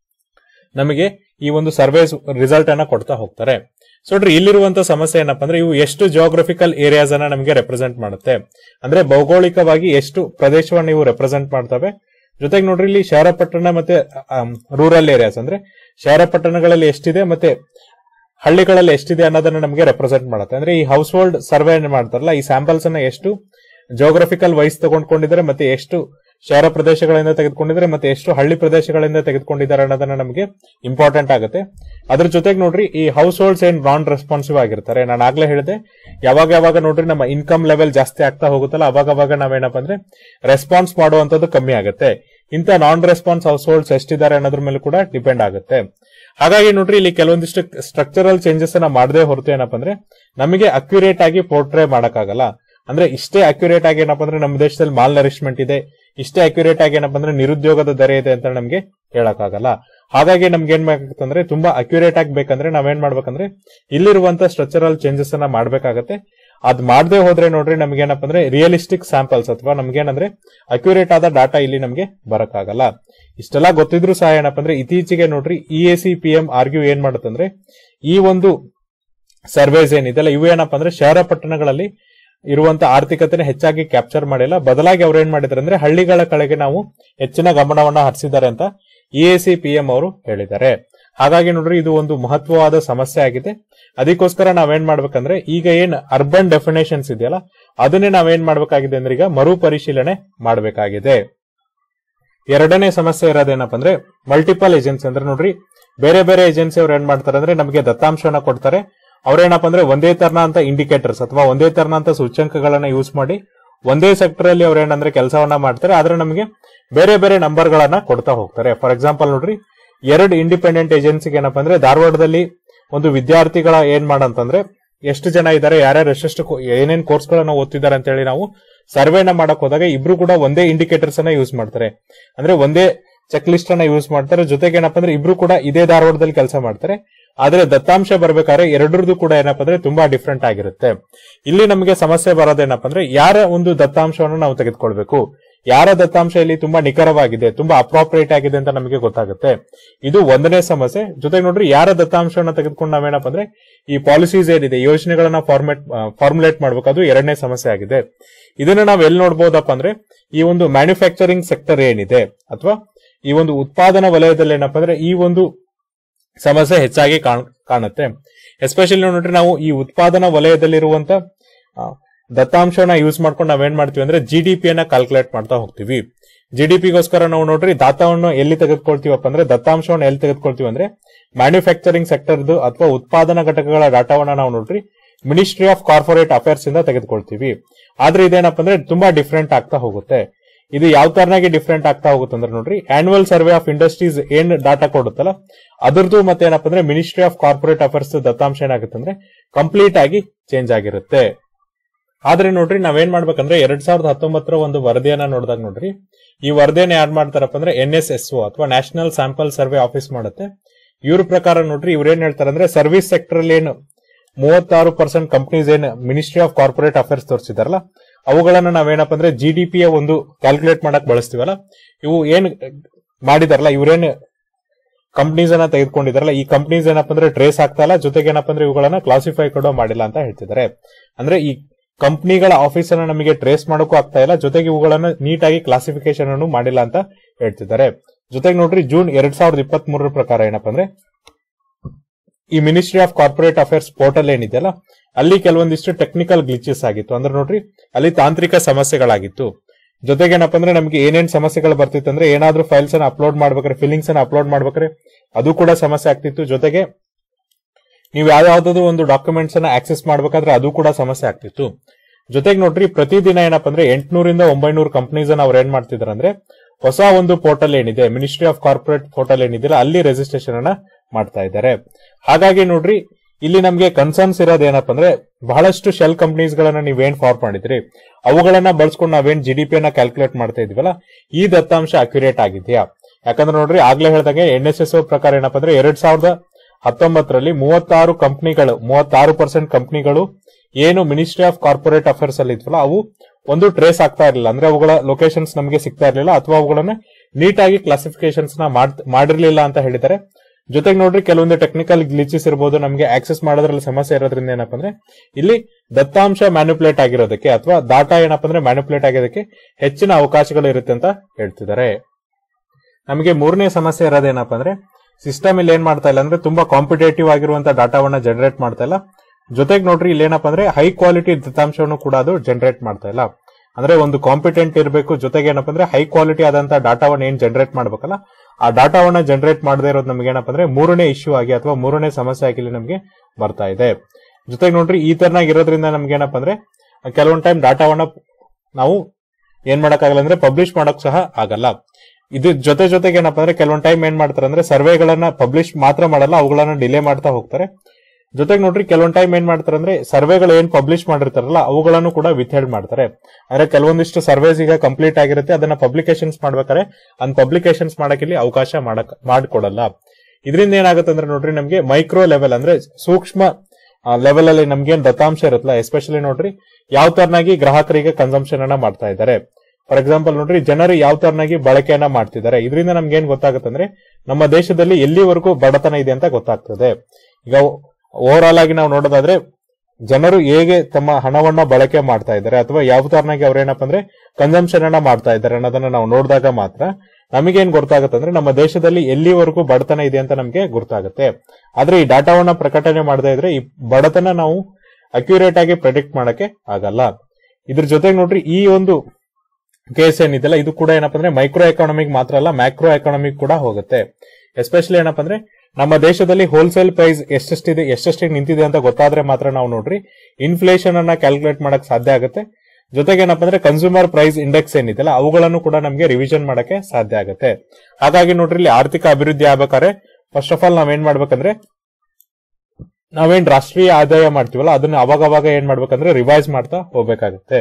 ನಮಗೆ ಈ ಒಂದು ಸರ್ವೇಸ್ ರಿಸಲ್ಟ್ ಅನ್ನ ಕೊಡ್ತಾ ಹೋಗ್ತಾರೆ ಸೊ ನೋಡ್ರಿ ಇಲ್ಲಿರುವಂತ ಸಮಸ್ಯೆ ಏನಪ್ಪಾ ಅಂದ್ರೆ ಇವು ಎಷ್ಟು ಜಿಯೋಗ್ರಫಿಕಲ್ ಏರಿಯಾಸ್ ಅನ್ನ ನಮಗೆ ರೆಪ್ರೆಸೆಂಟ್ ಮಾಡುತ್ತೆ ಅಂದ್ರೆ ಭೌಗೋಳಿಕವಾಗಿ ಎಷ್ಟು ಪ್ರದೇಶವನ್ನ ಇವು ರೆಪ್ರೆಸೆಂಟ್ ಮಾಡ್ತವೆ ಜೊತೆಗೆ ನೋಡ್ರಿ ಇಲ್ಲಿ ಶಹರ ಪಟ್ಟಣ ಮತ್ತೆ ರೂರಲ್ ಏರಿಯಾಸ್ ಅಂದ್ರೆ ಶಹರ ಪಟ್ಟಣಗಳಲ್ಲಿ ಎಷ್ಟಿದೆ ಮತ್ತೆ ಹಳ್ಳಿಗಳಲ್ಲಿ ಎಷ್ಟಿದೆ ಅನ್ನೋದನ್ನ ನಮಗೆ ರೆಪ್ರೆಸೆಂಟ್ ಮಾಡುತ್ತೆ ಅಂದ್ರೆ ಈ ಹೌಸ್ ಹೋಲ್ಡ್ ಸರ್ವೆ ಮಾಡ್ತಾರಲ್ಲ ಈ ಸ್ಯಾಂಪಲ್ಸ್ ಅನ್ನ ಎಷ್ಟು ಜೋಗ್ರಫಿಕಲ್ ವೈಸ್ ತಗೊಂಡ್ಕೊಂಡಿದ್ದಾರೆ ಮತ್ತೆ ಎಷ್ಟು ಶಹರ ಪ್ರದೇಶಗಳಿಂದ ತೆಗೆದುಕೊಂಡಿದ್ದಾರೆ ಮತ್ತೆ ಎಷ್ಟು ಹಳ್ಳಿ ಪ್ರದೇಶಗಳಿಂದ ತೆಗೆದುಕೊಂಡಿದ್ದಾರೆ ಅನ್ನೋದನ್ನ ನಮಗೆ ಇಂಪಾರ್ಟೆಂಟ್ ಆಗುತ್ತೆ ಅದ್ರ ಜೊತೆಗೆ ನೋಡ್ರಿ ಈ ಹೌಸ್ ಹೋಲ್ಡ್ಸ್ ಏನ್ ನಾನ್ ರೆಸ್ಪಾನ್ಸಿವ್ ಆಗಿರ್ತಾರೆ ನಾನು ಆಗ್ಲೇ ಹೇಳಿದೆ ಯಾವಾಗ ಯಾವಾಗ ನೋಡ್ರಿ ನಮ್ಮ ಇನ್ಕಮ್ ಲೆವೆಲ್ ಜಾಸ್ತಿ ಆಗ್ತಾ ಹೋಗುತ್ತಲ್ಲ ಅವಾಗ ಅವಾಗ ನಾವೇನಪ್ಪ ಅಂದ್ರೆ ರೆಸ್ಪಾನ್ಸ್ ಮಾಡುವಂತದ್ದು ಕಮ್ಮಿ ಆಗುತ್ತೆ ಇಂಥ ನಾನ್ ರೆಸ್ಪಾನ್ಸ್ ಹೌಸ್ ಹೋಲ್ಡ್ಸ್ ಎಷ್ಟಿದ್ದಾರೆ ಅನ್ನೋದ್ರ ಮೇಲೆ ಕೂಡ ಡಿಪೆಂಡ್ ಆಗುತ್ತೆ ಹಾಗಾಗಿ ನೋಡ್ರಿ ಇಲ್ಲಿ ಕೆಲವೊಂದಿಷ್ಟು ಸ್ಟ್ರಕ್ಚರಲ್ ಚೇಂಜಸ್ ಅನ್ನ ಮಾಡದೆ ಹೊರತು ಏನಪ್ಪ ಅಂದ್ರೆ ನಮಗೆ ಅಕ್ಯುರೇಟ್ ಆಗಿ ಪೋರ್ಟ್ರೇ ಮಾಡಕ್ಕಾಗಲ್ಲ ಅಂದ್ರೆ ಇಷ್ಟೇ ಅಕ್ಯುರೇಟ್ ಆಗಿ ಏನಪ್ಪ ಅಂದ್ರೆ ನಮ್ಮ ದೇಶದಲ್ಲಿ ಮಾಲ್ ನರಿಶ್ಮೆಂಟ್ ಇದೆ ಇಷ್ಟೇ ಅಕ್ಯುರೇಟ್ ಆಗಿ ಏನಪ್ಪ ಅಂದ್ರೆ ನಿರುದ್ಯೋಗದ ದರ ಇದೆ ಅಂತ ನಮ್ಗೆ ಹೇಳಕ್ಕಾಗಲ್ಲ ಹಾಗಾಗಿ ನಮ್ಗೆ ಏನ್ ಬೇಕಾಗತ್ತಂದ್ರೆ ತುಂಬಾ ಅಕ್ಯುರೇಟ್ ಆಗಿ ಬೇಕಂದ್ರೆ ನಾವೇನ್ ಮಾಡ್ಬೇಕಂದ್ರೆ ಇಲ್ಲಿರುವಂತ ಸ್ಟ್ರಕ್ಚರಲ್ ಚೇಂಜಸ್ ಅನ್ನ ಮಾಡ್ಬೇಕಾಗತ್ತೆ ಅದ್ ಮಾಡದೆ ಹೋದ್ರೆ ನೋಡ್ರಿ ನಮ್ಗೆ ಏನಪ್ಪ ಅಂದ್ರೆ ರಿಯಲಿಸ್ಟಿಕ್ ಸ್ಯಾಂಪಲ್ಸ್ ಅಥವಾ ನಮ್ಗೇನಂದ್ರೆ ಅಕ್ಯುರೇಟ್ ಆದ ಡಾಟಾ ಇಲ್ಲಿ ನಮ್ಗೆ ಬರಕ್ಕಾಗಲ್ಲ ಇಷ್ಟೆಲ್ಲ ಗೊತ್ತಿದ್ರು ಸಹ ಏನಪ್ಪ ಅಂದ್ರೆ ಇತ್ತೀಚೆಗೆ ನೋಡ್ರಿ E A C P M argue ಏನ್ ಮಾಡುತ್ತಂದ್ರೆ ಈ ಒಂದು ಸರ್ವೇಸ್ ಏನಿದೆಲ್ಲ ಇವು ಏನಪ್ಪ ಅಂದ್ರೆ ಶಹರ ಪಟ್ಟಣಗಳಲ್ಲಿ ಇರುವಂತ ಆರ್ಥಿಕತೆನ ಹೆಚ್ಚಾಗಿ ಕ್ಯಾಪ್ಚರ್ ಮಾಡಿಲ್ಲ ಬದಲಾಗಿ ಅವ್ರು ಏನ್ ಮಾಡಿದಾರೆ ಅಂದ್ರೆ ಹಳ್ಳಿಗಳ ಕಡೆಗೆ ನಾವು ಹೆಚ್ಚಿನ ಗಮನವನ್ನ ಹರಿಸಿದ್ದಾರೆ ಅಂತ E A C P M ಅವರು ಹೇಳಿದ್ದಾರೆ ಹಾಗಾಗಿ ನೋಡ್ರಿ ಇದು ಒಂದು ಮಹತ್ವವಾದ ಸಮಸ್ಯೆ ಆಗಿದೆ ಅದಕ್ಕೋಸ್ಕರ ನಾವೇನ್ ಮಾಡ್ಬೇಕಂದ್ರೆ ಈಗ ಏನ್ ಅರ್ಬನ್ ಡೆಫಿನೇಷನ್ಸ್ ಇದೆಯಲ್ಲ ಅದನ್ನೇ ನಾವೇನ್ ಮಾಡ್ಬೇಕಾಗಿದೆ ಅಂದ್ರೆ ಈಗ ಮರುಪರಿಶೀಲನೆ ಮಾಡಬೇಕಾಗಿದೆ ಎರಡನೇ ಸಮಸ್ಯೆ ಇರೋದೇನಪ್ಪ ಅಂದ್ರೆ ಮಲ್ಟಿಪಲ್ ಏಜೆನ್ಸಿ ಅಂದ್ರೆ ನೋಡ್ರಿ ಬೇರೆ ಬೇರೆ ಏಜೆನ್ಸಿ ಅವ್ರು ಏನ್ ಮಾಡ್ತಾರೆ ಅಂದ್ರೆ ನಮಗೆ ದತ್ತಾಂಶವನ್ನ ಕೊಡ್ತಾರೆ ಅವ್ರೇನಪ್ಪ ಅಂದ್ರೆ ಒಂದೇ ತರನ ಅಂತ ಇಂಡಿಕೇಟರ್ಸ್ ಅಥವಾ ಒಂದೇ ತರನ ಅಂತ ಸೂಚ್ಯಂಕಗಳನ್ನ ಯೂಸ್ ಮಾಡಿ ಒಂದೇ ಸೆಕ್ಟರ್ ಅಲ್ಲಿ ಅವ್ರು ಏನಂದ್ರೆ ಕೆಲಸವನ್ನ ಮಾಡ್ತಾರೆ ಆದ್ರೆ ನಮಗೆ ಬೇರೆ ಬೇರೆ ನಂಬರ್ ಗಳನ್ನ ಕೊಡ್ತಾ ಹೋಗ್ತಾರೆ ಫಾರ್ ಎಕ್ಸಾಂಪಲ್ ನೋಡ್ರಿ ಎರಡು ಇಂಡಿಪೆಂಡೆಂಟ್ ಏಜೆನ್ಸಿಗೆ ಏನಪ್ಪ ಅಂದ್ರೆ ಧಾರವಾಡದಲ್ಲಿ ಒಂದು ವಿದ್ಯಾರ್ಥಿಗಳ ಏನ್ ಮಾಡಂತಂದ್ರೆ ಎಷ್ಟು ಜನ ಇದ್ದಾರೆ ಯಾರ್ಯಾರು ಎಷ್ಟೆಷ್ಟು ಕೋ- ಏನೇನ್ ಕೋರ್ಸ್ ಗಳನ್ನ ಓದ್ತಿದ್ದಾರೆ ಅಂತ ಹೇಳಿ ನಾವು ಸರ್ವೆನ ಮಾಡಕ್ ಹೋದಾಗ ಇಬ್ರು ಕೂಡ ಒಂದೇ ಇಂಡಿಕೇಟರ್ಸ್ ಅನ್ನ ಯೂಸ್ ಮಾಡ್ತಾರೆ ಅಂದ್ರೆ ಒಂದೇ ಚೆಕ್ ಲಿಸ್ಟ್ ಅನ್ನ ಯೂಸ್ ಮಾಡ್ತಾರೆ ಜೊತೆಗೆ ಏನಪ್ಪ ಅಂದ್ರೆ ಇಬ್ರು ಕೂಡ ಇದೇ ಧಾರವಾಡದಲ್ಲಿ ಕೆಲಸ ಮಾಡ್ತಾರೆ ಆದ್ರೆ ದತ್ತಾಂಶ ಬರ್ಬೇಕಾದ್ರೆ ಎರಡರದ್ದು ಕೂಡ ಏನಪ್ಪ ಅಂದ್ರೆ ತುಂಬಾ ಡಿಫ್ರೆಂಟ್ ಆಗಿರುತ್ತೆ ಇಲ್ಲಿ ನಮಗೆ ಸಮಸ್ಯೆ ಬರೋದೇನಪ್ಪ ಅಂದ್ರೆ ಯಾರ ಒಂದು ದತ್ತಾಂಶವನ್ನು ನಾವು ತೆಗೆದುಕೊಳ್ಬೇಕು ಯಾರ ದತ್ತಾಂಶ ಇಲ್ಲಿ ತುಂಬಾ ನಿಖರವಾಗಿದೆ ತುಂಬಾ ಅಪ್ರಾಪ್ರಿಯೇಟ್ ಆಗಿದೆ ಅಂತ ನಮಗೆ ಗೊತ್ತಾಗುತ್ತೆ ಇದು ಒಂದನೇ ಸಮಸ್ಯೆ ಜೊತೆಗೆ ನೋಡ್ರಿ ಯಾರ ದತ್ತಾಂಶವನ್ನ ತೆಗೆದುಕೊಂಡು ನಾವೇನಪ್ಪ ಅಂದ್ರೆ ಈ ಪಾಲಿಸೀಸ್ ಏನಿದೆ ಯೋಜನೆಗಳನ್ನ ಫಾರ್ಮೇಟ್ ಫಾರ್ಮುಲೇಟ್ ಮಾಡ್ಬೇಕು ಅದು ಎರಡನೇ ಸಮಸ್ಯೆ ಆಗಿದೆ ಇದನ್ನ ನಾವು ಎಲ್ಲಿ ನೋಡಬಹುದಪ್ಪ ಅಂದ್ರೆ ಈ ಒಂದು ಮ್ಯಾನುಫ್ಯಾಕ್ಚರಿಂಗ್ ಸೆಕ್ಟರ್ ಏನಿದೆ ಅಥವಾ ಈ ಒಂದು ಉತ್ಪಾದನಾ ವಲಯದಲ್ಲಿ ಏನಪ್ಪ ಅಂದ್ರೆ ಈ ಒಂದು ಸಮಸ್ಯೆ ಹೆಚ್ಚಾಗಿ ಕಾಣ್- ಕಾಣುತ್ತೆ ಎಸ್ಪೆಷಲಿ ನೋಡ್ರಿ ನಾವು ಈ ಉತ್ಪಾದನಾ ವಲಯದಲ್ಲಿರುವಂತ ಆ, ದತ್ತಾಂಶವನ್ನ ಯೂಸ್ ಮಾಡ್ಕೊಂಡು ನಾವೇನ್ ಮಾಡ್ತೀವಿ ಅಂದ್ರೆ ಜಿ ಡಿ ಪಿಯನ್ನ ಕ್ಯಾಲ್ಕುಲೇಟ್ ಮಾಡ್ತಾ ಹೋಗ್ತೀವಿ ಜಿ ಡಿ ಪಿಗೋಸ್ಕರ ನಾವು ನೋಡ್ರಿ ದಾತಾವನ್ನು ಎಲ್ಲಿ ತೆಗೆದುಕೊಳ್ತೀವಪ್ಪ ಅಂದ್ರೆ ದತ್ತಾಂಶವನ್ನು ಎಲ್ಲಿ ತೆಗೆದುಕೊಳ್ತೀವಿ ಅಂದ್ರೆ ಮ್ಯಾನುಫ್ಯಾಕ್ಚರಿಂಗ್ ಸೆಕ್ಟರ್ದು ಅಥವಾ ಉತ್ಪಾದನಾ ಘಟಕಗಳ ಡಾಟಾವನ್ನ ನಾವು ನೋಡ್ರಿ ಮಿನಿಸ್ಟ್ರಿ ಆಫ್ ಕಾರ್ಪೊರೇಟ್ ಅಫೇರ್ಸ್ ಇಂದ ತೆಗೆದುಕೊಳ್ತೀವಿ ಆದ್ರೆ ಇದೇನಪ್ಪ ಅಂದ್ರೆ ತುಂಬಾ ಡಿಫ್ರೆಂಟ್ ಆಗ್ತಾ ಹೋಗುತ್ತೆ ಇದು ಯಾವ ತರನಾಗಿ ಡಿಫ್ರೆಂಟ್ ಆಗ್ತಾ ಹೋಗುತ್ತೆ ಅಂದ್ರೆ ನೋಡ್ರಿ ಆನ್ಯುವಲ್ ಸರ್ವೆ ಆಫ್ ಇಂಡಸ್ಟ್ರೀಸ್ ಏನ್ ಡಾಟಾ ಕೊಡುತ್ತಲ್ಲ ಅದರದ್ದು ಮತ್ತೆ ಏನಪ್ಪ ಅಂದ್ರೆ ಮಿನಿಸ್ಟ್ರಿ ಆಫ್ ಕಾರ್ಪೊರೇಟ್ ಅಫೇರ್ಸ್ ದತ್ತಾಂಶ ಏನಾಗುತ್ತೆ ಅಂದ್ರೆ ಕಂಪ್ಲೀಟ್ ಆಗಿ ಚೇಂಜ್ ಆಗಿರುತ್ತೆ ಆದ್ರೆ ನೋಡ್ರಿ ನಾವೇನ್ ಮಾಡ್ಬೇಕಂದ್ರೆ ಎರಡ್ ಸಾವಿರದ ಹತ್ತೊಂಬತ್ತರ ಒಂದು ವರದಿಯನ್ನ ನೋಡಿದಾಗ ನೋಡ್ರಿ ಈ ವರದಿಯನ್ನ ಯಾರು ಮಾಡ್ತಾರಪ್ಪ ಅಂದ್ರೆ ಎನ್ ಎಸ್ ಎಸ್ ಅಥವಾ ನ್ಯಾಷನಲ್ ಸ್ಯಾಂಪಲ್ ಸರ್ವೆ ಆಫೀಸ್ ಮಾಡುತ್ತೆ ಇವ್ರ ಪ್ರಕಾರ ನೋಡ್ರಿ ಇವ್ರ ಏನ್ ಹೇಳ್ತಾರೆ ಅಂದ್ರೆ ಸರ್ವಿಸ್ ಸೆಕ್ಟರ್ ಅಲ್ಲಿ ಏನು ಮೂವತ್ತಾರು ಪರ್ಸೆಂಟ್ ಕಂಪನೀಸ್ ಏನ್ ಮಿನಿಸ್ಟ್ರಿ ಆಫ್ ಕಾರ್ಪೊರೇಟ್ ಅಫೇರ್ಸ್ ತೋರಿಸಿದಾರಲ್ಲ ಅವುಗಳನ್ನ ನಾವೇನಪ್ಪ ಅಂದ್ರೆ ಜಿ ಡಿ ಪಿಯ ಒಂದು ಕ್ಯಾಲ್ಕುಲೇಟ್ ಮಾಡಕ್ ಬಳಸ್ತೀವಲ್ಲ ಇವು ಏನ್ ಮಾಡಿದಾರಲ್ಲ ಇವ್ರೇನ್ ಕಂಪನೀಸ್ ಅನ್ನ ತೆಗೆದುಕೊಂಡಿದಾರಲ್ಲ ಈ ಕಂಪನೀಸ್ ಏನಪ್ಪ ಅಂದ್ರೆ ಟ್ರೇಸ್ ಆಗ್ತಾ ಇಲ್ಲ ಜೊತೆಗೆ ಏನಪ್ಪ ಅಂದ್ರೆ ಇವುಗಳನ್ನ ಕ್ಲಾಸಿಫೈ ಕೂಡ ಮಾಡಿಲ್ಲ ಅಂತ ಹೇಳ್ತಿದ್ದಾರೆ ಅಂದ್ರೆ ಈ ಕಂಪನಿಗಳ ಆಫೀಸ್ ಅನ್ನ ನಮಗೆ ಟ್ರೇಸ್ ಮಾಡೋಕ್ಕೂ ಆಗ್ತಾ ಇಲ್ಲ ಜೊತೆಗೆ ಇವುಗಳನ್ನ ನೀಟಾಗಿ ಕ್ಲಾಸಿಫಿಕೇಶನ್ ಅನ್ನು ಮಾಡಿಲ್ಲ ಅಂತ ಹೇಳ್ತಿದ್ದಾರೆ ಜೊತೆಗೆ ನೋಡ್ರಿ ಜೂನ್ ಎರಡ್ ಸಾವಿರದ ಇಪ್ಪತ್ತ್ ಮೂರರ ಪ್ರಕಾರ ಏನಪ್ಪ ಅಂದ್ರೆ ಈ ministry of corporate affairs portal ಏನಿದೆಯಲ್ಲ ಅಲ್ಲಿ ಕೆಲವೊಂದಿಷ್ಟು ಟೆಕ್ನಿಕಲ್ ಗ್ಲಿಚಸ್ ಆಗಿತ್ತು ಅಂದ್ರೆ ನೋಡ್ರಿ ಅಲ್ಲಿ ತಾಂತ್ರಿಕ ಸಮಸ್ಯೆಗಳಾಗಿತ್ತು ಜೊತೆಗೆ ಏನಪ್ಪ ಅಂದ್ರೆ ನಮಗೆ ಏನೇನ್ ಸಮಸ್ಯೆಗಳು ಬರ್ತಿತ್ತು ಅಂದ್ರೆ ಏನಾದ್ರೂ ಫೈಲ್ಸ್ ಅನ್ನ ಅಪ್ಲೋಡ್ ಮಾಡ್ಬೇಕಾದ್ರೆ ಫಿಲಿಂಗ್ಸ್ ಅನ್ನ ಅಪ್ಲೋಡ್ ಮಾಡ್ಬೇಕಾದ್ರೆ ಅದು ಕೂಡ ಸಮಸ್ಯೆ ಆಗ್ತಿತ್ತು ಜೊತೆಗೆ ನೀವು ಯಾವ್ದಾವ್ದು ಒಂದು ಡಾಕ್ಯುಮೆಂಟ್ಸ್ ಅನ್ನ ಆಕ್ಸೆಸ್ ಮಾಡ್ಬೇಕಾದ್ರೆ ಅದು ಕೂಡ ಸಮಸ್ಯೆ ಆಗ್ತಿತ್ತು ಜೊತೆಗೆ ನೋಡ್ರಿ ಪ್ರತಿದಿನ ಏನಪ್ಪ ಅಂದ್ರೆ ಎಂಟ್ನೂರಿಂದ ಒಂಬೈನೂರು ಕಂಪನೀಸ್ ಅನ್ನ ಅವ್ರು ಏನ್ ಮಾಡ್ತಿದಾರೆ ಅಂದ್ರೆ ಹೊಸ ಒಂದು ಪೋರ್ಟಲ್ ಏನಿದೆ ಮಿನಿಸ್ಟ್ರಿ ಆಫ್ ಕಾರ್ಪೊರೇಟ್ ಪೋರ್ಟಲ್ ಏನಿದೆ ಅಲ್ಲಿ ರಿಜಿಸ್ಟ್ರೇಷನ್ ಅನ್ನ ಮಾಡ್ತಾ ಇದ್ದಾರೆ ಹಾಗಾಗಿ ನೋಡ್ರಿ ಇಲ್ಲಿ ನಮಗೆ ಕನ್ಸರ್ನ್ಸ್ ಇರೋದು ಏನಪ್ಪ ಅಂದ್ರೆ ಬಹಳಷ್ಟು ಶೆಲ್ ಕಂಪನೀಸ್ ಗಳನ್ನ ನೀವೇನ್ ಫಾರ್ಮ್ ಮಾಡಿದ್ರಿ ಅವುಗಳನ್ನ ಬಳಸ್ಕೊಂಡು ನಾವೇನ್ ಜಿ ಡಿ ಪಿ ಅನ್ನ ಕ್ಯಾಲ್ಕುಲೇಟ್ ಮಾಡ್ತಾ ಇದೀವಲ್ಲ ಈ ದತ್ತಾಂಶ ಅಕ್ಯುರೇಟ್ ಆಗಿದೆಯಾ ಯಾಕಂದ್ರೆ ನೋಡ್ರಿ ಆಗ್ಲೇ ಹೇಳ್ದಂಗೆ ಎನ್ ಎಸ್ ಎಸ್ ಪ್ರಕಾರ ಏನಪ್ಪ ಅಂದ್ರೆ ಎರಡ್ ಸಾವಿರದ ಹತ್ತೊಂಬತ್ತರಲ್ಲಿ ಮೂವತ್ತಾರು ಕಂಪನಿಗಳು ಮೂವತ್ತಾರು ಪರ್ಸೆಂಟ್ ಕಂಪನಿಗಳು ಏನು ಮಿನಿಸ್ಟ್ರಿ ಆಫ್ ಕಾರ್ಪೊರೇಟ್ ಅಫೇರ್ಸ್ ಅಲ್ಲಿ ಇದ್ವಲ್ಲ ಅವು ಒಂದು ಟ್ರೇಸ್ ಆಗ್ತಾ ಇರಲಿಲ್ಲ ಅಂದ್ರೆ ಅವುಗಳ ಲೊಕೇಶನ್ಸ್ ನಮಗೆ ಸಿಗ್ತಾ ಇರಲಿಲ್ಲ ಅಥವಾ ಅವುಗಳನ್ನ ನೀಟಾಗಿ ಕ್ಲಾಸಿಫಿಕೇಶನ್ಸ್ ನ ಮಾಡ್- ಮಾಡಿರ್ಲಿಲ್ಲ ಅಂತ ಹೇಳಿದ್ದಾರೆ ಜೊತೆಗೆ ನೋಡ್ರಿ ಕೆಲವೊಂದು ಟೆಕ್ನಿಕಲ್ ಗ್ಲಿಚಸ್ ಇರಬಹುದು ನಮಗೆ ಆಕ್ಸೆಸ್ ಮಾಡೋದ್ರಲ್ಲಿ ಸಮಸ್ಯೆ ಇರೋದ್ರಿಂದ ಏನಪ್ಪ ಅಂದ್ರೆ ಇಲ್ಲಿ ದತ್ತಾಂಶ ಮ್ಯಾನಿಪುಲೇಟ್ ಆಗಿರೋದಕ್ಕೆ ಅಥವಾ ಡಾಟಾ ಏನಪ್ಪ ಅಂದ್ರೆ ಮ್ಯಾನಿಪುಲೇಟ್ ಆಗೋದಕ್ಕೆ ಹೆಚ್ಚಿನ ಅವಕಾಶಗಳು ಇರುತ್ತೆ ಅಂತ ಹೇಳ್ತಿದ್ದಾರೆ ನಮಗೆ ಮೂರನೇ ಸಮಸ್ಯೆ ಇರೋದೇನಪ್ಪ ಅಂದ್ರೆ ಸಿಸ್ಟಮ್ ಇಲ್ಲಿ ಏನ್ ಮಾಡ್ತಾ ಇಲ್ಲ ಅಂದ್ರೆ ತುಂಬಾ ಕಾಂಪಿಟೇಟಿವ್ ಆಗಿರುವಂತ ಡಾಟಾವನ್ನ ಜನರೇಟ್ ಮಾಡ್ತಾ ಇಲ್ಲ ಜೊತೆಗೆ ನೋಡ್ರಿ ಇಲ್ಲಿ ಏನಪ್ಪ ಅಂದ್ರೆ ಹೈ ಕ್ವಾಲಿಟಿ ದತ್ತಾಂಶವನ್ನು ಕೂಡ ಅದು ಜನರೇಟ್ ಮಾಡ್ತಾ ಇಲ್ಲ ಅಂದ್ರೆ ಒಂದು ಕಾಂಪಿಟೆಂಟ್ ಇರಬೇಕು ಜೊತೆಗೆ ಏನಪ್ಪ ಅಂದ್ರೆ ಹೈ ಕ್ವಾಲಿಟಿ ಆದಂತ ಡಾಟಾವನ್ನ ಏನ್ ಜನರೇಟ್ ಮಾಡ್ಬೇಕಲ್ಲ ಆ ಡಾಟಾವನ್ನ ಜನರೇಟ್ ಮಾಡದೇ ಇರೋದು ನಮ್ಗೆ ಏನಪ್ಪ ಅಂದ್ರೆ ಮೂರನೇ ಇಶ್ಯೂ ಆಗಿ ಅಥವಾ ಮೂರನೇ ಸಮಸ್ಯೆ ಆಗಿ ಇಲ್ಲಿ ನಮ್ಗೆ ಬರ್ತಾ ಇದೆ ಜೊತೆಗೆ ನೋಡ್ರಿ ಈ ತರನಾಗಿ ಇರೋದ್ರಿಂದ ನಮ್ಗೆ ಏನಪ್ಪ ಅಂದ್ರೆ ಕೆಲವೊಂದ್ ಟೈಮ್ ಡಾಟಾವನ್ನ ನಾವು ಏನ್ ಮಾಡಕ್ಕಾಗಲ್ಲ ಅಂದ್ರೆ ಪಬ್ಲಿಷ್ ಮಾಡಕ್ ಸಹ ಆಗಲ್ಲ ಇದು ಜೊತೆ ಜೊತೆಗೆ ಏನಪ್ಪ ಅಂದ್ರೆ ಕೆಲವೊಂದ್ ಟೈಮ್ ಏನ್ ಮಾಡ್ತಾರೆ ಅಂದ್ರೆ ಸರ್ವೆಗಳನ್ನ ಪಬ್ಲಿಷ್ ಮಾತ್ರ ಮಾಡಲ್ಲ ಅವುಗಳನ್ನ ಡಿಲೇ ಮಾಡ್ತಾ ಹೋಗ್ತಾರೆ ಜೊತೆಗೆ ನೋಡ್ರಿ ಕೆಲವೊಂದ್ ಟೈಮ್ ಏನ್ ಮಾಡ್ತಾರೆ ಅಂದ್ರೆ ಸರ್ವೆಗಳು ಏನ್ ಪಬ್ಲಿಷ್ ಮಾಡಿರ್ತಾರಲ್ಲ ಅವುಗಳನ್ನು ಕೂಡ ವಿಥೆಲ್ಡ್ ಮಾಡ್ತಾರೆ ಅಂದ್ರೆ ಕೆಲವೊಂದಿಷ್ಟು ಸರ್ವೇಸ್ ಈಗ ಕಂಪ್ಲೀಟ್ ಆಗಿರುತ್ತೆ ಅದನ್ನ ಪಬ್ಲಿಕೇಶನ್ಸ್ ಮಾಡ್ಬೇಕಾದ್ರೆ ಅನ್ ಪಬ್ಲಿಕೇಶನ್ಸ್ ಮಾಡಕ್ ಇಲ್ಲಿ ಅವಕಾಶ ಮಾಡಕ್ ಮಾಡ್ಕೊಡಲ್ಲ ಇದರಿಂದ ಏನಾಗುತ್ತೆ ಅಂದ್ರೆ ನೋಡ್ರಿ ನಮ್ಗೆ ಮೈಕ್ರೋ ಲೆವೆಲ್ ಅಂದ್ರೆ ಸೂಕ್ಷ್ಮ ಲೆವೆಲ್ ಅಲ್ಲಿ ನಮ್ಗೆ ಏನ್ ದತ್ತಾಂಶ ಇರುತ್ತಲ್ಲ ಎಸ್ಪೆಷಲಿ ನೋಡ್ರಿ ಯಾವ ತರನಾಗಿ ಗ್ರಾಹಕರಿಗೆ ಕನ್ಸಂಪ್ಷನ್ ಅನ್ನ ಮಾಡ್ತಾ ಇದ್ದಾರೆ ಫಾರ್ ಎಕ್ಸಾಂಪಲ್ ನೋಡ್ರಿ ಜನರು ಯಾವ ತರನಾಗಿ ಬಳಕೆಯನ್ನ ಮಾಡ್ತಿದ್ದಾರೆ ಇದರಿಂದ ನಮ್ಗೆ ಏನ್ ಗೊತ್ತಾಗುತ್ತೆ ಅಂದ್ರೆ ನಮ್ಮ ದೇಶದಲ್ಲಿ ಎಲ್ಲಿವರೆಗೂ ಬಡತನ ಇದೆ ಅಂತ ಗೊತ್ತಾಗ್ತದೆ ಈಗ ಓವರ್ ಆಲ್ ಆಗಿ ನಾವು ನೋಡೋದಾದ್ರೆ ಜನರು ಹೇಗೆ ತಮ್ಮ ಹಣವನ್ನ ಬಳಕೆ ಮಾಡ್ತಾ ಇದ್ದಾರೆ ಅಥವಾ ಯಾವ ತರನಾಗಿ ಅವ್ರೇನಪ್ಪ ಅಂದ್ರೆ ಕನ್ಸಂಪ್ಷನ್ ಅನ್ನ ಮಾಡ್ತಾ ಇದ್ದಾರೆ ಅನ್ನೋದನ್ನ ನಾವು ನೋಡಿದಾಗ ಮಾತ್ರ ನಮಗೇನ್ ಗೊತ್ತಾಗುತ್ತೆ ಅಂದ್ರೆ ನಮ್ಮ ದೇಶದಲ್ಲಿ ಎಲ್ಲಿವರೆಗೂ ಬಡತನ ಇದೆ ಅಂತ ನಮ್ಗೆ ಗೊತ್ತಾಗುತ್ತೆ ಆದ್ರೆ ಈ ಡಾಟಾವನ್ನ ಪ್ರಕಟಣೆ ಮಾಡದೇ ಇದ್ರೆ ಈ ಬಡತನ ನಾವು ಅಕ್ಯುರೇಟ್ ಆಗಿ ಪ್ರೆಡಿಕ್ಟ್ ಮಾಡಕ್ಕೆ ಆಗಲ್ಲ ಇದ್ರ ಜೊತೆಗೆ ನೋಡ್ರಿ ಈ ಒಂದು ಕೇಸ್ ಏನಿದೆಲ್ಲ ಇದು ಕೂಡ ಏನಪ್ಪ ಅಂದ್ರೆ ಮೈಕ್ರೋ ಎಕಾನಮಿಕ್ ಮಾತ್ರ ಅಲ್ಲ ಮ್ಯಾಕ್ರೋ ಎಕಾನಮಿಕ್ ಕೂಡ ಹೋಗುತ್ತೆ ಎಸ್ಪೆಷಲಿ ಏನಪ್ಪ ಅಂದ್ರೆ ನಮ್ಮ ದೇಶದಲ್ಲಿ ಹೋಲ್ಸೇಲ್ ಪ್ರೈಸ್ ಎಷ್ಟೆಷ್ಟಿದೆ ಎಷ್ಟೆಷ್ಟಿಗೆ ನಿಂತಿದೆ ಅಂತ ಗೊತ್ತಾದ್ರೆ ಮಾತ್ರ ನಾವು ನೋಡ್ರಿ ಇನ್ಫ್ಲೇಷನ್ ಅನ್ನ ಕ್ಯಾಲ್ಕುಲೇಟ್ ಮಾಡಕ್ ಸಾಧ್ಯ ಆಗುತ್ತೆ ಜೊತೆಗೆ ಏನಪ್ಪ ಅಂದ್ರೆ ಕನ್ಸ್ಯೂಮರ್ ಪ್ರೈಸ್ ಇಂಡೆಕ್ಸ್ ಏನಿದೆಲ್ಲ ಅವುಗಳನ್ನು ಕೂಡ ನಮಗೆ ರಿವಿಷನ್ ಮಾಡಕ್ಕೆ ಸಾಧ್ಯ ಆಗುತ್ತೆ ಹಾಗಾಗಿ ನೋಡ್ರಿ ಇಲ್ಲಿ ಆರ್ಥಿಕ ಅಭಿವೃದ್ಧಿ ಆಗ್ಬೇಕಾದ್ರೆ ಫಸ್ಟ್ ಆಫ್ ಆಲ್ ನಾವೇನ್ ಮಾಡ್ಬೇಕಂದ್ರೆ ನಾವೇನ್ ರಾಷ್ಟ್ರೀಯ ಆದಾಯ ಮಾಡ್ತೀವಲ್ಲ ಅದನ್ನ ಅವಾಗ ಅವಾಗ ಏನ್ ಮಾಡ್ಬೇಕಂದ್ರೆ ರಿವೈಸ್ ಮಾಡ್ತಾ ಹೋಗ್ಬೇಕಾಗುತ್ತೆ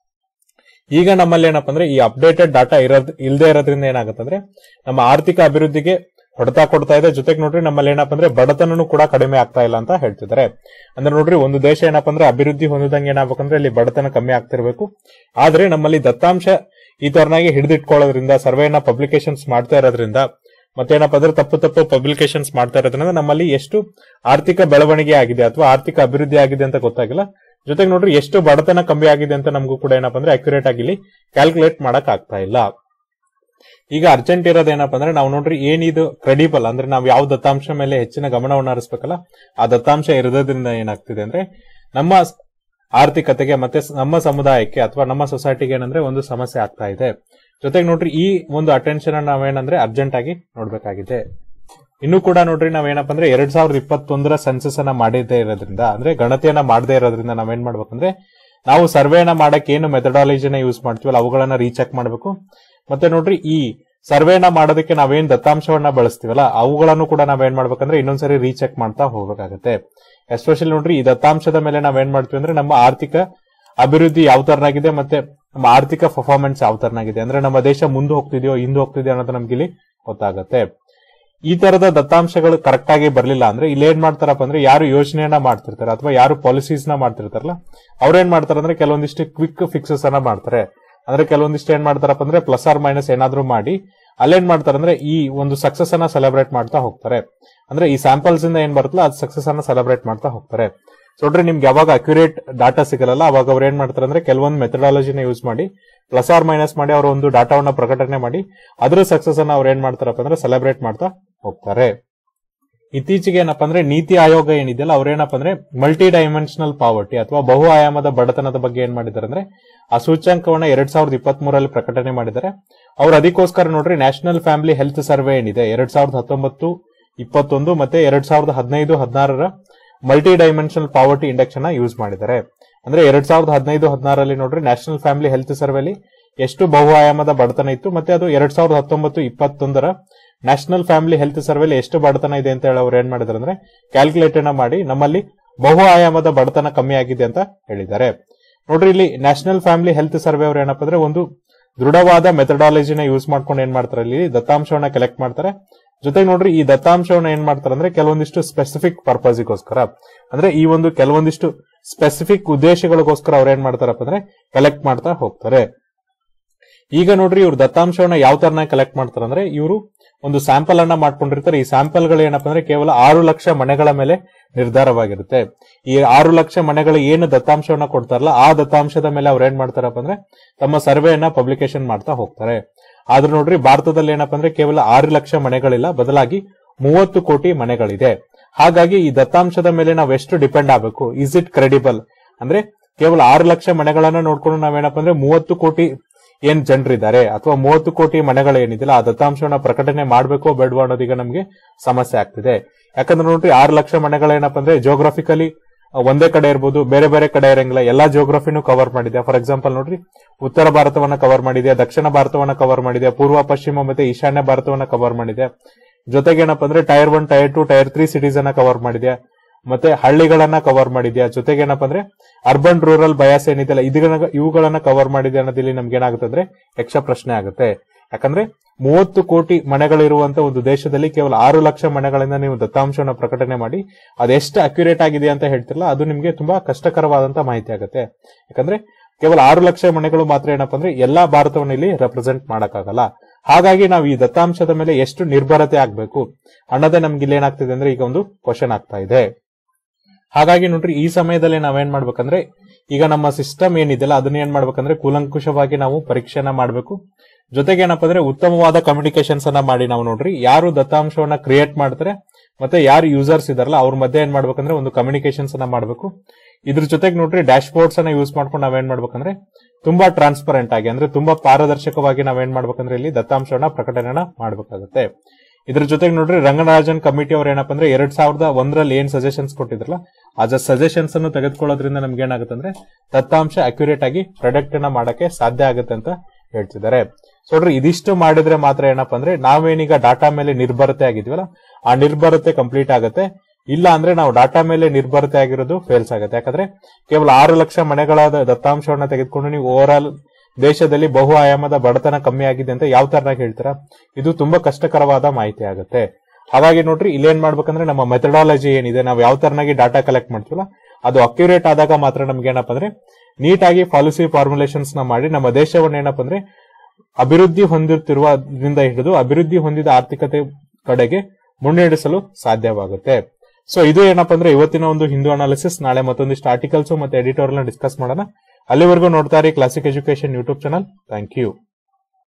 ಈಗ ನಮ್ಮಲ್ಲಿ ಏನಪ್ಪ ಅಂದ್ರೆ ಈ ಅಪ್ಡೇಟೆಡ್ ಡಾಟಾ ಇರೋದ್ ಇಲ್ಲದೆ ಇರೋದ್ರಿಂದ ಏನಾಗುತ್ತೆ ಅಂದ್ರೆ ನಮ್ಮ ಆರ್ಥಿಕ ಅಭಿವೃದ್ಧಿಗೆ ಹೊಡೆತ ಕೊಡ್ತಾ ಇದೆ ಜೊತೆಗೆ ನೋಡ್ರಿ ನಮ್ಮಲ್ಲಿ ಏನಪ್ಪ ಅಂದ್ರೆ ಬಡತನನು ಕೂಡ ಕಡಿಮೆ ಆಗ್ತಾ ಇಲ್ಲ ಅಂತ ಹೇಳ್ತಿದ್ದಾರೆ ಅಂದ್ರೆ ನೋಡ್ರಿ ಒಂದು ದೇಶ ಏನಪ್ಪ ಅಂದ್ರೆ ಅಭಿವೃದ್ಧಿ ಹೊಂದಿದಂಗೆ ಏನಾಗಬೇಕಂದ್ರೆ ಇಲ್ಲಿ ಬಡತನ ಕಮ್ಮಿ ಆಗ್ತಿರ್ಬೇಕು ಆದ್ರೆ ನಮ್ಮಲ್ಲಿ ದತ್ತಾಂಶ ಈ ತರನಾಗಿ ಹಿಡಿದಿಟ್ಕೊಳ್ಳೋದ್ರಿಂದ ಸರ್ವೆನ ಪಬ್ಲಿಕೇಶನ್ಸ್ ಮಾಡ್ತಾ ಇರೋದ್ರಿಂದ ಮತ್ತೇನಪ್ಪ ಅಂದ್ರೆ ತಪ್ಪು ತಪ್ಪು ಪಬ್ಲಿಕೇಶನ್ಸ್ ಮಾಡ್ತಾ ಇರೋದ್ರಿಂದ ನಮ್ಮಲ್ಲಿ ಎಷ್ಟು ಆರ್ಥಿಕ ಬೆಳವಣಿಗೆ ಆಗಿದೆ ಅಥವಾ ಆರ್ಥಿಕ ಅಭಿವೃದ್ಧಿ ಆಗಿದೆ ಅಂತ ಗೊತ್ತಾಗಿಲ್ಲ ಜೊತೆಗೆ ನೋಡ್ರಿ ಎಷ್ಟು ಬಡತನ ಕಮ್ಮಿ ಆಗಿದೆ ಅಂತ ನಮಗೂ ಕೂಡ ಏನಪ್ಪ ಅಂದ್ರೆ ಅಕ್ಯುರೇಟ್ ಆಗಿ ಇಲ್ಲಿ ಕ್ಯಾಲ್ಕುಲೇಟ್ ಮಾಡಕ್ ಆಗ್ತಾ ಇಲ್ಲ ಈಗ ಅರ್ಜೆಂಟ್ ಇರೋದೇನಪ್ಪ ಅಂದ್ರೆ ನಾವು ನೋಡ್ರಿ ಏನಿದು ಕ್ರೆಡಿಬಲ್ ಅಂದ್ರೆ ನಾವು ಯಾವ ದತ್ತಾಂಶ ಮೇಲೆ ಹೆಚ್ಚಿನ ಗಮನವನ್ನು ಹರಿಸ್ಬೇಕಲ್ಲ ಆ ದತ್ತಾಂಶ ಇರೋದ್ರಿಂದ ಏನಾಗ್ತಿದೆ ಅಂದ್ರೆ ನಮ್ಮ ಸ್- ಆರ್ಥಿಕತೆಗೆ ಮತ್ತೆ ಸ್- ನಮ್ಮ ಸಮುದಾಯಕ್ಕೆ ಅಥವಾ ನಮ್ಮ ಸೊಸೈಟಿಗೆ ಏನಂದ್ರೆ ಒಂದು ಸಮಸ್ಯೆ ಆಗ್ತಾ ಇದೆ ಜೊತೆಗೆ ನೋಡ್ರಿ ಈ ಒಂದು ಅಟೆನ್ಷನ್ ನಾವೇನಂದ್ರೆ ಅರ್ಜೆಂಟ್ ಆಗಿ ನೋಡ್ಬೇಕಾಗಿದೆ ಇನ್ನು ಕೂಡ ನೋಡ್ರಿ ನಾವೇನಪ್ಪ ಅಂದ್ರೆ ಎರಡ್ ಸಾವಿರದ ಇಪ್ಪತ್ತೊಂದರ ಸೆನ್ಸಸ್ ಅನ್ನ ಮಾಡಿದ್ದೇ ಇರೋದ್ರಿಂದ ಅಂದ್ರೆ ಗಣತಿಯನ್ನ ಮಾಡದೇ ಇರೋದ್ರಿಂದ ನಾವೇನ್ ಮಾಡ್ಬೇಕಂದ್ರೆ ನಾವು ಸರ್ವೆನ ಮಾಡಕ್ಕೆ ಏನು ಮೆಥಡಾಲಜಿನ ಯೂಸ್ ಮಾಡ್ತೀವಲ್ಲ ಅವುಗಳನ್ನ ರೀಚೆಕ್ ಮಾಡಬೇಕು ಮತ್ತೆ ನೋಡ್ರಿ ಈ ಸರ್ವೆನ ಮಾಡೋದಕ್ಕೆ ನಾವೇನ್ ದತ್ತಾಂಶವನ್ನ ಬಳಸ್ತೀವಲ್ಲ ಅವುಗಳನ್ನು ಕೂಡ ನಾವೇನ್ ಮಾಡ್ಬೇಕಂದ್ರೆ ಇನ್ನೊಂದ್ಸರಿ ರೀಚೆಕ್ ಮಾಡ್ತಾ ಹೋಗ್ಬೇಕಾಗತ್ತೆ ಎಸ್ಪೆಷಲಿ ನೋಡ್ರಿ ಈ ದತ್ತಾಂಶದ ಮೇಲೆ ನಾವೇನ್ ಮಾಡ್ತೀವಿ ಅಂದ್ರೆ ನಮ್ಮ ಆರ್ಥಿಕ ಅಭಿವೃದ್ಧಿ ಯಾವ ತರನಾಗಿದೆ ಮತ್ತೆ ನಮ್ಮ ಆರ್ಥಿಕ ಪರ್ಫಾರ್ಮೆನ್ಸ್ ಯಾವ ತರನಾಗಿದೆ ಅಂದ್ರೆ ನಮ್ಮ ದೇಶ ಮುಂದೆ ಹೋಗ್ತಿದೆಯೋ ಹಿಂದೆ ಹೋಗ್ತಿದೆಯೋ ಅನ್ನೋದು ನಮ್ಗೆ ಇಲ್ಲಿ ಗೊತ್ತಾಗತ್ತೆ ಈ ತರದ ದತ್ತಾಂಶಗಳು ಕರೆಕ್ಟ್ ಆಗಿ ಬರ್ಲಿಲ್ಲ ಅಂದ್ರೆ ಇಲ್ಲಿ ಏನ್ ಮಾಡ್ತಾರಪ್ಪ ಅಂದ್ರೆ ಯಾರು ಯೋಜನೆಯನ್ನ ಮಾಡ್ತಿರ್ತಾರೆ ಅಥವಾ ಯಾರು ಪಾಲಿಸೀಸ್ ನ ಮಾಡ್ತಿರ್ತಾರಲ್ಲ ಅವ್ರೇನ್ ಮಾಡ್ತಾರೆ ಅಂದ್ರೆ ಕೆಲವೊಂದಿಷ್ಟು ಕ್ವಿಕ್ ಫಿಕ್ಸಸ್ ಅನ್ನ ಮಾಡ್ತಾರೆ ಅಂದ್ರೆ ಕೆಲವೊಂದಿಷ್ಟು ಏನ್ ಮಾಡ್ತಾರಪ್ಪ ಅಂದ್ರೆ ಪ್ಲಸ್ ಆರ್ ಮೈನಸ್ ಏನಾದ್ರೂ ಮಾಡಿ ಅಲ್ಲೇನ್ ಮಾಡ್ತಾರೆ ಅಂದ್ರೆ ಈ ಒಂದು ಸಕ್ಸಸ್ ಅನ್ನ ಸೆಲೆಬ್ರೇಟ್ ಮಾಡ್ತಾ ಹೋಗ್ತಾರೆ ಅಂದ್ರೆ ಈ ಸ್ಯಾಂಪಲ್ಸ್ ಇಂದ ಏನ್ ಬರುತ್ತಲ್ಲ ಅದು ಸಕ್ಸಸ್ ಅನ್ನ ಸೆಲೆಬ್ರೇಟ್ ಮಾಡ್ತಾ ಹೋಗ್ತಾರೆ ಸೊ ನೋಡ್ರಿ ನಿಮ್ಗೆ ಯಾವಾಗ ಅಕ್ಯುರೇಟ್ ಡಾಟಾ ಸಿಗಲ್ಲ ಅವಾಗ ಅವ್ರು ಏನ್ ಮಾಡ್ತಾರೆ ಅಂದ್ರೆ ಕೆಲವೊಂದು ಮೆಥಡಾಲಜಿನ ಯೂಸ್ ಮಾಡಿ ಪ್ಲಸ್ ಆರ್ ಮೈನಸ್ ಮಾಡಿ ಅವರ ಒಂದು ಡಾಟಾವನ್ನ ಪ್ರಕಟಣೆ ಮಾಡಿ ಅದ್ರ ಸಕ್ಸಸ್ ಅನ್ನ ಅವ್ರು ಏನ್ ಮಾಡ್ತಾರಪ್ಪ ಅಂದ್ರೆ ಸೆಲೆಬ್ರೇಟ್ ಮಾಡ್ತಾ ಹೋಗ್ತಾರೆ ಇತ್ತೀಚೆಗೆ ಏನಪ್ಪಾ ಅಂದ್ರೆ ನೀತಿ ಆಯೋಗ ಏನಿದೆಯಲ್ಲ ಅವ್ರೇನಪ್ಪ ಅಂದ್ರೆ ಮಲ್ಟಿ ಡೈಮೆನ್ಷನಲ್ ಪಾವರ್ಟಿ ಅಥವಾ ಬಹು ಆಯಾಮದ ಬಡತನದ ಬಗ್ಗೆ ಏನ್ ಮಾಡಿದ್ದಾರೆ ಅಂದ್ರೆ ಆ ಸೂಚ್ಯಂಕವನ್ನ ಎರಡ್ ಸಾವಿರದ ಇಪ್ಪತ್ತ್ ಮೂರಲ್ಲಿ ಪ್ರಕಟಣೆ ಮಾಡಿದ್ದಾರೆ ಅವ್ರು ಅದಕ್ಕೋಸ್ಕರ ನೋಡ್ರಿ ನ್ಯಾಷನಲ್ ಫ್ಯಾಮಿಲಿ ಹೆಲ್ತ್ ಸರ್ವೆ ಏನಿದೆ ಎರಡ್ ಸಾವಿರದ ಹತ್ತೊಂಬತ್ತು ಇಪ್ಪತ್ತೊಂದು ಮತ್ತೆ ಎರಡ್ ಸಾವಿರದ ಹದಿನೈದು ಹದಿನಾರರ ಮಲ್ಟಿ ಡೈಮೆನ್ಷನಲ್ ಪಾವರ್ಟಿ ಇಂಡೆಕ್ಸ್ ಅನ್ನ ಯೂಸ್ ಮಾಡಿದ್ದಾರೆ ಅಂದ್ರೆ ಎರಡ್ ಸಾವಿರದ ಹದಿನೈದು ಹದಿನಾರಲ್ಲಿ ನೋಡ್ರಿ ನ್ಯಾಷನಲ್ ಫ್ಯಾಮಿಲಿ ಹೆಲ್ತ್ ಸರ್ವೆಲಿ ಎಷ್ಟು ಬಹು ಆಯಾಮದ ಬಡತನ ಇತ್ತು ಮತ್ತೆ ಅದು ಎರಡ್ ಸಾವಿರದ ಹತ್ತೊಂಬತ್ತು ಇಪ್ಪತ್ತೊಂದರ ನ್ಯಾಷನಲ್ ಫ್ಯಾಮಿಲಿ ಹೆಲ್ತ್ ಸರ್ವೆಲಿ ಎಷ್ಟು ಬಡತನ ಇದೆ ಅಂತ ಹೇಳಿ ಅವ್ರು ಏನ್ ಮಾಡಿದಾರೆ ಅಂದ್ರೆ ಕ್ಯಾಲ್ಕುಲೇಟ್ ಅನ್ನ ಮಾಡಿ ನಮ್ಮಲ್ಲಿ ಬಹು ಆಯಾಮದ ಬಡತನ ಕಮ್ಮಿ ಆಗಿದೆ ಅಂತ ಹೇಳಿದ್ದಾರೆ ನೋಡ್ರಿ ಇಲ್ಲಿ ನ್ಯಾಷನಲ್ ಫ್ಯಾಮಿಲಿ ಹೆಲ್ತ್ ಸರ್ವೆ ಅವ್ರು ಏನಪ್ಪ ಅಂದ್ರೆ ಒಂದು ದೃಢವಾದ ಮೆಥಡಾಲಜಿನ ಯೂಸ್ ಮಾಡ್ಕೊಂಡು ಏನ್ ಮಾಡ್ತಾರೆ ಇಲ್ಲಿ ದತ್ತಾಂಶವನ್ನ ಕಲೆಕ್ಟ್ ಮಾಡ್ತಾರೆ ಜೊತೆಗೆ ನೋಡ್ರಿ ಈ ದತ್ತಾಂಶವನ್ನ ಏನ್ ಮಾಡ್ತಾರೆ ಅಂದ್ರೆ ಕೆಲವೊಂದಿಷ್ಟು ಸ್ಪೆಸಿಫಿಕ್ ಪರ್ಪಸ್ಗೋಸ್ಕರ ಅಂದ್ರೆ ಈ ಒಂದು ಕೆಲವೊಂದಿಷ್ಟು ಸ್ಪೆಸಿಫಿಕ್ ಉದ್ದೇಶಗಳಿಗೋಸ್ಕರ ಅವ್ರು ಏನ್ ಮಾಡ್ತಾರಪ್ಪ ಅಂದ್ರೆ ಕಲೆಕ್ಟ್ ಮಾಡ್ತಾ ಹೋಗ್ತಾರೆ ಈಗ ನೋಡ್ರಿ ಇವ್ರು ದತ್ತಾಂಶವನ್ನ ಯಾವ ತರನ ಕಲೆಕ್ಟ್ ಮಾಡ್ತಾರೆ ಅಂದ್ರೆ ಇವರು ಒಂದು ಸ್ಯಾಂಪಲ್ ಅನ್ನ ಮಾಡ್ಕೊಂಡಿರ್ತಾರೆ ಈ ಸ್ಯಾಂಪಲ್ ಗಳು ಏನಪ್ಪಾ ಅಂದ್ರೆ ಕೇವಲ ಆರು ಲಕ್ಷ ಮನೆಗಳ ಮೇಲೆ ನಿರ್ಧಾರವಾಗಿರುತ್ತೆ ಈ ಆರು ಲಕ್ಷ ಮನೆಗಳು ಏನು ದತ್ತಾಂಶವನ್ನ ಕೊಡ್ತಾರಲ್ಲ ಆ ದತ್ತಾಂಶದ ಮೇಲೆ ಅವ್ರು ಏನ್ ಮಾಡ್ತಾರಪ್ಪ ಅಂದ್ರೆ ತಮ್ಮ ಸರ್ವೆಯನ್ನ ಪಬ್ಲಿಕೇಶನ್ ಮಾಡ್ತಾ ಹೋಗ್ತಾರೆ ಆದ್ರೆ ನೋಡ್ರಿ ಭಾರತದಲ್ಲಿ ಏನಪ್ಪಾ ಅಂದ್ರೆ ಕೇವಲ ಆರು ಲಕ್ಷ ಮನೆಗಳಿಲ್ಲ ಬದಲಾಗಿ ಮೂವತ್ತು ಕೋಟಿ ಮನೆಗಳಿದೆ ಹಾಗಾಗಿ ಈ ದತ್ತಾಂಶದ ಮೇಲೆ ನಾವು ಎಷ್ಟು ಡಿಪೆಂಡ್ ಆಗಬೇಕು ಇಸ್ ಇಟ್ ಕ್ರೆಡಿಬಲ್ ಅಂದ್ರೆ ಕೇವಲ ಆರು ಲಕ್ಷ ಮನೆಗಳನ್ನ ನೋಡ್ಕೊಂಡು ನಾವೇನಪ್ಪ ಅಂದ್ರೆ ಮೂವತ್ತು ಕೋಟಿ ಏನ್ ಜನರಿದ್ದಾರೆ ಅಥವಾ ಮೂವತ್ತು ಕೋಟಿ ಮನೆಗಳು ಏನಿದೆಯಲ್ಲ ಆ ದತ್ತಾಂಶವನ್ನ ಪ್ರಕಟಣೆ ಮಾಡಬೇಕೋ ಬೇಡವೋ ಅನ್ನೋದೀಗ ನಮಗೆ ಸಮಸ್ಯೆ ಆಗ್ತಿದೆ ಯಾಕಂದ್ರೆ ನೋಡ್ರಿ ಆರು ಲಕ್ಷ ಮನೆಗಳೇನಪ್ಪ ಅಂದ್ರೆ ಜೋಗ್ರಫಿಕಲಿ ಒಂದೇ ಕಡೆ ಇರ್ಬೋದು ಬೇರೆ ಬೇರೆ ಕಡೆ ಇರಂಗಿಲ್ಲ ಎಲ್ಲಾ ಜೋಗ್ರಫಿನೂ ಕವರ್ ಮಾಡಿದೆ ಫಾರ್ ಎಕ್ಸಾಂಪಲ್ ನೋಡ್ರಿ ಉತ್ತರ ಭಾರತವನ್ನ ಕವರ್ ಮಾಡಿದೆ ದಕ್ಷಿಣ ಭಾರತವನ್ನ ಕವರ್ ಮಾಡಿದೆ ಪೂರ್ವ ಪಶ್ಚಿಮ ಮತ್ತೆ ಈಶಾನ್ಯ ಭಾರತವನ್ನ ಕವರ್ ಮಾಡಿದೆ ಜೊತೆಗೆ ಏನಪ್ಪ ಅಂದ್ರೆ tier one tier two tier three cities ಅನ್ನ ಕವರ್ ಮಾಡಿದೆ ಮತ್ತೆ ಹಳ್ಳಿಗಳನ್ನ ಕವರ್ ಮಾಡಿದ್ಯಾ ಜೊತೆಗೆ ಏನಪ್ಪ ಅಂದ್ರೆ ಅರ್ಬನ್ ರೂರಲ್ ಬಯಾಸ್ ಏನಿದೆಯಲ್ಲ ಇದನ್ನ ಇವುಗಳನ್ನ ಕವರ್ ಮಾಡಿದೆ ಅನ್ನೋದಿಲ್ಲಿ ನಮ್ಗೆ ಏನಾಗುತ್ತೆ ಅಂದ್ರೆ ಯಕ್ಷ ಪ್ರಶ್ನೆ ಆಗುತ್ತೆ ಯಾಕಂದ್ರೆ ಮೂವತ್ತು ಕೋಟಿ ಮನೆಗಳಿರುವಂತ ಒಂದು ದೇಶದಲ್ಲಿ ಕೇವಲ ಆರು ಲಕ್ಷ ಮನೆಗಳಿಂದ ನೀವು ದತ್ತಾಂಶವನ್ನ ಪ್ರಕಟಣೆ ಮಾಡಿ ಅದೆಷ್ಟು ಅಕ್ಯುರೇಟ್ ಆಗಿದೆ ಅಂತ ಹೇಳ್ತಿರಲ್ಲ ಅದು ನಿಮ್ಗೆ ತುಂಬಾ ಕಷ್ಟಕರವಾದಂತ ಮಾಹಿತಿ ಆಗುತ್ತೆ ಯಾಕಂದ್ರೆ ಕೇವಲ ಆರು ಲಕ್ಷ ಮನೆಗಳು ಮಾತ್ರ ಏನಪ್ಪಾ ಅಂದ್ರೆ ಎಲ್ಲಾ ಭಾರತವನ್ನು ಇಲ್ಲಿ ರೆಪ್ರೆಸೆಂಟ್ ಮಾಡಕ್ಕಾಗಲ್ಲ ಹಾಗಾಗಿ ನಾವು ಈ ದತ್ತಾಂಶದ ಮೇಲೆ ಎಷ್ಟು ನಿರ್ಭರತೆ ಆಗ್ಬೇಕು ಅನ್ನೋದೇ ನಮ್ಗೆ ಇಲ್ಲಿ ಏನಾಗ್ತಿದೆ ಅಂದ್ರೆ ಈಗ ಒಂದು ಕ್ವಶನ್ ಆಗ್ತಾ ಇದೆ ಹಾಗಾಗಿ ನೋಡ್ರಿ ಈ ಸಮಯದಲ್ಲಿ ನಾವೇನ್ ಮಾಡ್ಬೇಕಂದ್ರೆ ಈಗ ನಮ್ಮ ಸಿಸ್ಟಮ್ ಏನಿದೆಯಲ್ಲ ಅದನ್ನ ಏನ್ ಮಾಡ್ಬೇಕಂದ್ರೆ ಕೂಲಂಕುಷವಾಗಿ ನಾವು ಪರೀಕ್ಷೆನ ಮಾಡಬೇಕು ಜೊತೆಗೆ ಏನಪ್ಪಾ ಅಂದ್ರೆ ಉತ್ತಮವಾದ ಕಮ್ಯುನಿಕೇಶನ್ಸ್ ಅನ್ನ ಮಾಡಿ ನಾವು ನೋಡ್ರಿ ಯಾರು ದತ್ತಾಂಶವನ್ನ ಕ್ರಿಯೇಟ್ ಮಾಡ್ತಾರೆ ಮತ್ತೆ ಯಾರು ಯೂಸರ್ಸ್ ಇದಾರಲ್ಲ ಅವ್ರ ಮಧ್ಯೆ ಏನ್ ಮಾಡ್ಬೇಕಂದ್ರೆ ಒಂದು ಕಮ್ಯುನಿಕೇಶನ್ಸ್ ಅನ್ನ ಮಾಡಬೇಕು ಇದ್ರ ಜೊತೆಗೆ ನೋಡ್ರಿ ಡ್ಯಾಶ್ ಬೋರ್ಡ್ಸ್ ಅನ್ನ ಯೂಸ್ ಮಾಡ್ಕೊಂಡು ನಾವೇನ್ ಮಾಡ್ಬೇಕಂದ್ರೆ ತುಂಬಾ ಟ್ರಾನ್ಸ್ಪರೆಂಟ್ ಆಗಿ ಅಂದ್ರೆ ತುಂಬಾ ಪಾರದರ್ಶಕವಾಗಿ ನಾವೇನ್ ಮಾಡ್ಬೇಕಂದ್ರೆ ಇಲ್ಲಿ ದತ್ತಾಂಶವನ್ನ ಪ್ರಕಟಣೆನ ಮಾಡಬೇಕಾಗುತ್ತೆ ಇದ್ರ ಜೊತೆಗೆ ನೋಡ್ರಿ ರಂಗರಾಜನ್ ಕಮಿಟಿ ಅವ್ರು ಏನಪ್ಪಾ ಅಂದ್ರೆ ಎರಡ್ ಸಾವಿರದ ಒಂದರಲ್ಲಿ ಏನ್ ಸಜೆಷನ್ಸ್ ಕೊಟ್ಟಿದ್ರಲ್ಲ ಆ ಸಜೆಷನ್ಸ್ ಅನ್ನು ತೆಗೆದುಕೊಳ್ಳೋದ್ರಿಂದ ನಮ್ಗೆ ಏನಾಗುತ್ತೆ ಅಂದ್ರೆ ದತ್ತಾಂಶ ಅಕ್ಯುರೇಟ್ ಆಗಿ ಪ್ರೊಡಕ್ಟ್ ಅನ್ನ ಮಾಡಕ್ಕೆ ಸಾಧ್ಯ ಆಗುತ್ತೆ ಅಂತ ಹೇಳ್ತಿದ್ದಾರೆ ಸೊ ನೋಡ್ರಿ ಇದಿಷ್ಟು ಮಾಡಿದ್ರೆ ಮಾತ್ರ ಏನಪ್ಪಾ ಅಂದ್ರೆ ನಾವೇನೀಗ ಡಾಟಾ ಮೇಲೆ ನಿರ್ಭರತೆ ಆಗಿದ್ವಲ್ಲ ಆ ನಿರ್ಭರತೆ ಕಂಪ್ಲೀಟ್ ಆಗುತ್ತೆ ಇಲ್ಲ ಅಂದ್ರೆ ನಾವು ಡಾಟಾ ಮೇಲೆ ನಿರ್ಭರತೆ ಆಗಿರೋದು ಫೇಲ್ಸ್ ಆಗುತ್ತೆ ಯಾಕಂದ್ರೆ ಕೇವಲ ಆರು ಲಕ್ಷ ಮನೆಗಳಾದ ದತ್ತಾಂಶವನ್ನ ತೆಗೆದುಕೊಂಡು ನೀವು ಓವರ್ ಆಲ್ ದೇಶದಲ್ಲಿ ಬಹು ಆಯಾಮದ ಬಡತನ ಕಮ್ಮಿ ಆಗಿದೆ ಅಂತ ಯಾವ ತರನಾಗಿ ಹೇಳ್ತೀರಾ ಇದು ತುಂಬಾ ಕಷ್ಟಕರವಾದ ಮಾಹಿತಿ ಆಗುತ್ತೆ ಹಾಗಾಗಿ ನೋಡ್ರಿ ಇಲ್ಲೇನ್ ಮಾಡ್ಬೇಕಂದ್ರೆ ನಮ್ಮ ಮೆಥಡಾಲಜಿ ಏನಿದೆ ನಾವು ಯಾವ ತರನಾಗಿ ಡಾಟಾ ಕಲೆಕ್ಟ್ ಮಾಡ್ತೀವಲ್ಲ ಅದು ಅಕ್ಯುರೇಟ್ ಆದಾಗ ಮಾತ್ರ ನಮ್ಗೆ ಏನಪ್ಪಾ ಅಂದ್ರೆ ನೀಟಾಗಿ ಪಾಲಿಸಿ ಫಾರ್ಮುಲೇಷನ್ಸ್ ನ ಮಾಡಿ ನಮ್ಮ ದೇಶವನ್ನ ಏನಪ್ಪಾ ಅಂದ್ರೆ ಅಭಿವೃದ್ಧಿ ಹೊಂದುತ್ತಿರುವುದರಿಂದ ಹಿಡಿದು ಅಭಿವೃದ್ಧಿ ಹೊಂದಿದ ಆರ್ಥಿಕತೆ ಕಡೆಗೆ ಮುನ್ನಡೆಸಲು ಸಾಧ್ಯವಾಗುತ್ತೆ ಸೊ ಇದು ಏನಪ್ಪಾ ಅಂದ್ರೆ ಇವತ್ತಿನ ಒಂದು ಹಿಂದೂ ಅನಾಲಿಸಿಸ್ ನಾಳೆ ಮತ್ತೊಂದಿಷ್ಟು ಆರ್ಟಿಕಲ್ಸ್ ಮತ್ತೆ ಎಡಿಟೋರಿಯಲ್ ಡಿಸ್ಕಸ್ ಮಾಡೋಣ ಅಲ್ಲಿವರೆಗೂ ನೋಡ್ತಾ ಇರಿ classic education YouTube channel thank you